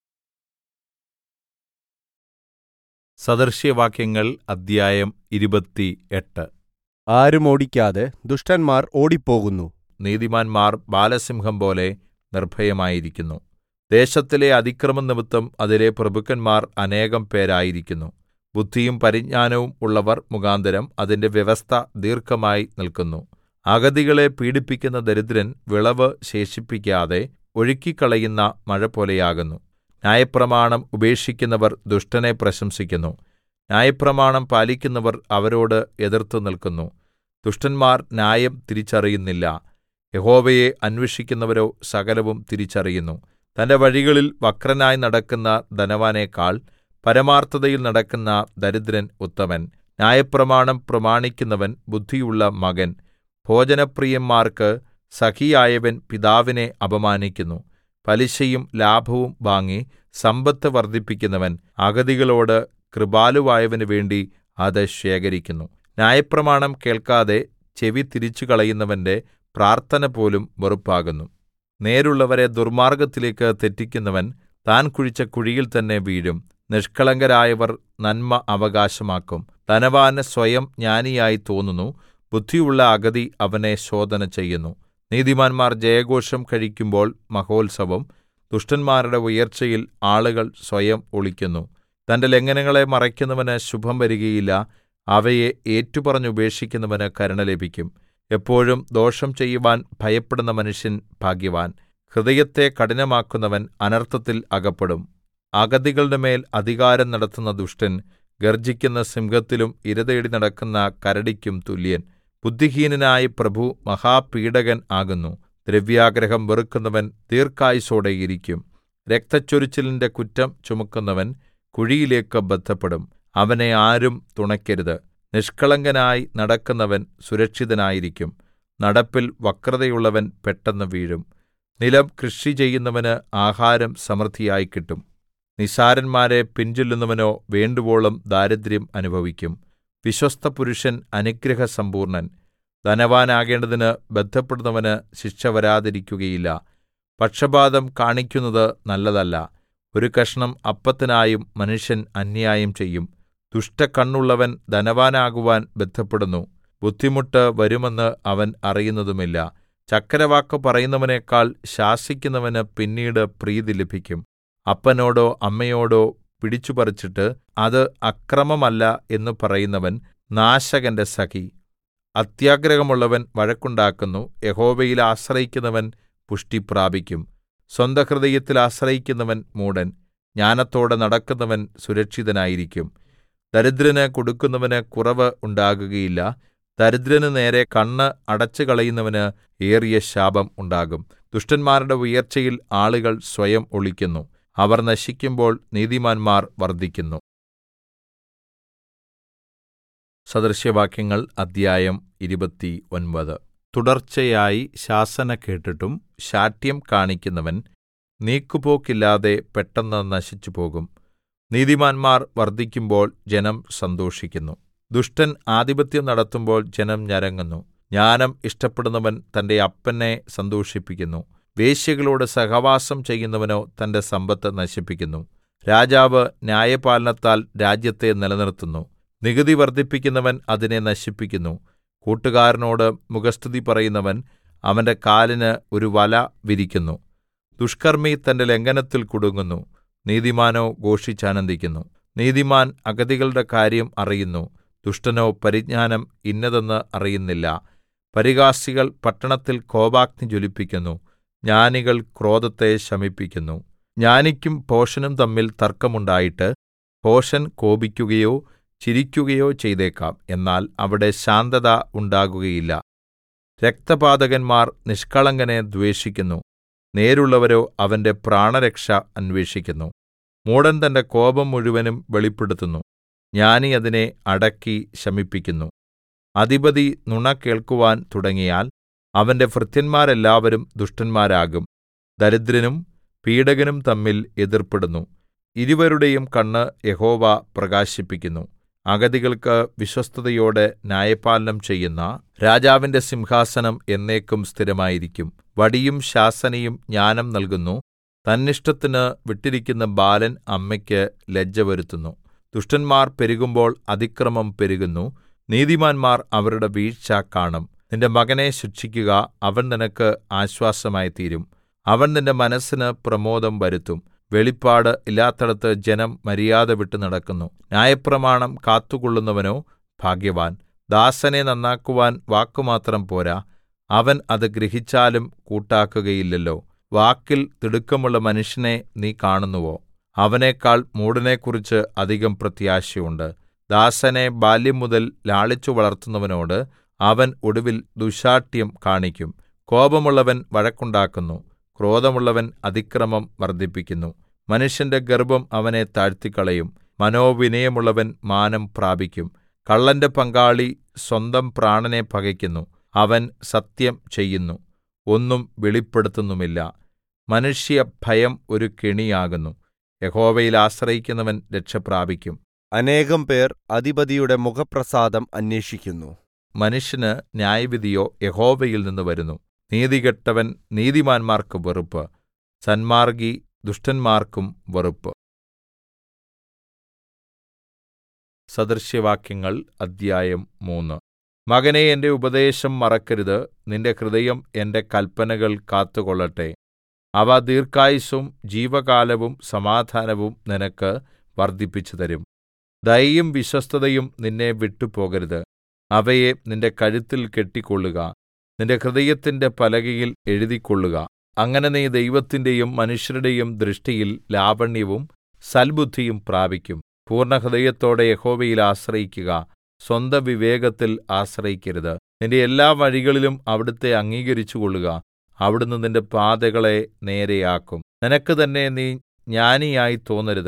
സദൃശ്യവാക്യങ്ങൾ അദ്ധ്യായം ഇരുപത്തി എട്ട് ആരും ഓടിക്കാതെ ദുഷ്ടന്മാർ ഓടിപ്പോകുന്നു നീതിമാന്മാർ ബാലസിംഹം പോലെ നിർഭയമായിരിക്കുന്നു ദേശത്തിലെ അതിക്രമം നിമിത്തം അതിലെ പ്രഭുക്കന്മാർ അനേകം പേരായിരിക്കുന്നു ബുദ്ധിയും പരിജ്ഞാനവും ഉള്ളവർ മുഖാന്തരം അതിന്റെ വ്യവസ്ഥ ദീർഘമായി നിൽക്കുന്നു അഗതികളെ പീഡിപ്പിക്കുന്ന ദരിദ്രൻ വിളവ് ശേഷിപ്പിക്കാതെ ഒഴുക്കിക്കളയുന്ന മഴപോലെയാകുന്നു ന്യായപ്രമാണം ഉപേക്ഷിക്കുന്നവർ ദുഷ്ടനെ പ്രശംസിക്കുന്നു ന്യായപ്രമാണം പാലിക്കുന്നവർ അവരോട് എതിർത്ത് നിൽക്കുന്നു ദുഷ്ടന്മാർ ന്യായം തിരിച്ചറിയുന്നില്ല യഹോവയെ അന്വേഷിക്കുന്നവരോ സകലവും തിരിച്ചറിയുന്നു തന്റെ വഴികളിൽ വക്രനായി നടക്കുന്ന ധനവാനേക്കാൾ പരമാർത്ഥതയിൽ നടക്കുന്ന ദരിദ്രൻ ഉത്തമൻ ന്യായപ്രമാണം പ്രമാണിക്കുന്നവൻ ബുദ്ധിയുള്ള മകൻ ഭോജനപ്രിയന്മാർക്ക് സഖിയായവൻ പിതാവിനെ അപമാനിക്കുന്നു പലിശയും ലാഭവും വാങ്ങി സമ്പത്ത് വർദ്ധിപ്പിക്കുന്നവൻ അഗതികളോട് കൃപാലുവായവന് വേണ്ടി അത് ശേഖരിക്കുന്നു ന്യായപ്രമാണം കേൾക്കാതെ ചെവി തിരിച്ചുകളയുന്നവന്റെ പ്രാർത്ഥന പോലും വെറുപ്പാകുന്നു നേരുള്ളവരെ ദുർമാർഗ്ഗത്തിലേക്ക് തെറ്റിക്കുന്നവൻ താൻ കുഴിച്ച കുഴിയിൽ തന്നെ വീഴും നിഷ്കളങ്കരായവർ നന്മ അവകാശമാക്കും ധനവാന് സ്വയം ജ്ഞാനിയായി തോന്നുന്നു ബുദ്ധിയുള്ള അഗതി അവനെ ശോധന ചെയ്യുന്നു നീതിമാന്മാർ ജയഘോഷം കഴിക്കുമ്പോൾ മഹോത്സവം ദുഷ്ടന്മാരുടെ ഉയർച്ചയിൽ ആളുകൾ സ്വയം ഒളിക്കുന്നു തന്റെ ലംഘനങ്ങളെ മറയ്ക്കുന്നവന് ശുഭം വരികയില്ല അവയെ ഏറ്റുപറഞ്ഞുപേക്ഷിക്കുന്നവന് കരുണ ലഭിക്കും എപ്പോഴും ദോഷം ചെയ്യുവാൻ ഭയപ്പെടുന്ന മനുഷ്യൻ ഭാഗ്യവാൻ ഹൃദയത്തെ കഠിനമാക്കുന്നവൻ അനർത്ഥത്തിൽ അകപ്പെടും അഗതികളുടെ മേൽ അധികാരം നടത്തുന്ന ദുഷ്ടൻ ഗർജിക്കുന്ന സിംഹത്തിലും ഇരതേടി നടക്കുന്ന കരടിക്കും തുല്യൻ ബുദ്ധിഹീനനായ പ്രഭു മഹാപീഡകൻ ആകുന്നു ദ്രവ്യാഗ്രഹം വെറുക്കുന്നവൻ ദീർഘായുസോടെ ഇരിക്കും രക്തച്ചൊരിച്ചിലിന്റെ കുറ്റം ചുമക്കുന്നവൻ കുഴിയിലേക്ക് ബദ്ധപ്പെടും അവനെ ആരും തുണയ്ക്കരുത് നിഷ്കളങ്കനായി നടക്കുന്നവൻ സുരക്ഷിതനായിരിക്കും നടപ്പിൽ വക്രതയുള്ളവൻ പെട്ടെന്ന് വീഴും നിലം കൃഷി ചെയ്യുന്നവന് ആഹാരം സമൃദ്ധിയായി കിട്ടും നിസ്സാരന്മാരെ പിൻചെല്ലുന്നവനോ വേണ്ടുവോളം ദാരിദ്ര്യം അനുഭവിക്കും വിശ്വസ്തപുരുഷൻ അനുഗ്രഹസമ്പൂർണ്ണൻ ധനവാനാകേണ്ടതിന് ബദ്ധപ്പെടുന്നവന് ശിക്ഷ വരാതിരിക്കുകയില്ല പക്ഷപാതം കാണിക്കുന്നത് നല്ലതല്ല ഒരു കഷണം അപ്പത്തിനായും മനുഷ്യൻ അന്യായം ചെയ്യും ദുഷ്ടക്കണ്ണുള്ളവൻ ധനവാനാകുവാൻ ബദ്ധപ്പെടുന്നു ബുദ്ധിമുട്ട് വരുമെന്ന് അവൻ അറിയുന്നതുമില്ല ചക്കരവാക്ക് പറയുന്നവനേക്കാൾ ശാസിക്കുന്നവന് പിന്നീട് പ്രീതി ലഭിക്കും അപ്പനോടോ അമ്മയോടോ പിടിച്ചുപറിച്ചിട്ട് അത് അക്രമമല്ല എന്ന് പറയുന്നവൻ നാശകന്റെ സഖി അത്യാഗ്രഹമുള്ളവൻ വഴക്കുണ്ടാക്കുന്നു യഹോവയിൽ ആശ്രയിക്കുന്നവൻ പുഷ്ടി പ്രാപിക്കും സ്വന്ത ഹൃദയത്തിൽ ആശ്രയിക്കുന്നവൻ മൂഢൻ ജ്ഞാനത്തോടെ നടക്കുന്നവൻ സുരക്ഷിതനായിരിക്കും ദരിദ്രന് കൊടുക്കുന്നവന് കുറവ് ഉണ്ടാകുകയില്ല ദരിദ്രന് നേരെ കണ്ണ് അടച്ചുകളയുന്നവന് ഏറിയ ശാപം ഉണ്ടാകും ദുഷ്ടന്മാരുടെ ഉയർച്ചയിൽ ആളുകൾ സ്വയം ഒളിക്കുന്നു അവർ നശിക്കുമ്പോൾ നീതിമാന്മാർ വർദ്ധിക്കുന്നു സദൃശ്യവാക്യങ്ങൾ അദ്ധ്യായം ഇരുപത്തി ഒൻപത് തുടർച്ചയായി ശാസന കേട്ടിട്ടും ശാഠ്യം കാണിക്കുന്നവൻ നീക്കുപോക്കില്ലാതെ പെട്ടെന്ന് നശിച്ചുപോകും നീതിമാന്മാർ വർദ്ധിക്കുമ്പോൾ ജനം സന്തോഷിക്കുന്നു ദുഷ്ടൻ ആധിപത്യം നടത്തുമ്പോൾ ജനം ഞരങ്ങുന്നു ജ്ഞാനം ഇഷ്ടപ്പെടുന്നവൻ തന്റെ അപ്പനെ സന്തോഷിപ്പിക്കുന്നു വേശ്യകളോട് സഹവാസം ചെയ്യുന്നവനോ തന്റെ സമ്പത്ത് നശിപ്പിക്കുന്നു രാജാവ് ന്യായപാലനത്താൽ രാജ്യത്തെ നിലനിർത്തുന്നു നികുതി വർദ്ധിപ്പിക്കുന്നവൻ അതിനെ നശിപ്പിക്കുന്നു കൂട്ടുകാരനോട് മുഖസ്തുതി പറയുന്നവൻ അവന്റെ കാലിന് ഒരു വല വിരിക്കുന്നു ദുഷ്കർമ്മി തന്റെ ലംഘനത്തിൽ കുടുങ്ങുന്നു നീതിമാനോ ഘോഷിച്ചാനന്ദിക്കുന്നു നീതിമാൻ അഗതികളുടെ കാര്യം അറിയുന്നു ദുഷ്ടനോ പരിജ്ഞാനം ഇന്നതെന്ന് അറിയുന്നില്ല പരിഹാസികൾ പട്ടണത്തിൽ കോപാഗ്നി ജ്വലിപ്പിക്കുന്നു ജ്ഞാനികൾ ക്രോധത്തെ ശമിപ്പിക്കുന്നു ജ്ഞാനിക്കും ഭോഷനും തമ്മിൽ തർക്കമുണ്ടായിട്ട് ഭോഷൻ കോപിക്കുകയോ ചിരിക്കുകയോ ചെയ്തേക്കാം എന്നാൽ അവിടെ ശാന്തത ഉണ്ടാകുകയില്ല രക്തപാതകന്മാർ നിഷ്കളങ്കനെ ദ്വേഷിക്കുന്നു നേരുള്ളവരോ അവന്റെ പ്രാണരക്ഷ അന്വേഷിക്കുന്നു മൂഢൻ തന്റെ കോപം മുഴുവനും വെളിപ്പെടുത്തുന്നു ജ്ഞാനി അതിനെ അടക്കി ശമിപ്പിക്കുന്നു അധിപതി നുണ കേൾക്കുവാൻ തുടങ്ങിയാൽ അവന്റെ ഭൃത്യന്മാരെല്ലാവരും ദുഷ്ടന്മാരാകും ദരിദ്രനും പീഡകനും തമ്മിൽ എതിർപ്പെടുന്നു ഇരുവരുടെയും കണ്ണ് യഹോവ പ്രകാശിപ്പിക്കുന്നു അഗതികൾക്ക് വിശ്വസ്തതയോടെ ന്യായപാലനം ചെയ്യുന്ന രാജാവിന്റെ സിംഹാസനം എന്നേക്കും സ്ഥിരമായിരിക്കും വടിയും ശാസനയും ജ്ഞാനം നൽകുന്നു തന്നിഷ്ടത്തിന് വിട്ടിരിക്കുന്ന ബാലൻ അമ്മയ്ക്ക് ലജ്ജ വരുത്തുന്നു ദുഷ്ടന്മാർ പെരുകുമ്പോൾ അതിക്രമം പെരുകുന്നു നീതിമാന്മാർ അവരുടെ വീഴ്ച കാണും നിന്റെ മകനെ ശിക്ഷിക്കുക അവൻ നിനക്ക് ആശ്വാസമായി തീരും അവൻ നിന്റെ മനസ്സിന് പ്രമോദം വരുത്തും വെളിപ്പാട് ഇല്ലാത്തടത്ത് ജനം മര്യാദ വിട്ടു നടക്കുന്നു ന്യായപ്രമാണം കാത്തുകൊള്ളുന്നവനോ ഭാഗ്യവാൻ ദാസനെ നന്നാക്കുവാൻ വാക്കുമാത്രം പോരാ അവൻ അത് ഗ്രഹിച്ചാലും കൂട്ടാക്കുകയില്ലല്ലോ വാക്കിൽ തിടുക്കമുള്ള മനുഷ്യനെ നീ കാണുന്നുവോ അവനേക്കാൾ മൂഢനെക്കുറിച്ച് അധികം പ്രത്യാശയുണ്ട് ദാസനെ ബാല്യം മുതൽ ലാളിച്ചു വളർത്തുന്നവനോട് അവൻ ഒടുവിൽ ദുശ്ശാഠ്യം കാണിക്കും കോപമുള്ളവൻ വഴക്കുണ്ടാക്കുന്നു ക്രോധമുള്ളവൻ അതിക്രമം വർദ്ധിപ്പിക്കുന്നു മനുഷ്യന്റെ ഗർവ്വം അവനെ താഴ്ത്തിക്കളയും മനോവിനയമുള്ളവൻ മാനം പ്രാപിക്കും കള്ളന്റെ പങ്കാളി സ്വന്തം പ്രാണനെ പകയ്ക്കുന്നു അവൻ സത്യം ചെയ്യുന്നു ഒന്നും വെളിപ്പെടുത്തുന്നുമില്ല മനുഷ്യഭയം ഒരു കെണിയാകുന്നു യഹോവയിൽ ആശ്രയിക്കുന്നവൻ രക്ഷ പ്രാപിക്കും അനേകം പേർ അധിപതിയുടെ മുഖപ്രസാദം അന്വേഷിക്കുന്നു മനുഷ്യന് ന്യായവിധിയോ യഹോവയിൽ നിന്ന് വരുന്നു നീതികെട്ടവൻ നീതിമാന്മാർക്ക് വെറുപ്പ് സന്മാർഗി ദുഷ്ടന്മാർക്കും വെറുപ്പ് സദൃശ്യവാക്യങ്ങൾ അദ്ധ്യായം മൂന്ന് മകനേ എന്റെ ഉപദേശം മറക്കരുത് നിന്റെ ഹൃദയം എന്റെ കല്പനകൾ കാത്തുകൊള്ളട്ടെ അവ ദീർഘായുസ്സും ജീവകാലവും സമാധാനവും നിനക്ക് വർദ്ധിപ്പിച്ചുതരും ദയയും വിശ്വസ്തതയും നിന്നെ വിട്ടുപോകരുത് അവയെ നിന്റെ കഴുത്തിൽ കെട്ടിക്കൊള്ളുക നിന്റെ ഹൃദയത്തിന്റെ പലകയിൽ എഴുതിക്കൊള്ളുക അങ്ങനെ നീ ദൈവത്തിന്റെയും മനുഷ്യരുടെയും ദൃഷ്ടിയിൽ ലാവണ്യവും സൽബുദ്ധിയും പ്രാപിക്കും പൂർണ്ണഹൃദയത്തോടെ യഹോവയിൽ ആശ്രയിക്കുക സ്വന്ത വിവേകത്തിൽ ആശ്രയിക്കരുത് നിന്റെ എല്ലാ വഴികളിലും അവിടുത്തെ അംഗീകരിച്ചുകൊള്ളുക അവിടുന്ന് നിന്റെ പാതകളെ നേരെയാക്കും നിനക്ക് തന്നെ നീ ജ്ഞാനിയായി തോന്നരുത്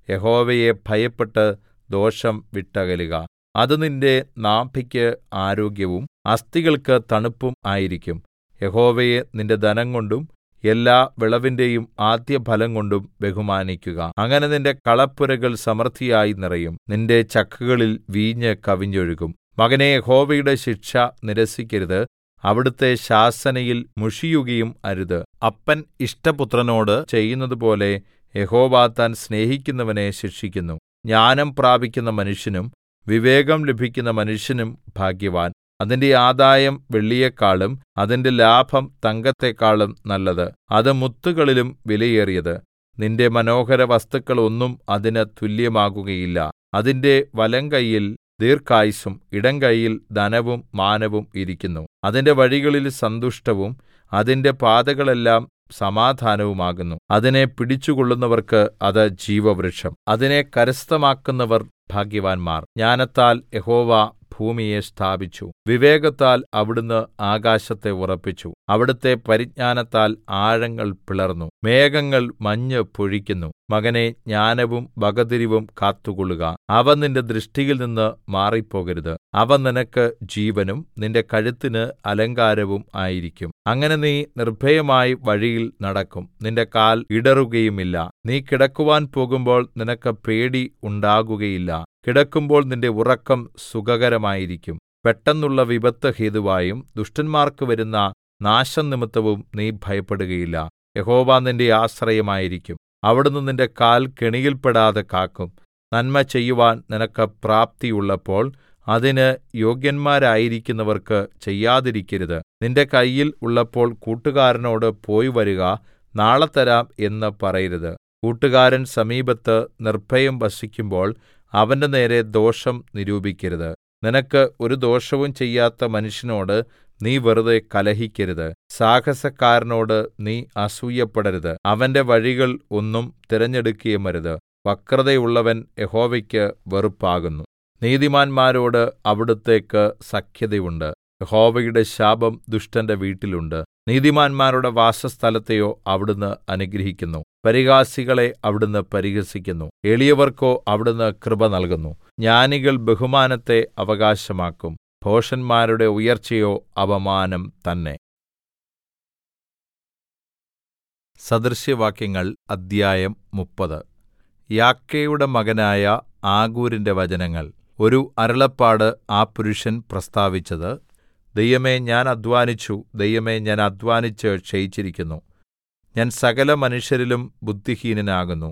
യഹോവയെ ഭയപ്പെട്ട് ദോഷം വിട്ടകലുക അത് നിന്റെ നാഭിക്ക് ആരോഗ്യവും അസ്ഥികൾക്ക് തണുപ്പും ആയിരിക്കും യഹോവയെ നിന്റെ ധനംകൊണ്ടും എല്ലാ വിളവിന്റെയും ആദ്യഫലം കൊണ്ടും ബഹുമാനിക്കുക അങ്ങനെ നിന്റെ കളപ്പുരകൾ സമൃദ്ധിയായി നിറയും നിന്റെ ചക്കുകളിൽ വീഞ്ഞ് കവിഞ്ഞൊഴുകും മകനെ യഹോവയുടെ ശിക്ഷ നിരസിക്കരുത് അവിടുത്തെ ശാസനയിൽ മുഷിയുകയും അരുത് അപ്പൻ ഇഷ്ടപുത്രനോട് ചെയ്യുന്നതുപോലെ യഹോവ താൻ സ്നേഹിക്കുന്നവനെ ശിക്ഷിക്കുന്നു ജ്ഞാനം പ്രാപിക്കുന്ന മനുഷ്യനും വിവേകം ലഭിക്കുന്ന മനുഷ്യനും ഭാഗ്യവാൻ അതിന്റെ ആദായം വെള്ളിയെക്കാളും അതിന്റെ ലാഭം തങ്കത്തെക്കാളും നല്ലത് അത് മുത്തുകളിലും വിലയേറിയത് നിന്റെ മനോഹര വസ്തുക്കൾ ഒന്നും അതിന് തുല്യമാകുകയില്ല അതിന്റെ വലങ്കയ്യിൽ ദീർഘായുസ്സും ഇടങ്കയ്യിൽ ധനവും മാനവും ഇരിക്കുന്നു അതിന്റെ വഴികളിൽ സന്തുഷ്ടവും അതിന്റെ പാതകളെല്ലാം സമാധാനവുമാകുന്നു അതിനെ പിടിച്ചുകൊള്ളുന്നവർക്ക് അത് ജീവവൃക്ഷം അതിനെ കരസ്ഥമാക്കുന്നവർ ഭാഗ്യവാന്മാർ ജ്ഞാനത്താൽ യഹോവ ഭൂമിയെ സ്ഥാപിച്ചു വിവേകത്താൽ അവിടുന്ന് ആകാശത്തെ ഉറപ്പിച്ചു അവിടുത്തെ പരിജ്ഞാനത്താൽ ആഴങ്ങൾ പിളർന്നു മേഘങ്ങൾ മഞ്ഞ് പൊഴിക്കുന്നു മകനെ ജ്ഞാനവും വകതിരിവും കാത്തുകൊള്ളുക അവ നിന്റെ ദൃഷ്ടിയിൽ നിന്ന് മാറിപ്പോകരുത് അവ നിനക്ക് ജീവനും നിന്റെ കഴുത്തിന് അലങ്കാരവും ആയിരിക്കും അങ്ങനെ നീ നിർഭയമായി വഴിയിൽ നടക്കും നിന്റെ കാൽ ഇടറുകയുമില്ല നീ കിടക്കുവാൻ പോകുമ്പോൾ നിനക്ക് പേടി ഉണ്ടാകുകയില്ല കിടക്കുമ്പോൾ നിന്റെ ഉറക്കം സുഖകരമായിരിക്കും പെട്ടെന്നുള്ള വിപത്ത് ഹേതുവായും ദുഷ്ടന്മാർക്ക് വരുന്ന നാശം നിമിത്തവും നീ ഭയപ്പെടുകയില്ല യഹോവ നിന്റെ ആശ്രയമായിരിക്കും അവിടുന്ന് നിന്റെ കാൽ കെണിയിൽപ്പെടാതെ കാക്കും നന്മ ചെയ്യുവാൻ നിനക്ക് പ്രാപ്തിയുള്ളപ്പോൾ അതിന് യോഗ്യന്മാരായിരിക്കുന്നവർക്ക് ചെയ്യാതിരിക്കരുത് നിന്റെ കയ്യിൽ ഉള്ളപ്പോൾ കൂട്ടുകാരനോട് പോയി വരിക നാളെ തരാം എന്ന് പറയരുത് കൂട്ടുകാരൻ സമീപത്ത് നിർഭയം വസിക്കുമ്പോൾ അവന്റെ നേരെ ദോഷം നിരൂപിക്കരുത് നിനക്ക് ഒരു ദോഷവും ചെയ്യാത്ത മനുഷ്യനോട് നീ വെറുതെ കലഹിക്കരുത് സാഹസക്കാരനോട് നീ അസൂയപ്പെടരുത് അവന്റെ വഴികൾ ഒന്നും തിരഞ്ഞെടുക്കുകയുമരുത് വക്രതയുള്ളവൻ യഹോവയ്ക്ക് വെറുപ്പാകുന്നു നീതിമാന്മാരോട് അവിടുത്തേക്ക് സഖ്യതയുണ്ട് യഹോവയുടെ ശാപം ദുഷ്ടന്റെ വീട്ടിലുണ്ട് നീതിമാന്മാരുടെ വാസസ്ഥലത്തെയോ അവിടുന്ന് അനുഗ്രഹിക്കുന്നു പരിഹാസികളെ അവിടുന്ന് പരിഹസിക്കുന്നു എളിയവർക്കോ അവിടുന്ന് കൃപ നൽകുന്നു ജ്ഞാനികൾ ബഹുമാനത്തെ അവകാശമാക്കും ഭോഷന്മാരുടെ ഉയർച്ചയോ അപമാനം തന്നെ സദൃശ്യവാക്യങ്ങൾ അദ്ധ്യായം മുപ്പത് യാക്കയുടെ മകനായ ആഗൂരിന്റെ വചനങ്ങൾ ഒരു അരുളപ്പാട് ആ പുരുഷൻ പ്രസ്താവിച്ചത് ദൈവമേ ഞാൻ അധ്വാനിച്ചു ദൈവമേ ഞാൻ അധ്വാനിച്ച് ക്ഷയിച്ചിരിക്കുന്നു ഞാൻ സകല മനുഷ്യരിലും ബുദ്ധിഹീനനാകുന്നു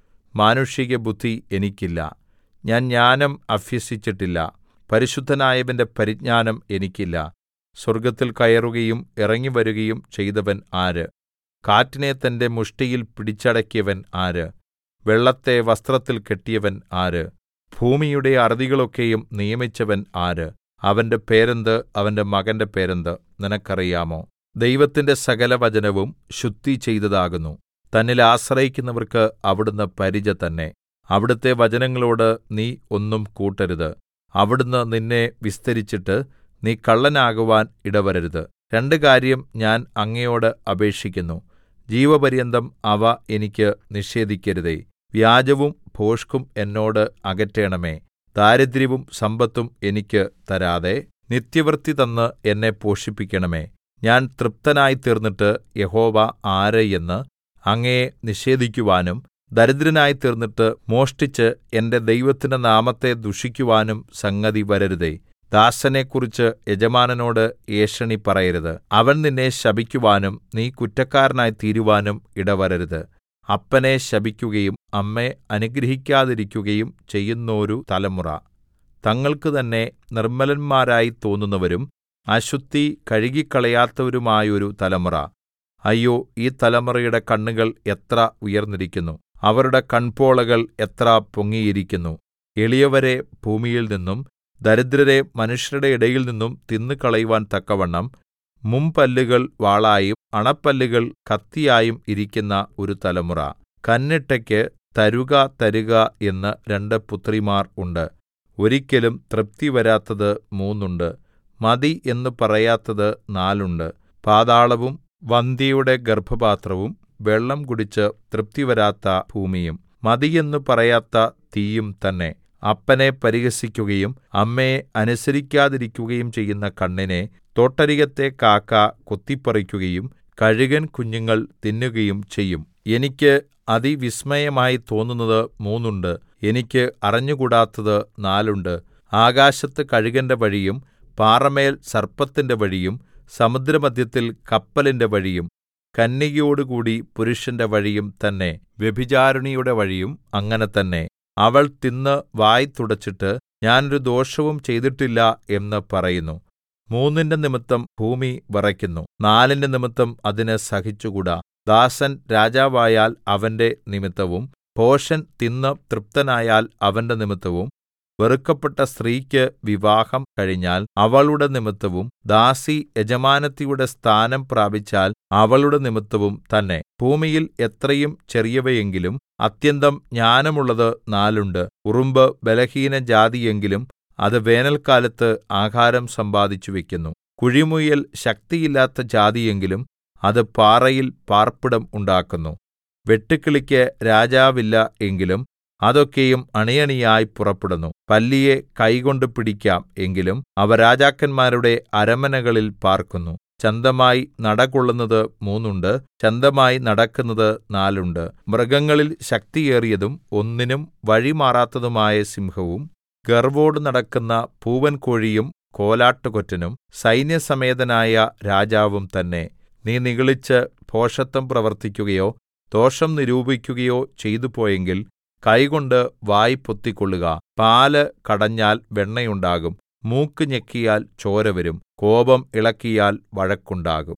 മാനുഷിക ബുദ്ധി എനിക്കില്ല ഞാൻ ജ്ഞാനം അഭ്യസിച്ചിട്ടില്ല പരിശുദ്ധനായവന്റെ പരിജ്ഞാനം എനിക്കില്ല സ്വർഗ്ഗത്തിൽ കയറുകയും ഇറങ്ങിവരുകയും ചെയ്തവൻ ആര് കാറ്റിനെ തന്റെ മുഷ്ടിയിൽ പിടിച്ചടക്കിയവൻ ആര് വെള്ളത്തെ വസ്ത്രത്തിൽ കെട്ടിയവൻ ആര് ഭൂമിയുടെ അറുതികളൊക്കെയും നിയമിച്ചവൻ ആര് അവന്റെ പേരെന്ത് അവന്റെ മകന്റെ പേരെന്ത് നിനക്കറിയാമോ ദൈവത്തിന്റെ സകല വചനവും ശുദ്ധി ചെയ്തതാകുന്നു തന്നിൽ ആശ്രയിക്കുന്നവർക്ക് അവിടുന്ന് പരിച തന്നെ അവിടുത്തെ വചനങ്ങളോട് നീ ഒന്നും കൂട്ടരുത് അവിടുന്ന് നിന്നെ വിസ്തരിച്ചിട്ട് നീ കള്ളനാകുവാൻ ഇടവരരുത് രണ്ട് കാര്യം ഞാൻ അങ്ങയോട് അപേക്ഷിക്കുന്നു ജീവപര്യന്തം അവ എനിക്ക് നിഷേധിക്കരുതേ വ്യാജവും ഭോഷ്കും എന്നോട് അകറ്റേണമേ ദാരിദ്ര്യവും സമ്പത്തും എനിക്ക് തരാതെ നിത്യവൃത്തി തന്ന് എന്നെ പോഷിപ്പിക്കണമേ ഞാൻ തൃപ്തനായി തീർന്നിട്ട് യഹോവ ആര് എന്ന് അങ്ങയെ നിഷേധിക്കുവാനും ദരിദ്രനായി തീർന്നിട്ട് മോഷ്ടിച്ച് എന്റെ ദൈവത്തിന്റെ നാമത്തെ ദുഷിക്കുവാനും സംഗതി വരരുതേ ദാസനെക്കുറിച്ച് യജമാനനോട് ഏഷണി പറയരുത് അവൻ നിന്നെ ശപിക്കുവാനും നീ കുറ്റക്കാരനായി തീരുവാനും ഇടവരരുത് അപ്പനെ ശപിക്കുകയും അമ്മയെ അനുഗ്രഹിക്കാതിരിക്കുകയും ചെയ്യുന്നോരു തലമുറ തങ്ങൾക്ക് തന്നെ നിർമ്മലന്മാരായി തോന്നുന്നവരും അശുദ്ധി കഴുകിക്കളയാത്തവരുമായൊരു തലമുറ അയ്യോ ഈ തലമുറയുടെ കണ്ണുകൾ എത്ര ഉയർന്നിരിക്കുന്നു അവരുടെ കൺപോളകൾ എത്ര പൊങ്ങിയിരിക്കുന്നു എളിയവരെ ഭൂമിയിൽ നിന്നും ദരിദ്രരെ മനുഷ്യരുടെ ഇടയിൽ നിന്നും തിന്നുകളയുവാൻ തക്കവണ്ണം മുമ്പല്ലുകൾ വാളായും അണപ്പല്ലുകൾ കത്തിയായും ഇരിക്കുന്ന ഒരു തലമുറ കന്നിട്ടയ്ക്ക് തരുക തരുക എന്ന് രണ്ട് പുത്രിമാർ ഉണ്ട് ഒരിക്കലും തൃപ്തി വരാത്തത് മൂന്നുണ്ട് മതി എന്ന് പറയാത്തത് നാലുണ്ട് പാതാളവും വന്ധ്യയുടെ ഗർഭപാത്രവും വെള്ളം കുടിച്ച് തൃപ്തിവരാത്ത ഭൂമിയും മതിയെന്നു പറയാത്ത തീയും തന്നെ അപ്പനെ പരിഹസിക്കുകയും അമ്മയെ അനുസരിക്കാതിരിക്കുകയും ചെയ്യുന്ന കണ്ണിനെ തോട്ടരികത്തെ കാക്ക കൊത്തിപ്പറിക്കുകയും കഴുകൻ കുഞ്ഞുങ്ങൾ തിന്നുകയും ചെയ്യും എനിക്ക് അതിവിസ്മയമായി തോന്നുന്നത് മൂന്നുണ്ട് എനിക്ക് അറിഞ്ഞുകൂടാത്തത് നാലുണ്ട് ആകാശത്ത് കഴുകന്റെ വഴിയും പാറമേൽ സർപ്പത്തിന്റെ വഴിയും സമുദ്രമദ്ധ്യത്തിൽ കപ്പലിന്റെ വഴിയും കന്യകയോടുകൂടി പുരുഷന്റെ വഴിയും തന്നെ വ്യഭിചാരിണിയുടെ വഴിയും അങ്ങനെ തന്നെ അവൾ തിന്ന് വായ് തുടച്ചിട്ട് ഞാൻ ഒരു ദോഷവും ചെയ്തിട്ടില്ല എന്ന് പറയുന്നു മൂന്നിന്റെ നിമിത്തം ഭൂമി വിറയ്ക്കുന്നു നാലിന്റെ നിമിത്തം അതിന് സഹിച്ചുകൂടാ ദാസൻ രാജാവായാൽ അവന്റെ നിമിത്തവും ഭോഷൻ തിന്ന് തൃപ്തനായാൽ അവന്റെ നിമിത്തവും വെറുക്കപ്പെട്ട സ്ത്രീക്ക് വിവാഹം കഴിഞ്ഞാൽ അവളുടെ നിമിത്തവും ദാസി യജമാനത്തിയുടെ സ്ഥാനം പ്രാപിച്ചാൽ അവളുടെ നിമിത്തവും തന്നെ ഭൂമിയിൽ എത്രയും ചെറിയവയെങ്കിലും അത്യന്തം ജ്ഞാനമുള്ളത് നാലുണ്ട് ഉറുമ്പ് ബലഹീന ജാതിയെങ്കിലും അത് വേനൽക്കാലത്ത് ആഹാരം സമ്പാദിച്ചു വെക്കുന്നു കുഴിമുയൽ ശക്തിയില്ലാത്ത ജാതിയെങ്കിലും അത് പാറയിൽ പാർപ്പിടം ഉണ്ടാക്കുന്നു വെട്ടുക്കിളിക്ക് രാജാവില്ല എങ്കിലും അതൊക്കെയും അണിയണിയായി പുറപ്പെടുന്നു പല്ലിയെ കൈകൊണ്ട് പിടിക്കാം എങ്കിലും അവ രാജാക്കന്മാരുടെ അരമനകളിൽ പാർക്കുന്നു ചന്തമായി നടകൊള്ളുന്നത് മൂന്നുണ്ട് ചന്തമായി നടക്കുന്നത് നാലുണ്ട് മൃഗങ്ങളിൽ ശക്തിയേറിയതും ഒന്നിനും വഴിമാറാത്തതുമായ സിംഹവും ഗർവോട് നടക്കുന്ന പൂവൻകോഴിയും കോലാട്ടുകൊറ്റനും സൈന്യസമേതനായ രാജാവും തന്നെ നീ നിഗളിച്ച് ഭോഷത്വം പ്രവർത്തിക്കുകയോ ദോഷം നിരൂപിക്കുകയോ ചെയ്തുപോയെങ്കിൽ കൈകൊണ്ട് വായ് പൊത്തിക്കൊള്ളുക പാല് കടഞ്ഞാൽ വെണ്ണയുണ്ടാകും മൂക്ക് ഞെക്കിയാൽ ചോര വരും കോപം ഇളക്കിയാൽ വഴക്കുണ്ടാകും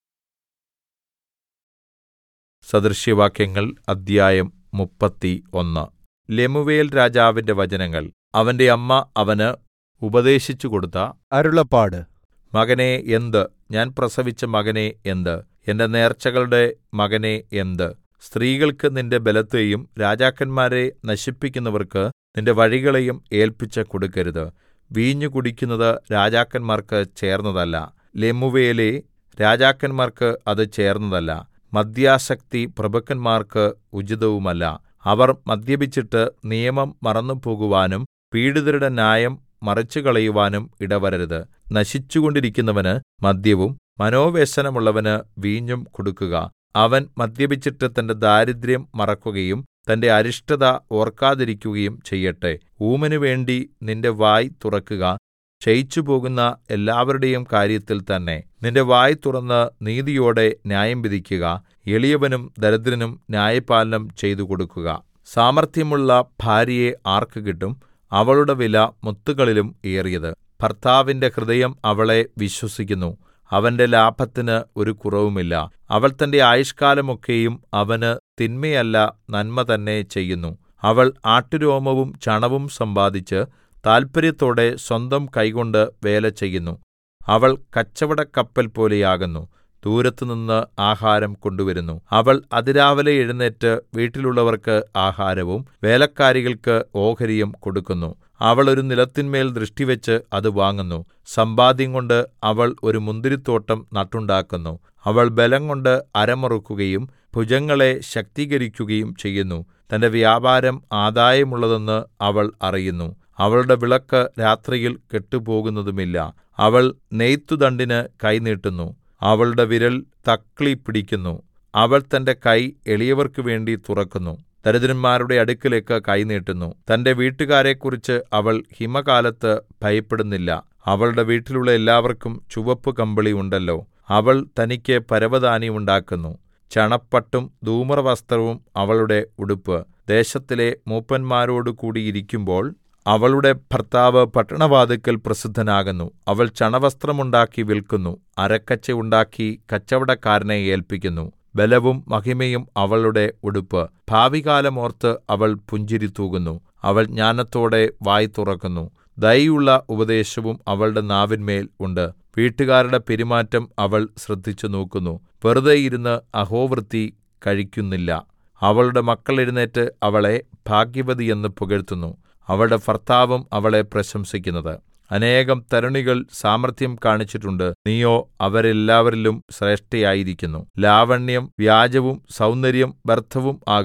സദൃശ്യവാക്യങ്ങൾ അദ്ധ്യായം മുപ്പത്തി ഒന്ന് ലെമുവേൽ രാജാവിന്റെ വചനങ്ങൾ അവന്റെ അമ്മ അവന് ഉപദേശിച്ചു കൊടുത്ത അരുളപ്പാട് മകനേ എന്ത് ഞാൻ പ്രസവിച്ച മകനേ എന്ത് എന്റെ നേർച്ചകളുടെ മകനേ എന്ത് സ്ത്രീകൾക്ക് നിന്റെ ബലത്തെയും രാജാക്കന്മാരെ നശിപ്പിക്കുന്നവർക്ക് നിന്റെ വഴികളെയും ഏല്പിച്ച് കൊടുക്കരുത് വീഞ്ഞു കുടിക്കുന്നത് രാജാക്കന്മാർക്ക് ചേർന്നതല്ല ലെമുവേലേ രാജാക്കന്മാർക്ക് അത് ചേർന്നതല്ല മദ്യാസക്തി പ്രഭുക്കന്മാർക്ക് ഉചിതവുമല്ല അവർ മദ്യപിച്ചിട്ട് നിയമം മറന്നുപോകുവാനും പീഡിതരുടെ ന്യായം മറിച്ചുകളയുവാനും ഇടവരരുത് നശിച്ചുകൊണ്ടിരിക്കുന്നവന് മദ്യവും മനോവ്യസനമുള്ളവന് വീഞ്ഞും കൊടുക്കുക അവൻ മദ്യപിച്ചിട്ട് തന്റെ ദാരിദ്ര്യം മറക്കുകയും തന്റെ അരിഷ്ടത ഓർക്കാതിരിക്കുകയും ചെയ്യട്ടെ ഊമനു വേണ്ടി നിന്റെ വായ് തുറക്കുക ക്ഷയിച്ചുപോകുന്ന എല്ലാവരുടെയും കാര്യത്തിൽ തന്നെ നിന്റെ വായ് തുറന്ന് നീതിയോടെ ന്യായം വിധിക്കുക എളിയവനും ദരിദ്രനും ന്യായപാലനം ചെയ്തു കൊടുക്കുക സാമർത്ഥ്യമുള്ള ഭാര്യയെ ആർക്ക് കിട്ടും അവളുടെ വില മുത്തുകളിലും ഏറിയത് ഭർത്താവിന്റെ ഹൃദയം അവളെ വിശ്വസിക്കുന്നു അവന്റെ ലാഭത്തിന് ഒരു കുറവുമില്ല അവൾ തന്റെ ആയുഷ്കാലമൊക്കെയും അവന് തിന്മയല്ല നന്മ തന്നെ ചെയ്യുന്നു അവൾ ആട്ടുരോമവും ചണവും സമ്പാദിച്ച് താല്പര്യത്തോടെ സ്വന്തം കൈകൊണ്ട് വേല ചെയ്യുന്നു അവൾ കച്ചവടക്കപ്പൽ പോലെയാകുന്നു ദൂരത്തുനിന്ന് ആഹാരം കൊണ്ടുവരുന്നു അവൾ അതിരാവിലെ എഴുന്നേറ്റ് വീട്ടിലുള്ളവർക്ക് ആഹാരവും വേലക്കാരികൾക്ക് ഓഹരിയും കൊടുക്കുന്നു അവൾ ഒരു നിലത്തിന്മേൽ ദൃഷ്ടിവെച്ച് അത് വാങ്ങുന്നു സമ്പാദ്യംകൊണ്ട് അവൾ ഒരു മുന്തിരിത്തോട്ടം നട്ടുണ്ടാക്കുന്നു അവൾ ബലംകൊണ്ട് അരമുറുക്കുകയും ഭുജങ്ങളെ ശക്തീകരിക്കുകയും ചെയ്യുന്നു തന്റെ വ്യാപാരം ആദായമുള്ളതെന്ന് അവൾ അറിയുന്നു അവളുടെ വിളക്ക് രാത്രിയിൽ കെട്ടുപോകുന്നതുമില്ല അവൾ നെയ്ത്തുദണ്ഡിന് കൈ നീട്ടുന്നു അവളുടെ വിരൽ തക്ളി പിടിക്കുന്നു അവൾ തന്റെ കൈ എളിയവർക്കു വേണ്ടി തുറക്കുന്നു ദരിദ്രന്മാരുടെ അടുക്കലേക്ക് കൈ നീട്ടുന്നു തന്റെ വീട്ടുകാരെക്കുറിച്ച് അവൾ ഹിമകാലത്ത് ഭയപ്പെടുന്നില്ല അവളുടെ വീട്ടിലുള്ള എല്ലാവർക്കും ചുവപ്പ് കമ്പിളി ഉണ്ടല്ലോ അവൾ തനിക്ക് പരവതാനി ഉണ്ടാക്കുന്നു ചണപ്പട്ടും ധൂമ്രവസ്ത്രവും അവളുടെ ഉടുപ്പ് ദേശത്തിലെ മൂപ്പന്മാരോടുകൂടി ഇരിക്കുമ്പോൾ അവളുടെ ഭർത്താവ് പട്ടണവാതിൽക്കൽ പ്രസിദ്ധനാകുന്നു അവൾ ചണവസ്ത്രമുണ്ടാക്കി വിൽക്കുന്നു അരക്കച്ച ഉണ്ടാക്കി കച്ചവടക്കാരനെ ഏല്പിക്കുന്നു ബലവും മഹിമയും അവളുടെ ഉടുപ്പ് ഭാവികാലം ഓർത്ത് അവൾ പുഞ്ചിരി തൂകുന്നു അവൾ ജ്ഞാനത്തോടെ വായ് തുറക്കുന്നു ദയയുള്ള ഉപദേശവും അവളുടെ നാവിന്മേൽ ഉണ്ട് വീട്ടുകാരുടെ പെരുമാറ്റം അവൾ ശ്രദ്ധിച്ചു നോക്കുന്നു വെറുതെ ഇരുന്ന് അഹോവൃത്തി കഴിക്കുന്നില്ല അവളുടെ മക്കൾ എഴുന്നേറ്റ് അവളെ ഭാഗ്യവതിയെന്ന് പുകഴ്ത്തുന്നു അവളുടെ ഭർത്താവും അവളെ പ്രശംസിക്കുന്നത് അനേകം തരുണികൾ സാമർത്ഥ്യം കാണിച്ചിട്ടുണ്ട് നീയോ അവരെല്ലാവരിലും ശ്രേഷ്ഠയായിരിക്കുന്നു ലാവണ്യം വ്യാജവും സൗന്ദര്യം വ്യർത്ഥവും ആകുന്നു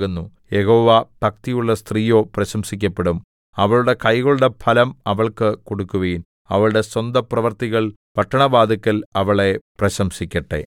യഹോവ ഭക്തിയുള്ള സ്ത്രീയോ പ്രശംസിക്കപ്പെടും അവളുടെ കൈകളുടെ ഫലം അവൾക്ക് കൊടുക്കുവിൻ അവളുടെ സ്വന്ത പ്രവൃത്തികൾ പട്ടണവാതിൽക്കൽ അവളെ പ്രശംസിക്കട്ടെ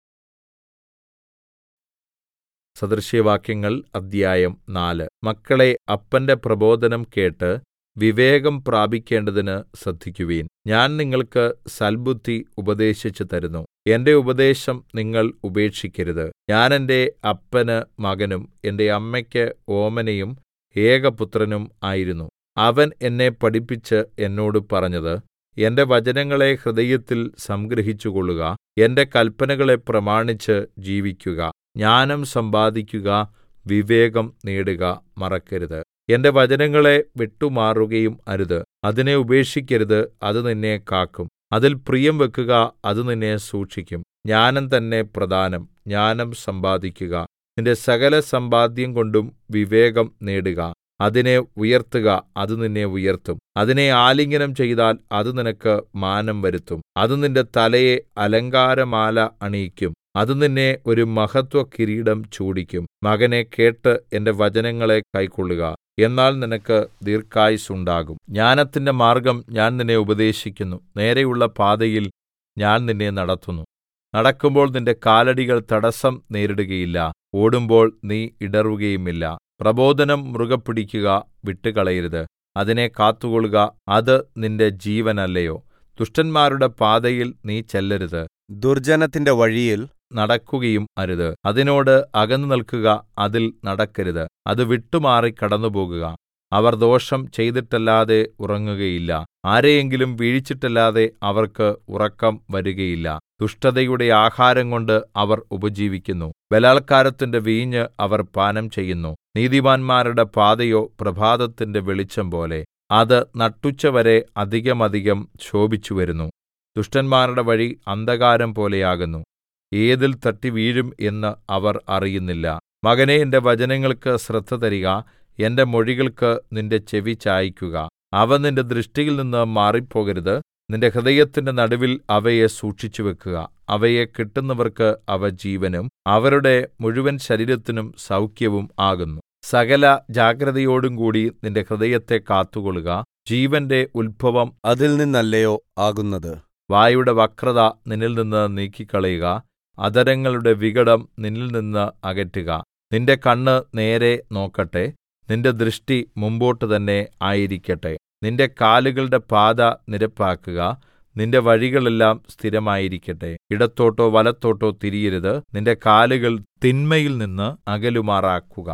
സദൃശ്യവാക്യങ്ങൾ അദ്ധ്യായം നാല് മക്കളെ അപ്പന്റെ പ്രബോധനം കേട്ട് വിവേകം പ്രാപിക്കേണ്ടതിന് ശ്രദ്ധിക്കുവിൻ ഞാൻ നിങ്ങൾക്ക് സൽബുദ്ധി ഉപദേശിച്ചു തരുന്നു എന്റെ ഉപദേശം നിങ്ങൾ ഉപേക്ഷിക്കരുത് ഞാൻ എന്റെ അപ്പന് മകനും എന്റെ അമ്മയ്ക്ക് ഓമനയും ഏകപുത്രനും ആയിരുന്നു അവൻ എന്നെ പഠിപ്പിച്ച് എന്നോട് പറഞ്ഞത് എന്റെ വചനങ്ങളെ ഹൃദയത്തിൽ സംഗ്രഹിച്ചുകൊള്ളുക എന്റെ കല്പനകളെ പ്രമാണിച്ച് ജീവിക്കുക ജ്ഞാനം സമ്പാദിക്കുക വിവേകം നേടുക മറക്കരുത് എന്റെ വചനങ്ങളെ വിട്ടുമാറുകയും അരുത് അതിനെ ഉപേക്ഷിക്കരുത് അത് നിന്നെ കാക്കും അതിൽ പ്രിയം വെക്കുക അത് നിന്നെ സൂക്ഷിക്കും ജ്ഞാനം തന്നെ പ്രധാനം ജ്ഞാനം സമ്പാദിക്കുക നിന്റെ സകല സമ്പാദ്യം കൊണ്ടും വിവേകം നേടുക അതിനെ ഉയർത്തുക അത് നിന്നെ ഉയർത്തും അതിനെ ആലിംഗനം ചെയ്താൽ അത് നിനക്ക് മാനം വരുത്തും അത് നിന്റെ തലയെ അലങ്കാരമാല അണിയിക്കും അത് നിന്നെ ഒരു മഹത്വ കിരീടം ചൂടിക്കും മകനെ കേട്ട് എന്റെ വചനങ്ങളെ കൈക്കൊള്ളുക എന്നാൽ നിനക്ക് ദീർഘായുസ്സുണ്ടാകും ജ്ഞാനത്തിന്റെ മാർഗ്ഗം ഞാൻ നിന്നെ ഉപദേശിക്കുന്നു നേരെയുള്ള പാതയിൽ ഞാൻ നിന്നെ നടത്തുന്നു നടക്കുമ്പോൾ നിന്റെ കാലടികൾ തടസ്സം നേരിടുകയില്ല ഓടുമ്പോൾ നീ ഇടറുകയുമില്ല പ്രബോധനം മുറുകെ പിടിക്കുക വിട്ടുകളയരുത് അതിനെ കാത്തുകൊള്ളുക അത് നിന്റെ ജീവനല്ലയോ ദുഷ്ടന്മാരുടെ പാതയിൽ നീ ചെല്ലരുത് ദുർജ്ജനത്തിന്റെ വഴിയിൽ നടക്കുകയും അരുത് അതിനോട് അകന്നു നിൽക്കുക അതിൽ നടക്കരുത് അത് വിട്ടുമാറി കടന്നുപോകുക അവർ ദോഷം ചെയ്തിട്ടല്ലാതെ ഉറങ്ങുകയില്ല ആരെയെങ്കിലും വീഴിച്ചിട്ടല്ലാതെ അവർക്ക് ഉറക്കം വരുകയില്ല ദുഷ്ടതയുടെ ആഹാരം കൊണ്ട് അവർ ഉപജീവിക്കുന്നു ബലാൽക്കാരത്തിന്റെ വീഞ്ഞ് അവർ പാനം ചെയ്യുന്നു നീതിമാന്മാരുടെ പാതയോ പ്രഭാതത്തിന്റെ വെളിച്ചം പോലെ അത് നട്ടുച്ചവരെ അധികമധികം ശോഭിച്ചുവരുന്നു ദുഷ്ടന്മാരുടെ വഴി അന്ധകാരം പോലെയാകുന്നു ഏതിൽ തട്ടി വീഴും എന്ന് അവർ അറിയുന്നില്ല മകനേ എന്റെ വചനങ്ങൾക്ക് ശ്രദ്ധ തരിക എന്റെ മൊഴികൾക്ക് നിന്റെ ചെവി ചായിക്കുക അവ നിന്റെ ദൃഷ്ടിയിൽ നിന്ന് മാറിപ്പോകരുത് നിന്റെ ഹൃദയത്തിന്റെ നടുവിൽ അവയെ സൂക്ഷിച്ചുവെക്കുക അവയെ കിട്ടുന്നവർക്ക് അവ ജീവനും അവരുടെ മുഴുവൻ ശരീരത്തിനും സൗഖ്യവും ആകുന്നു സകല ജാഗ്രതയോടും കൂടി നിന്റെ ഹൃദയത്തെ കാത്തുകൊള്ളുക ജീവന്റെ ഉത്ഭവം അതിൽ നിന്നല്ലയോ ആകുന്നത് വായുടെ വക്രത നിന്നിൽ നിന്ന് നീക്കിക്കളയുക അധരങ്ങളുടെ വികടം നിന്നിൽ നിന്ന് അകറ്റുക നിന്റെ കണ്ണ് നേരെ നോക്കട്ടെ നിന്റെ ദൃഷ്ടി മുമ്പോട്ട് തന്നെ ആയിരിക്കട്ടെ നിന്റെ കാലുകളുടെ പാത നിരപ്പാക്കുക നിന്റെ വഴികളെല്ലാം സ്ഥിരമായിരിക്കട്ടെ ഇടത്തോട്ടോ വലത്തോട്ടോ തിരിയരുത് നിന്റെ കാലുകൾ തിന്മയിൽ നിന്ന് അകലുമാറാക്കുക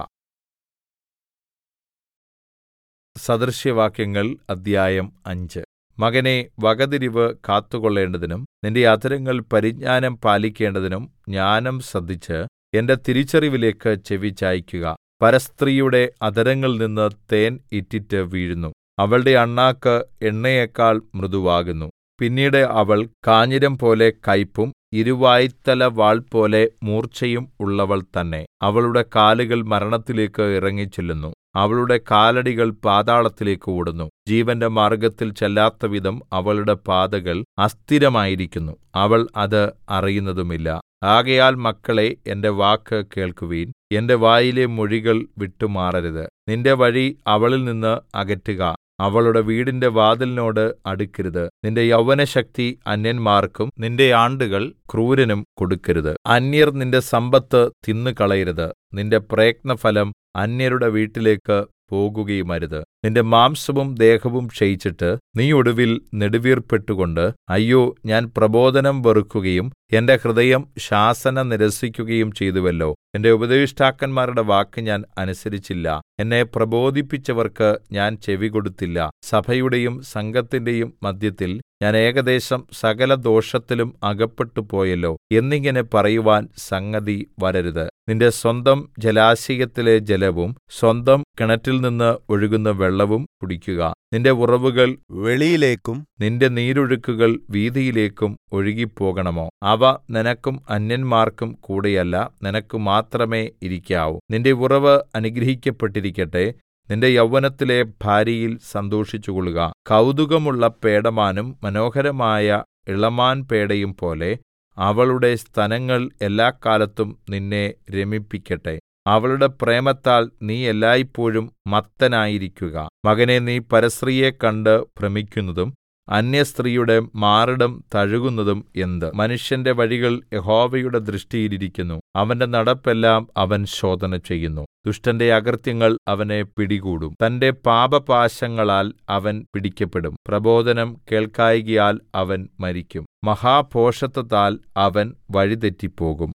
സദൃശ്യവാക്യങ്ങൾ അദ്ധ്യായം അഞ്ച് മകനേ വകതിരിവ് കാത്തുകൊള്ളേണ്ടതിനും നിന്റെ അധരങ്ങൾ പരിജ്ഞാനം പാലിക്കേണ്ടതിനും ജ്ഞാനം ശ്രദ്ധിച്ച് എന്റെ തിരിച്ചറിവിലേക്ക് ചെവി ചായിക്കുക പരസ്ത്രീയുടെ അധരങ്ങളിൽ നിന്ന് തേൻ ഇറ്റിറ്റ് വീഴുന്നു അവളുടെ അണ്ണാക്ക് എണ്ണയേക്കാൾ മൃദുവാകുന്നു പിന്നീട് അവൾ കാഞ്ഞിരം പോലെ കയ്പും ഇരുവായ്ത്തല വാൾ പോലെ മൂർച്ചയും ഉള്ളവൾ തന്നെ അവളുടെ കാലുകൾ മരണത്തിലേക്ക് ഇറങ്ങിച്ചെല്ലുന്നു അവളുടെ കാലടികൾ പാതാളത്തിലേക്ക് ഓടുന്നു ജീവന്റെ മാർഗ്ഗത്തിൽ ചെല്ലാത്തവിധം അവളുടെ പാതകൾ അസ്ഥിരമായിരിക്കുന്നു അവൾ അത് അറിയുന്നതുമില്ല ആകയാൽ മക്കളെ എന്റെ വാക്ക് കേൾക്കുവീൻ എന്റെ വായിലെ മൊഴികൾ വിട്ടുമാറരുത് നിന്റെ വഴി അവളിൽ നിന്ന് അകറ്റുക അവളുടെ വീടിന്റെ വാതിലിനോട് അടുക്കരുത് നിന്റെ യൗവനശക്തി അന്യന്മാർക്കും നിന്റെ ആണ്ടുകൾ ക്രൂരനും കൊടുക്കരുത് അന്യർ നിന്റെ സമ്പത്ത് തിന്നുകളയരുത് നിന്റെ പ്രയത്നഫലം അന്യരുടെ വീട്ടിലേക്ക് പോകുകയുമരുത് നിന്റെ മാംസവും ദേഹവും ക്ഷയിച്ചിട്ട് നീ ഒടുവിൽ നെടുവീർപ്പെട്ടുകൊണ്ട് അയ്യോ ഞാൻ പ്രബോധനം വെറുക്കുകയും എന്റെ ഹൃദയം ശാസന നിരസിക്കുകയും ചെയ്തുവല്ലോ എന്റെ ഉപദേഷ്ടാക്കന്മാരുടെ വാക്ക് ഞാൻ അനുസരിച്ചില്ല എന്നെ പ്രബോധിപ്പിച്ചവർക്ക് ഞാൻ ചെവികൊടുത്തില്ല സഭയുടെയും സംഘത്തിന്റെയും മദ്ധ്യത്തിൽ ഞാൻ ഏകദേശം സകല ദോഷത്തിലും അകപ്പെട്ടു പോയല്ലോ എന്നിങ്ങനെ പറയുവാൻ സംഗതി വരരുത് നിന്റെ സ്വന്തം ജലാശയത്തിലെ ജലവും സ്വന്തം കിണറ്റിൽ നിന്ന് ഒഴുകുന്ന വെള്ളവും കുടിക്കുക നിന്റെ ഉറവുകൾ വെളിയിലേക്കും നിന്റെ നീരൊഴുക്കുകൾ വീഥിയിലേക്കും ഒഴുകിപ്പോകണമോ അവ നിനക്കും അന്യന്മാർക്കും കൂടെയല്ല നിനക്ക് മാത്രമേ ഇരിക്കാവൂ നിന്റെ ഉറവ് അനുഗ്രഹിക്കപ്പെട്ടിരിക്കട്ടെ നിന്റെ യൗവനത്തിലെ ഭാര്യയിൽ സന്തോഷിച്ചുകൊള്ളുക കൗതുകമുള്ള പേടമാനും മനോഹരമായ ഇളമാൻ പേടയും പോലെ അവളുടെ സ്തനങ്ങൾ എല്ലാക്കാലത്തും നിന്നെ രമിപ്പിക്കട്ടെ അവളുടെ പ്രേമത്താൽ നീ എല്ലായ്പോഴും മത്തനായിരിക്കുക മകനേ നീ പരസ്ത്രീയെ കണ്ട് ഭ്രമിക്കുന്നതും അന്യസ്ത്രീയുടെ മാറിടം തഴുകുന്നതും എന്ത് മനുഷ്യന്റെ വഴികൾ യഹോവയുടെ ദൃഷ്ടിയിൽ ഇരിക്കുന്നു അവന്റെ നടപ്പെല്ലാം അവൻ ശോധന ചെയ്യുന്നു ദുഷ്ടന്റെ അകൃത്യങ്ങൾ അവനെ പിടികൂടും തന്റെ പാപപാശങ്ങളാൽ അവൻ പിടിക്കപ്പെടും പ്രബോധനം കേൾക്കായ്കയാൽ അവൻ മരിക്കും മഹാഭോഷത്വത്താൽ അവൻ വഴിതെറ്റിപ്പോകും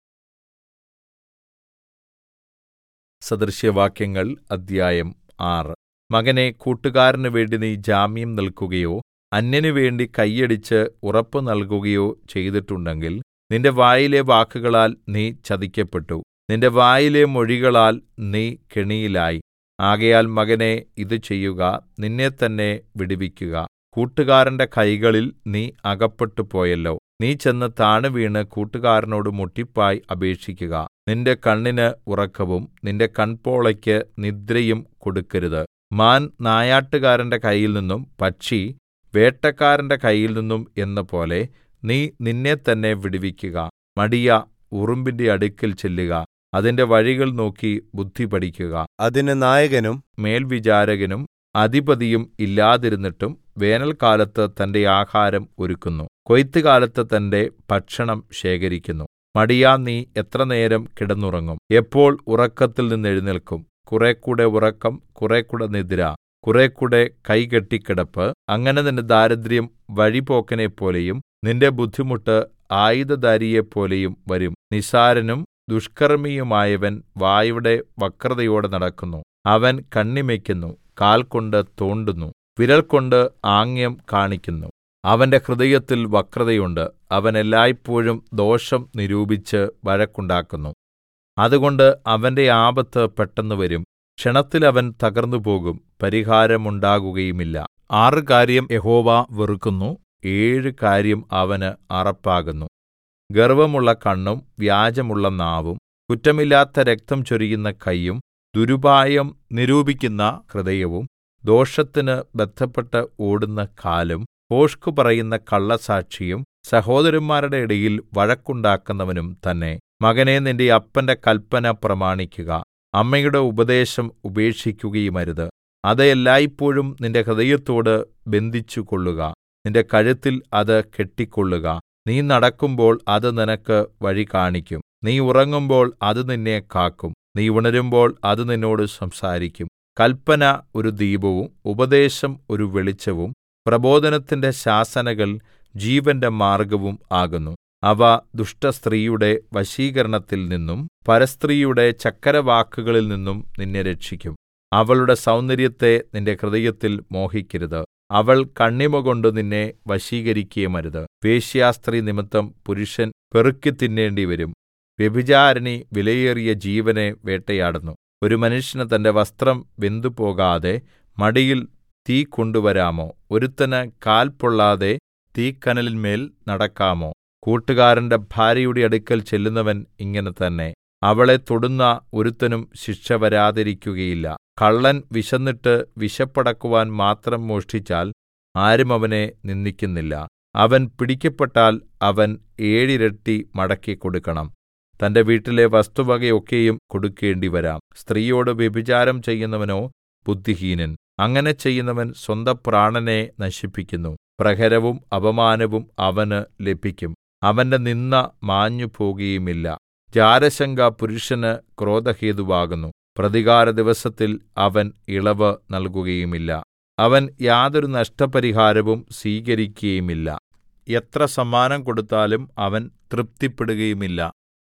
സദൃശ്യവാക്യങ്ങൾ അദ്ധ്യായം ആറ് മകനെ കൂട്ടുകാരന് വേണ്ടി നീ ജാമ്യം നിൽക്കുകയോ അന്യനു വേണ്ടി കൈയടിച്ച് ഉറപ്പ് നൽകുകയോ ചെയ്തിട്ടുണ്ടെങ്കിൽ നിന്റെ വായിലെ വാക്കുകളാൽ നീ ചതിക്കപ്പെട്ടു നിന്റെ വായിലെ മൊഴികളാൽ നീ കെണിയിലായി ആകയാൽ മകനേ ഇത് ചെയ്യുക നിന്നെത്തന്നെ വിടുവിക്കുക കൂട്ടുകാരന്റെ കൈകളിൽ നീ അകപ്പെട്ടു പോയല്ലോ നീ ചെന്ന് താണുവീണ് കൂട്ടുകാരനോട് മുട്ടിപ്പായി അപേക്ഷിക്കുക നിന്റെ കണ്ണിന് ഉറക്കവും നിന്റെ കൺപോളയ്ക്ക് നിദ്രയും കൊടുക്കരുത് മാൻ നായാട്ടുകാരന്റെ കയ്യിൽനിന്നും പക്ഷി വേട്ടക്കാരന്റെ കയ്യിൽനിന്നും എന്നപോലെ നീ നിന്നെത്തന്നെ വിടുവിക്കുക മടിയ ഉറുമ്പിന്റെ അടുക്കൽ ചെല്ലുക അതിന്റെ വഴികൾ നോക്കി ബുദ്ധി പഠിക്കുക അതിന് നായകനും മേൽവിചാരകനും അധിപതിയും ഇല്ലാതിരുന്നിട്ടും വേനൽക്കാലത്ത് തന്റെ ആഹാരം ഒരുക്കുന്നു കൊയ്ത്തുകാലത്ത് തന്റെ ഭക്ഷണം ശേഖരിക്കുന്നു മടിയാ നീ എത്രനേരം കിടന്നുറങ്ങും എപ്പോൾ ഉറക്കത്തിൽ നിന്നെഴുന്നേൽക്കും കുറെക്കൂടെ ഉറക്കം കുറെക്കൂടെ നിദ്ര കുറെക്കൂടെ കൈകെട്ടിക്കിടപ്പ് അങ്ങനെ നിന്റെ ദാരിദ്ര്യം വഴിപോക്കനെപ്പോലെയും നിന്റെ ബുദ്ധിമുട്ട് ആയുധധാരിയെപ്പോലെയും വരും നിസ്സാരനും ദുഷ്കർമ്മിയുമായവൻ വായുടെ വക്രതയോടെ നടക്കുന്നു അവൻ കണ്ണിമയ്ക്കുന്നു കാൽകൊണ്ട് തോണ്ടുന്നു വിരൽകൊണ്ട് ആംഗ്യം കാണിക്കുന്നു അവന്റെ ഹൃദയത്തിൽ വക്രതയുണ്ട് അവൻ എല്ലായ്പോഴും ദോഷം നിരൂപിച്ച് വഴക്കുണ്ടാക്കുന്നു അതുകൊണ്ട് അവന്റെ ആപത്ത് പെട്ടെന്ന് വരും ക്ഷണത്തിൽ അവൻ തകർന്നുപോകും പരിഹാരമുണ്ടാകുകയുമില്ല ആറ് കാര്യം യഹോവ വെറുക്കുന്നു ഏഴ് കാര്യം അവന് അറപ്പാകുന്നു ഗർവമുള്ള കണ്ണും വ്യാജമുള്ള നാവും കുറ്റമില്ലാത്ത രക്തം ചൊരിയുന്ന കൈയും ദുരുപായം നിരൂപിക്കുന്ന ഹൃദയവും ദോഷത്തിന് ബദ്ധപ്പെട്ട് ഓടുന്ന കാലും ഭോഷ്ക് പറയുന്ന കള്ളസാക്ഷിയും സഹോദരന്മാരുടെ ഇടയിൽ വഴക്കുണ്ടാക്കുന്നവനും തന്നെ മകനേ നിന്റെ അപ്പന്റെ കല്പന പ്രമാണിക്കുക അമ്മയുടെ ഉപദേശം ഉപേക്ഷിക്കുകയുമരുത് അത് എല്ലായ്പോഴും നിന്റെ ഹൃദയത്തോട് ബന്ധിച്ചുകൊള്ളുക നിന്റെ കഴുത്തിൽ അത് കെട്ടിക്കൊള്ളുക നീ നടക്കുമ്പോൾ അത് നിനക്ക് വഴി കാണിക്കും നീ ഉറങ്ങുമ്പോൾ അത് നിന്നെ കാക്കും നീ ഉണരുമ്പോൾ അത് നിന്നോട് സംസാരിക്കും കല്പന ഒരു ദീപവും ഉപദേശം ഒരു വെളിച്ചവും പ്രബോധനത്തിന്റെ ശാസനകൾ ജീവന്റെ മാർഗ്ഗവും ആകുന്നു അവ ദുഷ്ടസ്ത്രീയുടെ വശീകരണത്തിൽ നിന്നും പരസ്ത്രീയുടെ ചക്കരവാക്കുകളിൽ നിന്നും നിന്നെ രക്ഷിക്കും അവളുടെ സൗന്ദര്യത്തെ നിന്റെ ഹൃദയത്തിൽ മോഹിക്കരുത് അവൾ കണ്ണിമകൊണ്ട് നിന്നെ വശീകരിക്കുകയുമരുത് വേശ്യാസ്ത്രീ നിമിത്തം പുരുഷൻ പെറുക്കി തിന്നേണ്ടിവരും വ്യഭിചാരിണി വിലയേറിയ ജീവനെ വേട്ടയാടുന്നു ഒരു മനുഷ്യന് തന്റെ വസ്ത്രം വെന്തുപോകാതെ മടിയിൽ തീ കൊണ്ടുവരാമോ ഒരുത്തന് കാൽ പൊള്ളാതെ തീക്കനലിന്മേൽ നടക്കാമോ കൂട്ടുകാരന്റെ ഭാര്യയുടെ അടുക്കൽ ചെല്ലുന്നവൻ ഇങ്ങനെ തന്നെ അവളെ തൊടുന്ന ഒരുത്തനും ശിക്ഷ വരാതിരിക്കുകയില്ല കള്ളൻ വിശന്നിട്ട് വിശപ്പടക്കുവാൻ മാത്രം മോഷ്ടിച്ചാൽ ആരും അവനെ നിന്ദിക്കുന്നില്ല അവൻ പിടിക്കപ്പെട്ടാൽ അവൻ ഏഴിരട്ടി മടക്കി കൊടുക്കണം തന്റെ വീട്ടിലെ വസ്തുവകയൊക്കെയും കൊടുക്കേണ്ടിവരാം സ്ത്രീയോട് വ്യഭിചാരം ചെയ്യുന്നവനോ ബുദ്ധിഹീനൻ അങ്ങനെ ചെയ്യുന്നവൻ സ്വന്തം പ്രാണനെ നശിപ്പിക്കുന്നു പ്രഹരവും അപമാനവും അവന് ലഭിക്കും അവന്റെ നിന്ദ മാഞ്ഞുപോകുകയുമില്ല ജാരശങ്ക പുരുഷന് ക്രോധഹേതുവാകുന്നു പ്രതികാര ദിവസത്തിൽ അവൻ ഇളവ് നൽകുകയുമില്ല അവൻ യാതൊരു നഷ്ടപരിഹാരവും സ്വീകരിക്കുകയുമില്ല എത്ര സമ്മാനം കൊടുത്താലും അവൻ തൃപ്തിപ്പെടുകയുമില്ല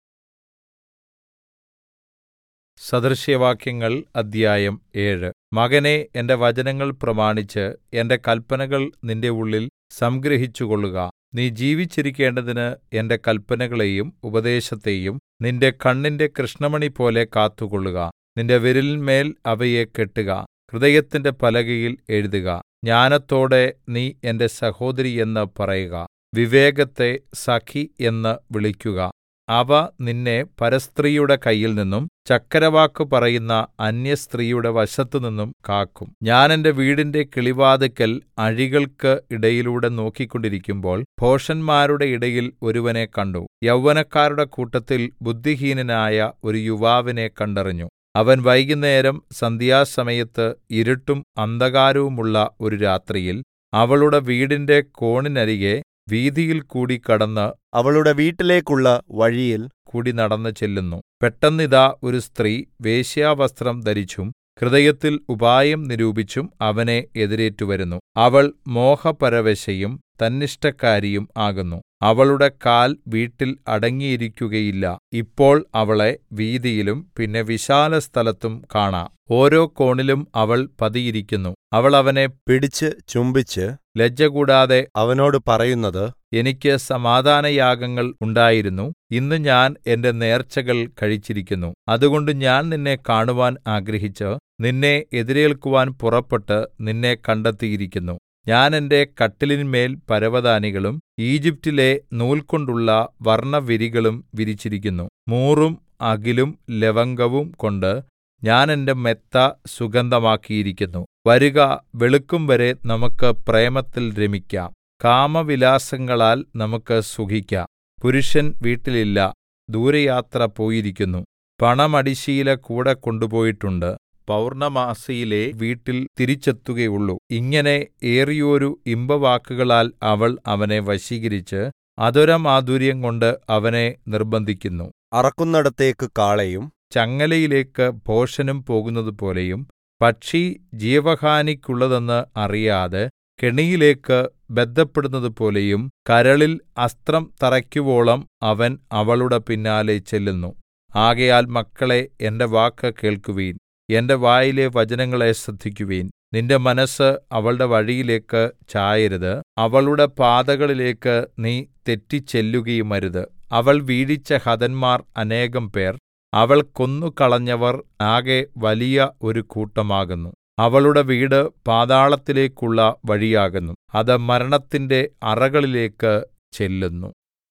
സദൃശ്യവാക്യങ്ങൾ അദ്ധ്യായം ഏഴ് മകനേ എന്റെ വചനങ്ങൾ പ്രമാണിച്ച് എന്റെ കല്പനകൾ നിന്റെ ഉള്ളിൽ സംഗ്രഹിച്ചുകൊള്ളുക നീ ജീവിച്ചിരിക്കേണ്ടതിന് എന്റെ കല്പനകളെയും ഉപദേശത്തെയും നിന്റെ കണ്ണിന്റെ കൃഷ്ണമണിപോലെ കാത്തുകൊള്ളുക നിന്റെ വിരലിന്മേൽ അവയെ കെട്ടുക ഹൃദയത്തിന്റെ പലകയിൽ എഴുതുക ജ്ഞാനത്തോടെ നീ എന്റെ സഹോദരി എന്ന് പറയുക വിവേകത്തെ സഖി എന്ന് വിളിക്കുക അവ നിന്നെ പരസ്ത്രീയുടെ കയ്യിൽനിന്നും ചക്കരവാക്ക് പറയുന്ന അന്യസ്ത്രീയുടെ വശത്തുനിന്നും കാക്കും ഞാൻ എന്റെ വീടിന്റെ കിളിവാതിൽക്കൽ അഴികൾക്ക് ഇടയിലൂടെ നോക്കിക്കൊണ്ടിരിക്കുമ്പോൾ ഭോഷന്മാരുടെ ഇടയിൽ ഒരുവനെ കണ്ടു യൗവനക്കാരുടെ കൂട്ടത്തിൽ ബുദ്ധിഹീനനായ ഒരു യുവാവിനെ കണ്ടറിഞ്ഞു അവൻ വൈകുന്നേരം സന്ധ്യാസമയത്ത് ഇരുട്ടും അന്ധകാരവുമുള്ള ഒരു രാത്രിയിൽ അവളുടെ വീടിന്റെ കോണിനരികെ വീഥിയിൽ കൂടി കടന്ന് അവളുടെ വീട്ടിലേക്കുള്ള വഴിയിൽ കൂടി നടന്നു ചെല്ലുന്നു പെട്ടെന്നിതാ ഒരു സ്ത്രീ വേശ്യാവസ്ത്രം ധരിച്ചും ഹൃദയത്തിൽ ഉപായം നിരൂപിച്ചും അവനെ എതിരേറ്റുവരുന്നു അവൾ മോഹപരവശയും തന്നിഷ്ടക്കാരിയും ആകുന്നു അവളുടെ കാൽ വീട്ടിൽ അടങ്ങിയിരിക്കുകയില്ല ഇപ്പോൾ അവളെ വീഥിയിലും പിന്നെ വിശാലസ്ഥലത്തും കാണാം ഓരോ കോണിലും അവൾ പതിയിരിക്കുന്നു അവൾ അവനെ പിടിച്ച് ചുംബിച്ച് ലജ്ജ കൂടാതെ അവനോട് പറയുന്നത് എനിക്ക് സമാധാനയാഗങ്ങൾ ഉണ്ടായിരുന്നു ഇന്ന് ഞാൻ എന്റെ നേർച്ചകൾ കഴിച്ചിരിക്കുന്നു അതുകൊണ്ട് ഞാൻ നിന്നെ കാണുവാൻ ആഗ്രഹിച്ച് നിന്നെ എതിരേൽക്കുവാൻ പുറപ്പെട്ട് നിന്നെ കണ്ടെത്തിയിരിക്കുന്നു ഞാൻ എന്റെ കട്ടിലിന്മേൽ പരവതാനികളും ഈജിപ്റ്റിലെ നൂൽകൊണ്ടുള്ള വർണ്ണവിരികളും വിരിച്ചിരിക്കുന്നു മൂറും അകിലും ലവംഗവും കൊണ്ട് ഞാൻ എന്റെ മെത്ത സുഗന്ധമാക്കിയിരിക്കുന്നു വരുക വെളുക്കുംവരെ നമുക്ക് പ്രേമത്തിൽ രമിക്കാം കാമവിലാസങ്ങളാൽ നമുക്ക് സുഖിക്കാം പുരുഷൻ വീട്ടിലില്ല ദൂരയാത്ര പോയിരിക്കുന്നു പണമടിശീല കൂടെ കൊണ്ടുപോയിട്ടുണ്ട് പൗർണമാസിയിലെ വീട്ടിൽ തിരിച്ചെത്തുകയുള്ളൂ ഇങ്ങനെ ഏറിയോരു ഇമ്പവാക്കുകളാൽ അവൾ അവനെ വശീകരിച്ച് അധരമാധുര്യം കൊണ്ട് അവനെ നിർബന്ധിക്കുന്നു അറക്കുന്നിടത്തേക്ക് കാളയും ചങ്ങലയിലേക്ക് ഭോഷനും പോകുന്നതുപോലെയും പക്ഷി ജീവഹാനിക്കുള്ളതെന്ന് അറിയാതെ കെണിയിലേക്ക് ബദ്ധപ്പെടുന്നതുപോലെയും കരളിൽ അസ്ത്രം തറയ്ക്കുവോളം അവൻ അവളുടെ പിന്നാലെ ചെല്ലുന്നു ആകയാൽ മക്കളെ എന്റെ വാക്ക് കേൾക്കുവീൻ എന്റെ വായിലെ വചനങ്ങളെ ശ്രദ്ധിക്കുവിൻ നിന്റെ മനസ്സ് അവളുടെ വഴിയിലേക്ക് ചായരുത് അവളുടെ പാതകളിലേക്ക് നീ തെറ്റിച്ചെല്ലുകയുമരുത് അവൾ വീഴിച്ച ഹതന്മാർ അനേകം പേർ അവൾ കൊന്നുകളഞ്ഞവർ ആകെ വലിയ ഒരു കൂട്ടമാകുന്നു അവളുടെ വീട് പാതാളത്തിലേക്കുള്ള വഴിയാകുന്നു അത് മരണത്തിന്റെ അറകളിലേക്ക് ചെല്ലുന്നു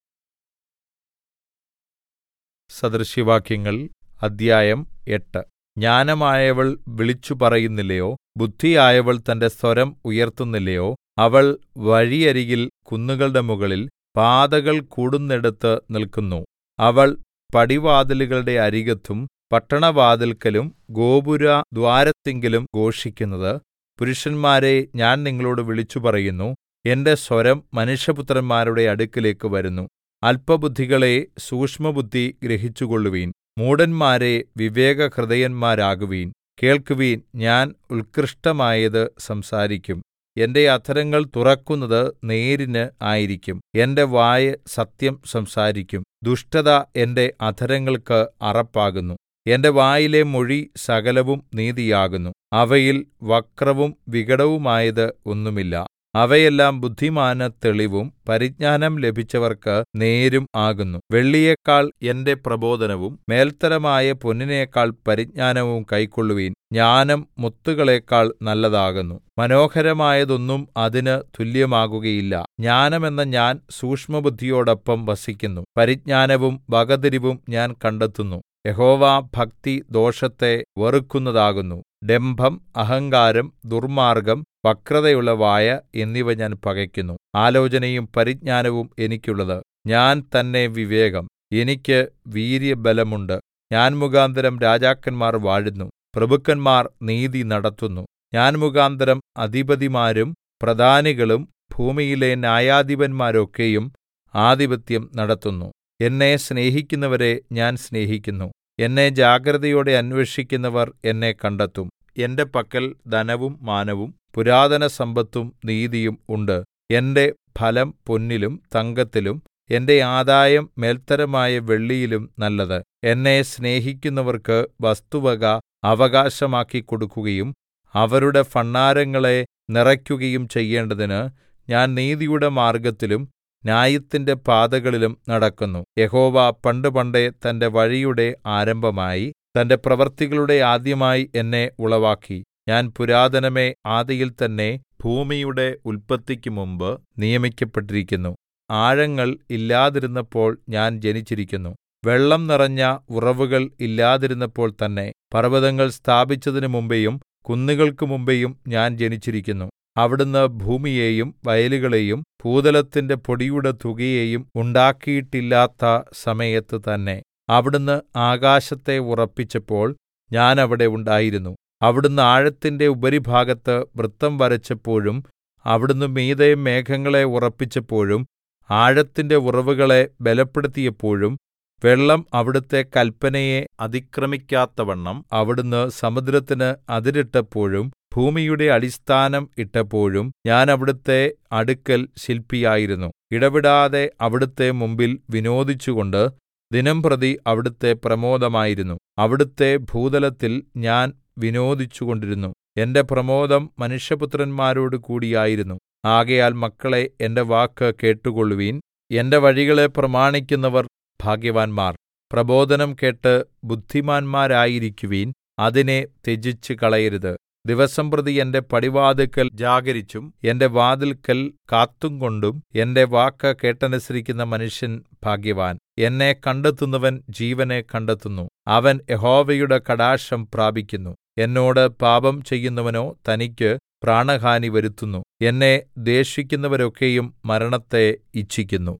സദൃശ്യവാക്യങ്ങൾ അദ്ധ്യായം എട്ട് ജ്ഞാനമായവൾ വിളിച്ചു പറയുന്നില്ലയോ ബുദ്ധിയായവൾ തന്റെ സ്വരം ഉയർത്തുന്നില്ലയോ അവൾ വഴിയരികിൽ കുന്നുകളുടെ മുകളിൽ പാതകൾ കൂടുന്നിടത്ത് നിൽക്കുന്നു അവൾ പടിവാതിലുകളുടെ അരികത്തും പട്ടണവാതിൽക്കലും ഗോപുരദ്വാരത്തിങ്കലും ഘോഷിക്കുന്നത് പുരുഷന്മാരെ ഞാൻ നിങ്ങളോട് വിളിച്ചു പറയുന്നു എന്റെ സ്വരം മനുഷ്യപുത്രന്മാരുടെ അടുക്കലേക്ക് വരുന്നു അല്പബുദ്ധികളെ സൂക്ഷ്മബുദ്ധി ഗ്രഹിച്ചുകൊള്ളുവീൻ മൂഢന്മാരെ വിവേകഹൃദയന്മാരാകുവീൻ കേൾക്കുവീൻ ഞാൻ ഉത്കൃഷ്ടമായത് സംസാരിക്കും എന്റെ അധരങ്ങൾ തുറക്കുന്നത് നേരിന് ആയിരിക്കും എന്റെ വായ് സത്യം സംസാരിക്കും ദുഷ്ടത എന്റെ അധരങ്ങൾക്ക് അറപ്പാകുന്നു എന്റെ വായിലെ മൊഴി സകലവും നീതിയാകുന്നു അവയിൽ വക്രവും വികടവുമായത് ഒന്നുമില്ല അവയെല്ലാം ബുദ്ധിമാന് തെളിവും പരിജ്ഞാനം ലഭിച്ചവർക്ക് നേരും ആകുന്നു വെള്ളിയേക്കാൾ എന്റെ പ്രബോധനവും മേൽത്തരമായ പൊന്നിനേക്കാൾ പരിജ്ഞാനവും കൈക്കൊള്ളുവീൻ ജ്ഞാനം മുത്തുകളേക്കാൾ നല്ലതാകുന്നു മനോഹരമായതൊന്നും അതിന് തുല്യമാകുകയില്ല ജ്ഞാനമെന്ന ഞാൻ സൂക്ഷ്മബുദ്ധിയോടൊപ്പം വസിക്കുന്നു പരിജ്ഞാനവും വകതിരിവും ഞാൻ കണ്ടെത്തുന്നു യഹോവ ഭക്തി ദോഷത്തെ വെറുക്കുന്നതാകുന്നു ഡംഭം അഹങ്കാരം ദുർമാർഗ്ഗം വക്രതയുള്ള വായ എന്നിവ ഞാൻ പകയ്ക്കുന്നു ആലോചനയും പരിജ്ഞാനവും എനിക്കുള്ളത് ഞാൻ തന്നെ വിവേകം എനിക്ക് വീര്യബലമുണ്ട് ഞാൻ മുഖാന്തരം രാജാക്കന്മാർ വാഴുന്നു പ്രഭുക്കന്മാർ നീതി നടത്തുന്നു ഞാൻ മുഖാന്തരം അധിപതിമാരും പ്രധാനികളും ഭൂമിയിലെ ന്യായാധിപന്മാരൊക്കെയും ആധിപത്യം നടത്തുന്നു എന്നെ സ്നേഹിക്കുന്നവരെ ഞാൻ സ്നേഹിക്കുന്നു എന്നെ ജാഗ്രതയോടെ അന്വേഷിക്കുന്നവർ എന്നെ കണ്ടെത്തും എന്റെ പക്കൽ ധനവും മാനവും പുരാതന സമ്പത്തും നീതിയും ഉണ്ട് എന്റെ ഫലം പൊന്നിലും തങ്കത്തിലും എന്റെ ആദായം മേൽത്തരമായ വെള്ളിയിലും നല്ലത് എന്നെ സ്നേഹിക്കുന്നവർക്ക് വസ്തുവക അവകാശമാക്കി കൊടുക്കുകയും അവരുടെ ഭണ്ഡാരങ്ങളെ നിറയ്ക്കുകയും ചെയ്യേണ്ടതിന് ഞാൻ നീതിയുടെ മാർഗ്ഗത്തിലും ന്യായത്തിന്റെ പാതകളിലും നടക്കുന്നു യഹോവ പണ്ടുപണ്ടേ തന്റെ വഴിയുടെ ആരംഭമായി തന്റെ പ്രവൃത്തികളുടെ ആദ്യമായി എന്നെ ഉളവാക്കി ഞാൻ പുരാതനമേ ആദിയിൽ തന്നെ ഭൂമിയുടെ ഉല്പത്തിക്ക് മുമ്പ് നിയമിക്കപ്പെട്ടിരിക്കുന്നു ആഴങ്ങൾ ഇല്ലാതിരുന്നപ്പോൾ ഞാൻ ജനിച്ചിരിക്കുന്നു വെള്ളം നിറഞ്ഞ ഉറവുകൾ ഇല്ലാതിരുന്നപ്പോൾ തന്നെ പർവ്വതങ്ങൾ സ്ഥാപിച്ചതിനു മുമ്പെയും കുന്നുകൾക്ക് മുമ്പെയും ഞാൻ ജനിച്ചിരിക്കുന്നു അവിടുന്ന് ഭൂമിയെയും വയലുകളെയും ഭൂതലത്തിന്റെ പൊടിയുടെ തുകയെയും ഉണ്ടാക്കിയിട്ടില്ലാത്ത സമയത്ത് തന്നെ അവിടുന്ന് ആകാശത്തെ ഉറപ്പിച്ചപ്പോൾ ഞാൻ അവിടെ ഉണ്ടായിരുന്നു അവിടുന്ന് ആഴത്തിന്റെ ഉപരിഭാഗത്ത് വൃത്തം വരച്ചപ്പോഴും അവിടുന്ന് മീതെ മേഘങ്ങളെ ഉറപ്പിച്ചപ്പോഴും ആഴത്തിന്റെ ഉറവുകളെ ബലപ്പെടുത്തിയപ്പോഴും വെള്ളം അവിടുത്തെ കല്പനയെ അതിക്രമിക്കാത്തവണ്ണം അവിടുന്ന് സമുദ്രത്തിന് അതിരിട്ടപ്പോഴും ഭൂമിയുടെ അടിസ്ഥാനം ഇട്ടപ്പോഴും ഞാൻ അവിടുത്തെ അടുക്കൽ ശില്പിയായിരുന്നു ഇടവിടാതെ അവിടുത്തെ മുമ്പിൽ വിനോദിച്ചുകൊണ്ട് ദിനംപ്രതി അവിടുത്തെ പ്രമോദമായിരുന്നു അവിടുത്തെ ഭൂതലത്തിൽ ഞാൻ വിനോദിച്ചുകൊണ്ടിരുന്നു എന്റെ പ്രമോദം മനുഷ്യപുത്രന്മാരോട് കൂടിയായിരുന്നു ആകയാൽ മക്കളെ എന്റെ വാക്ക് കേട്ടുകൊള്ളുവിൻ എന്റെ വഴികളെ പ്രമാണിക്കുന്നവർ ഭാഗ്യവാന്മാർ പ്രബോധനം കേട്ട് ബുദ്ധിമാന്മാരായിരിക്കുവിൻ അതിനെ ത്യജിച്ച് കളയരുത് ദിവസംപ്രതി എന്റെ പടിവാതിൽക്കൽ ജാഗരിച്ചും എന്റെ വാതിൽക്കൽ കാത്തുംകൊണ്ടും എന്റെ വാക്ക് കേട്ടനുസരിക്കുന്ന മനുഷ്യൻ ഭാഗ്യവാൻ എന്നെ കണ്ടെത്തുന്നവൻ ജീവനെ കണ്ടെത്തുന്നു അവൻ യഹോവയുടെ കടാക്ഷം പ്രാപിക്കുന്നു എന്നോട് പാപം ചെയ്യുന്നവനോ തനിക്ക് പ്രാണഹാനി വരുത്തുന്നു എന്നെ ദ്വേഷിക്കുന്നവരൊക്കെയും മരണത്തെ ഇച്ഛിക്കുന്നു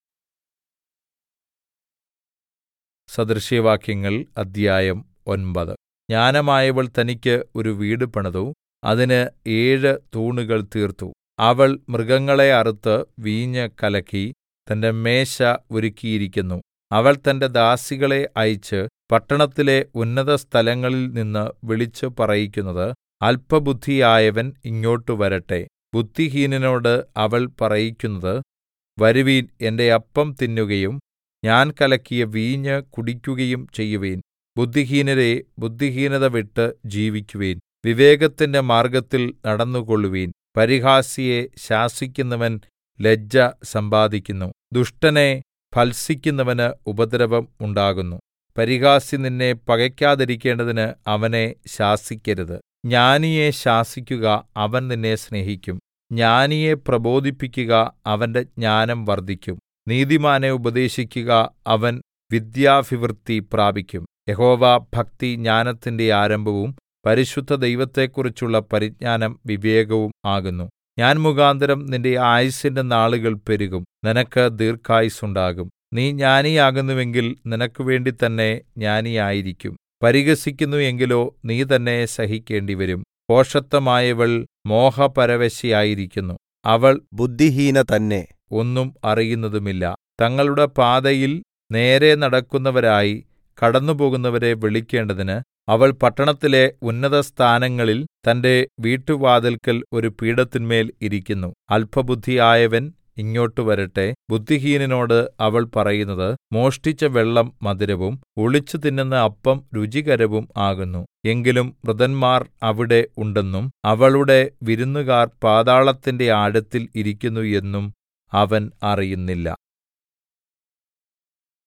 സദൃശ്യവാക്യങ്ങൾ അദ്ധ്യായം ഒൻപത് ജ്ഞാനമായവൾ തനിക്ക് ഒരു വീട് പണിതു അതിന് ഏഴ് തൂണുകൾ തീർത്തു അവൾ മൃഗങ്ങളെ അറുത്ത് വീഞ്ഞ് കലക്കി തന്റെ മേശ ഒരുക്കിയിരിക്കുന്നു അവൾ തന്റെ ദാസികളെ അയച്ച് പട്ടണത്തിലെ ഉന്നതസ്ഥലങ്ങളിൽ നിന്ന് വിളിച്ചു പറയിക്കുന്നത് അല്പബുദ്ധിയായവൻ ഇങ്ങോട്ട് വരട്ടെ ബുദ്ധിഹീനനോട് അവൾ പറയിക്കുന്നത് വരുവിൻ എന്റെ അപ്പം തിന്നുകയും ഞാൻ കലക്കിയ വീഞ്ഞ് കുടിക്കുകയും ചെയ്യുവിൻ ബുദ്ധിഹീനരേ ബുദ്ധിഹീനത വിട്ട് ജീവിക്കുവിൻ വിവേകത്തിന്റെ മാർഗ്ഗത്തിൽ നടന്നുകൊള്ളുവിൻ പരിഹാസിയെ ശാസിക്കുന്നവൻ ലജ്ജ സമ്പാദിക്കുന്നു ദുഷ്ടനെ ഭത്സിക്കുന്നവന് ഉപദ്രവം ഉണ്ടാകുന്നു പരിഹാസി നിന്നെ പകയ്ക്കാതിരിക്കേണ്ടതിന് അവനെ ശാസിക്കരുത് ജ്ഞാനിയെ ശാസിക്കുക അവൻ നിന്നെ സ്നേഹിക്കും ജ്ഞാനിയെ പ്രബോധിപ്പിക്കുക അവന്റെ ജ്ഞാനം വർദ്ധിക്കും നീതിമാനെ ഉപദേശിക്കുക അവൻ വിദ്യാഭിവൃദ്ധി പ്രാപിക്കും യഹോവ ഭക്തി ജ്ഞാനത്തിന്റെ ആരംഭവും പരിശുദ്ധ ദൈവത്തെക്കുറിച്ചുള്ള പരിജ്ഞാനം വിവേകവും ആകുന്നു ഞാൻ മുഖാന്തരം നിന്റെ ആയുസ്സിന്റെ നാളുകൾ പെരുകും നിനക്ക് ദീർഘായുസ്സുണ്ടാകും നീ ജ്ഞാനിയാകുന്നുവെങ്കിൽ നിനക്ക് വേണ്ടി തന്നെ ജ്ഞാനിയായിരിക്കും പരിഹസിക്കുന്നു എങ്കിലോ നീ തന്നെ സഹിക്കേണ്ടിവരും ഭോഷത്വമായവൾ മോഹപരവശയായിരിക്കുന്നു അവൾ ബുദ്ധിഹീന തന്നെ ഒന്നും അറിയുന്നതുമില്ല തങ്ങളുടെ പാതയിൽ നേരെ നടക്കുന്നവരായി കടന്നുപോകുന്നവരെ വിളിക്കേണ്ടതിന് അവൾ പട്ടണത്തിലെ ഉന്നതസ്ഥാനങ്ങളിൽ തന്റെ വീട്ടുവാതിൽക്കൽ ഒരു പീഠത്തിന്മേൽ ഇരിക്കുന്നു അല്പബുദ്ധിയായവൻ ഇങ്ങോട്ട് വരട്ടെ ബുദ്ധിഹീനനോട് അവൾ പറയുന്നത് മോഷ്ടിച്ച വെള്ളം മധുരവും ഒളിച്ചു തിന്നുന്ന അപ്പം രുചികരവും ആകുന്നു എങ്കിലും മൃതന്മാർ അവിടെ ഉണ്ടെന്നും അവളുടെ വിരുന്നുകാർ പാതാളത്തിന്റെ ആഴത്തിൽ ഇരിക്കുന്നു എന്നും അവൻ അറിയുന്നില്ല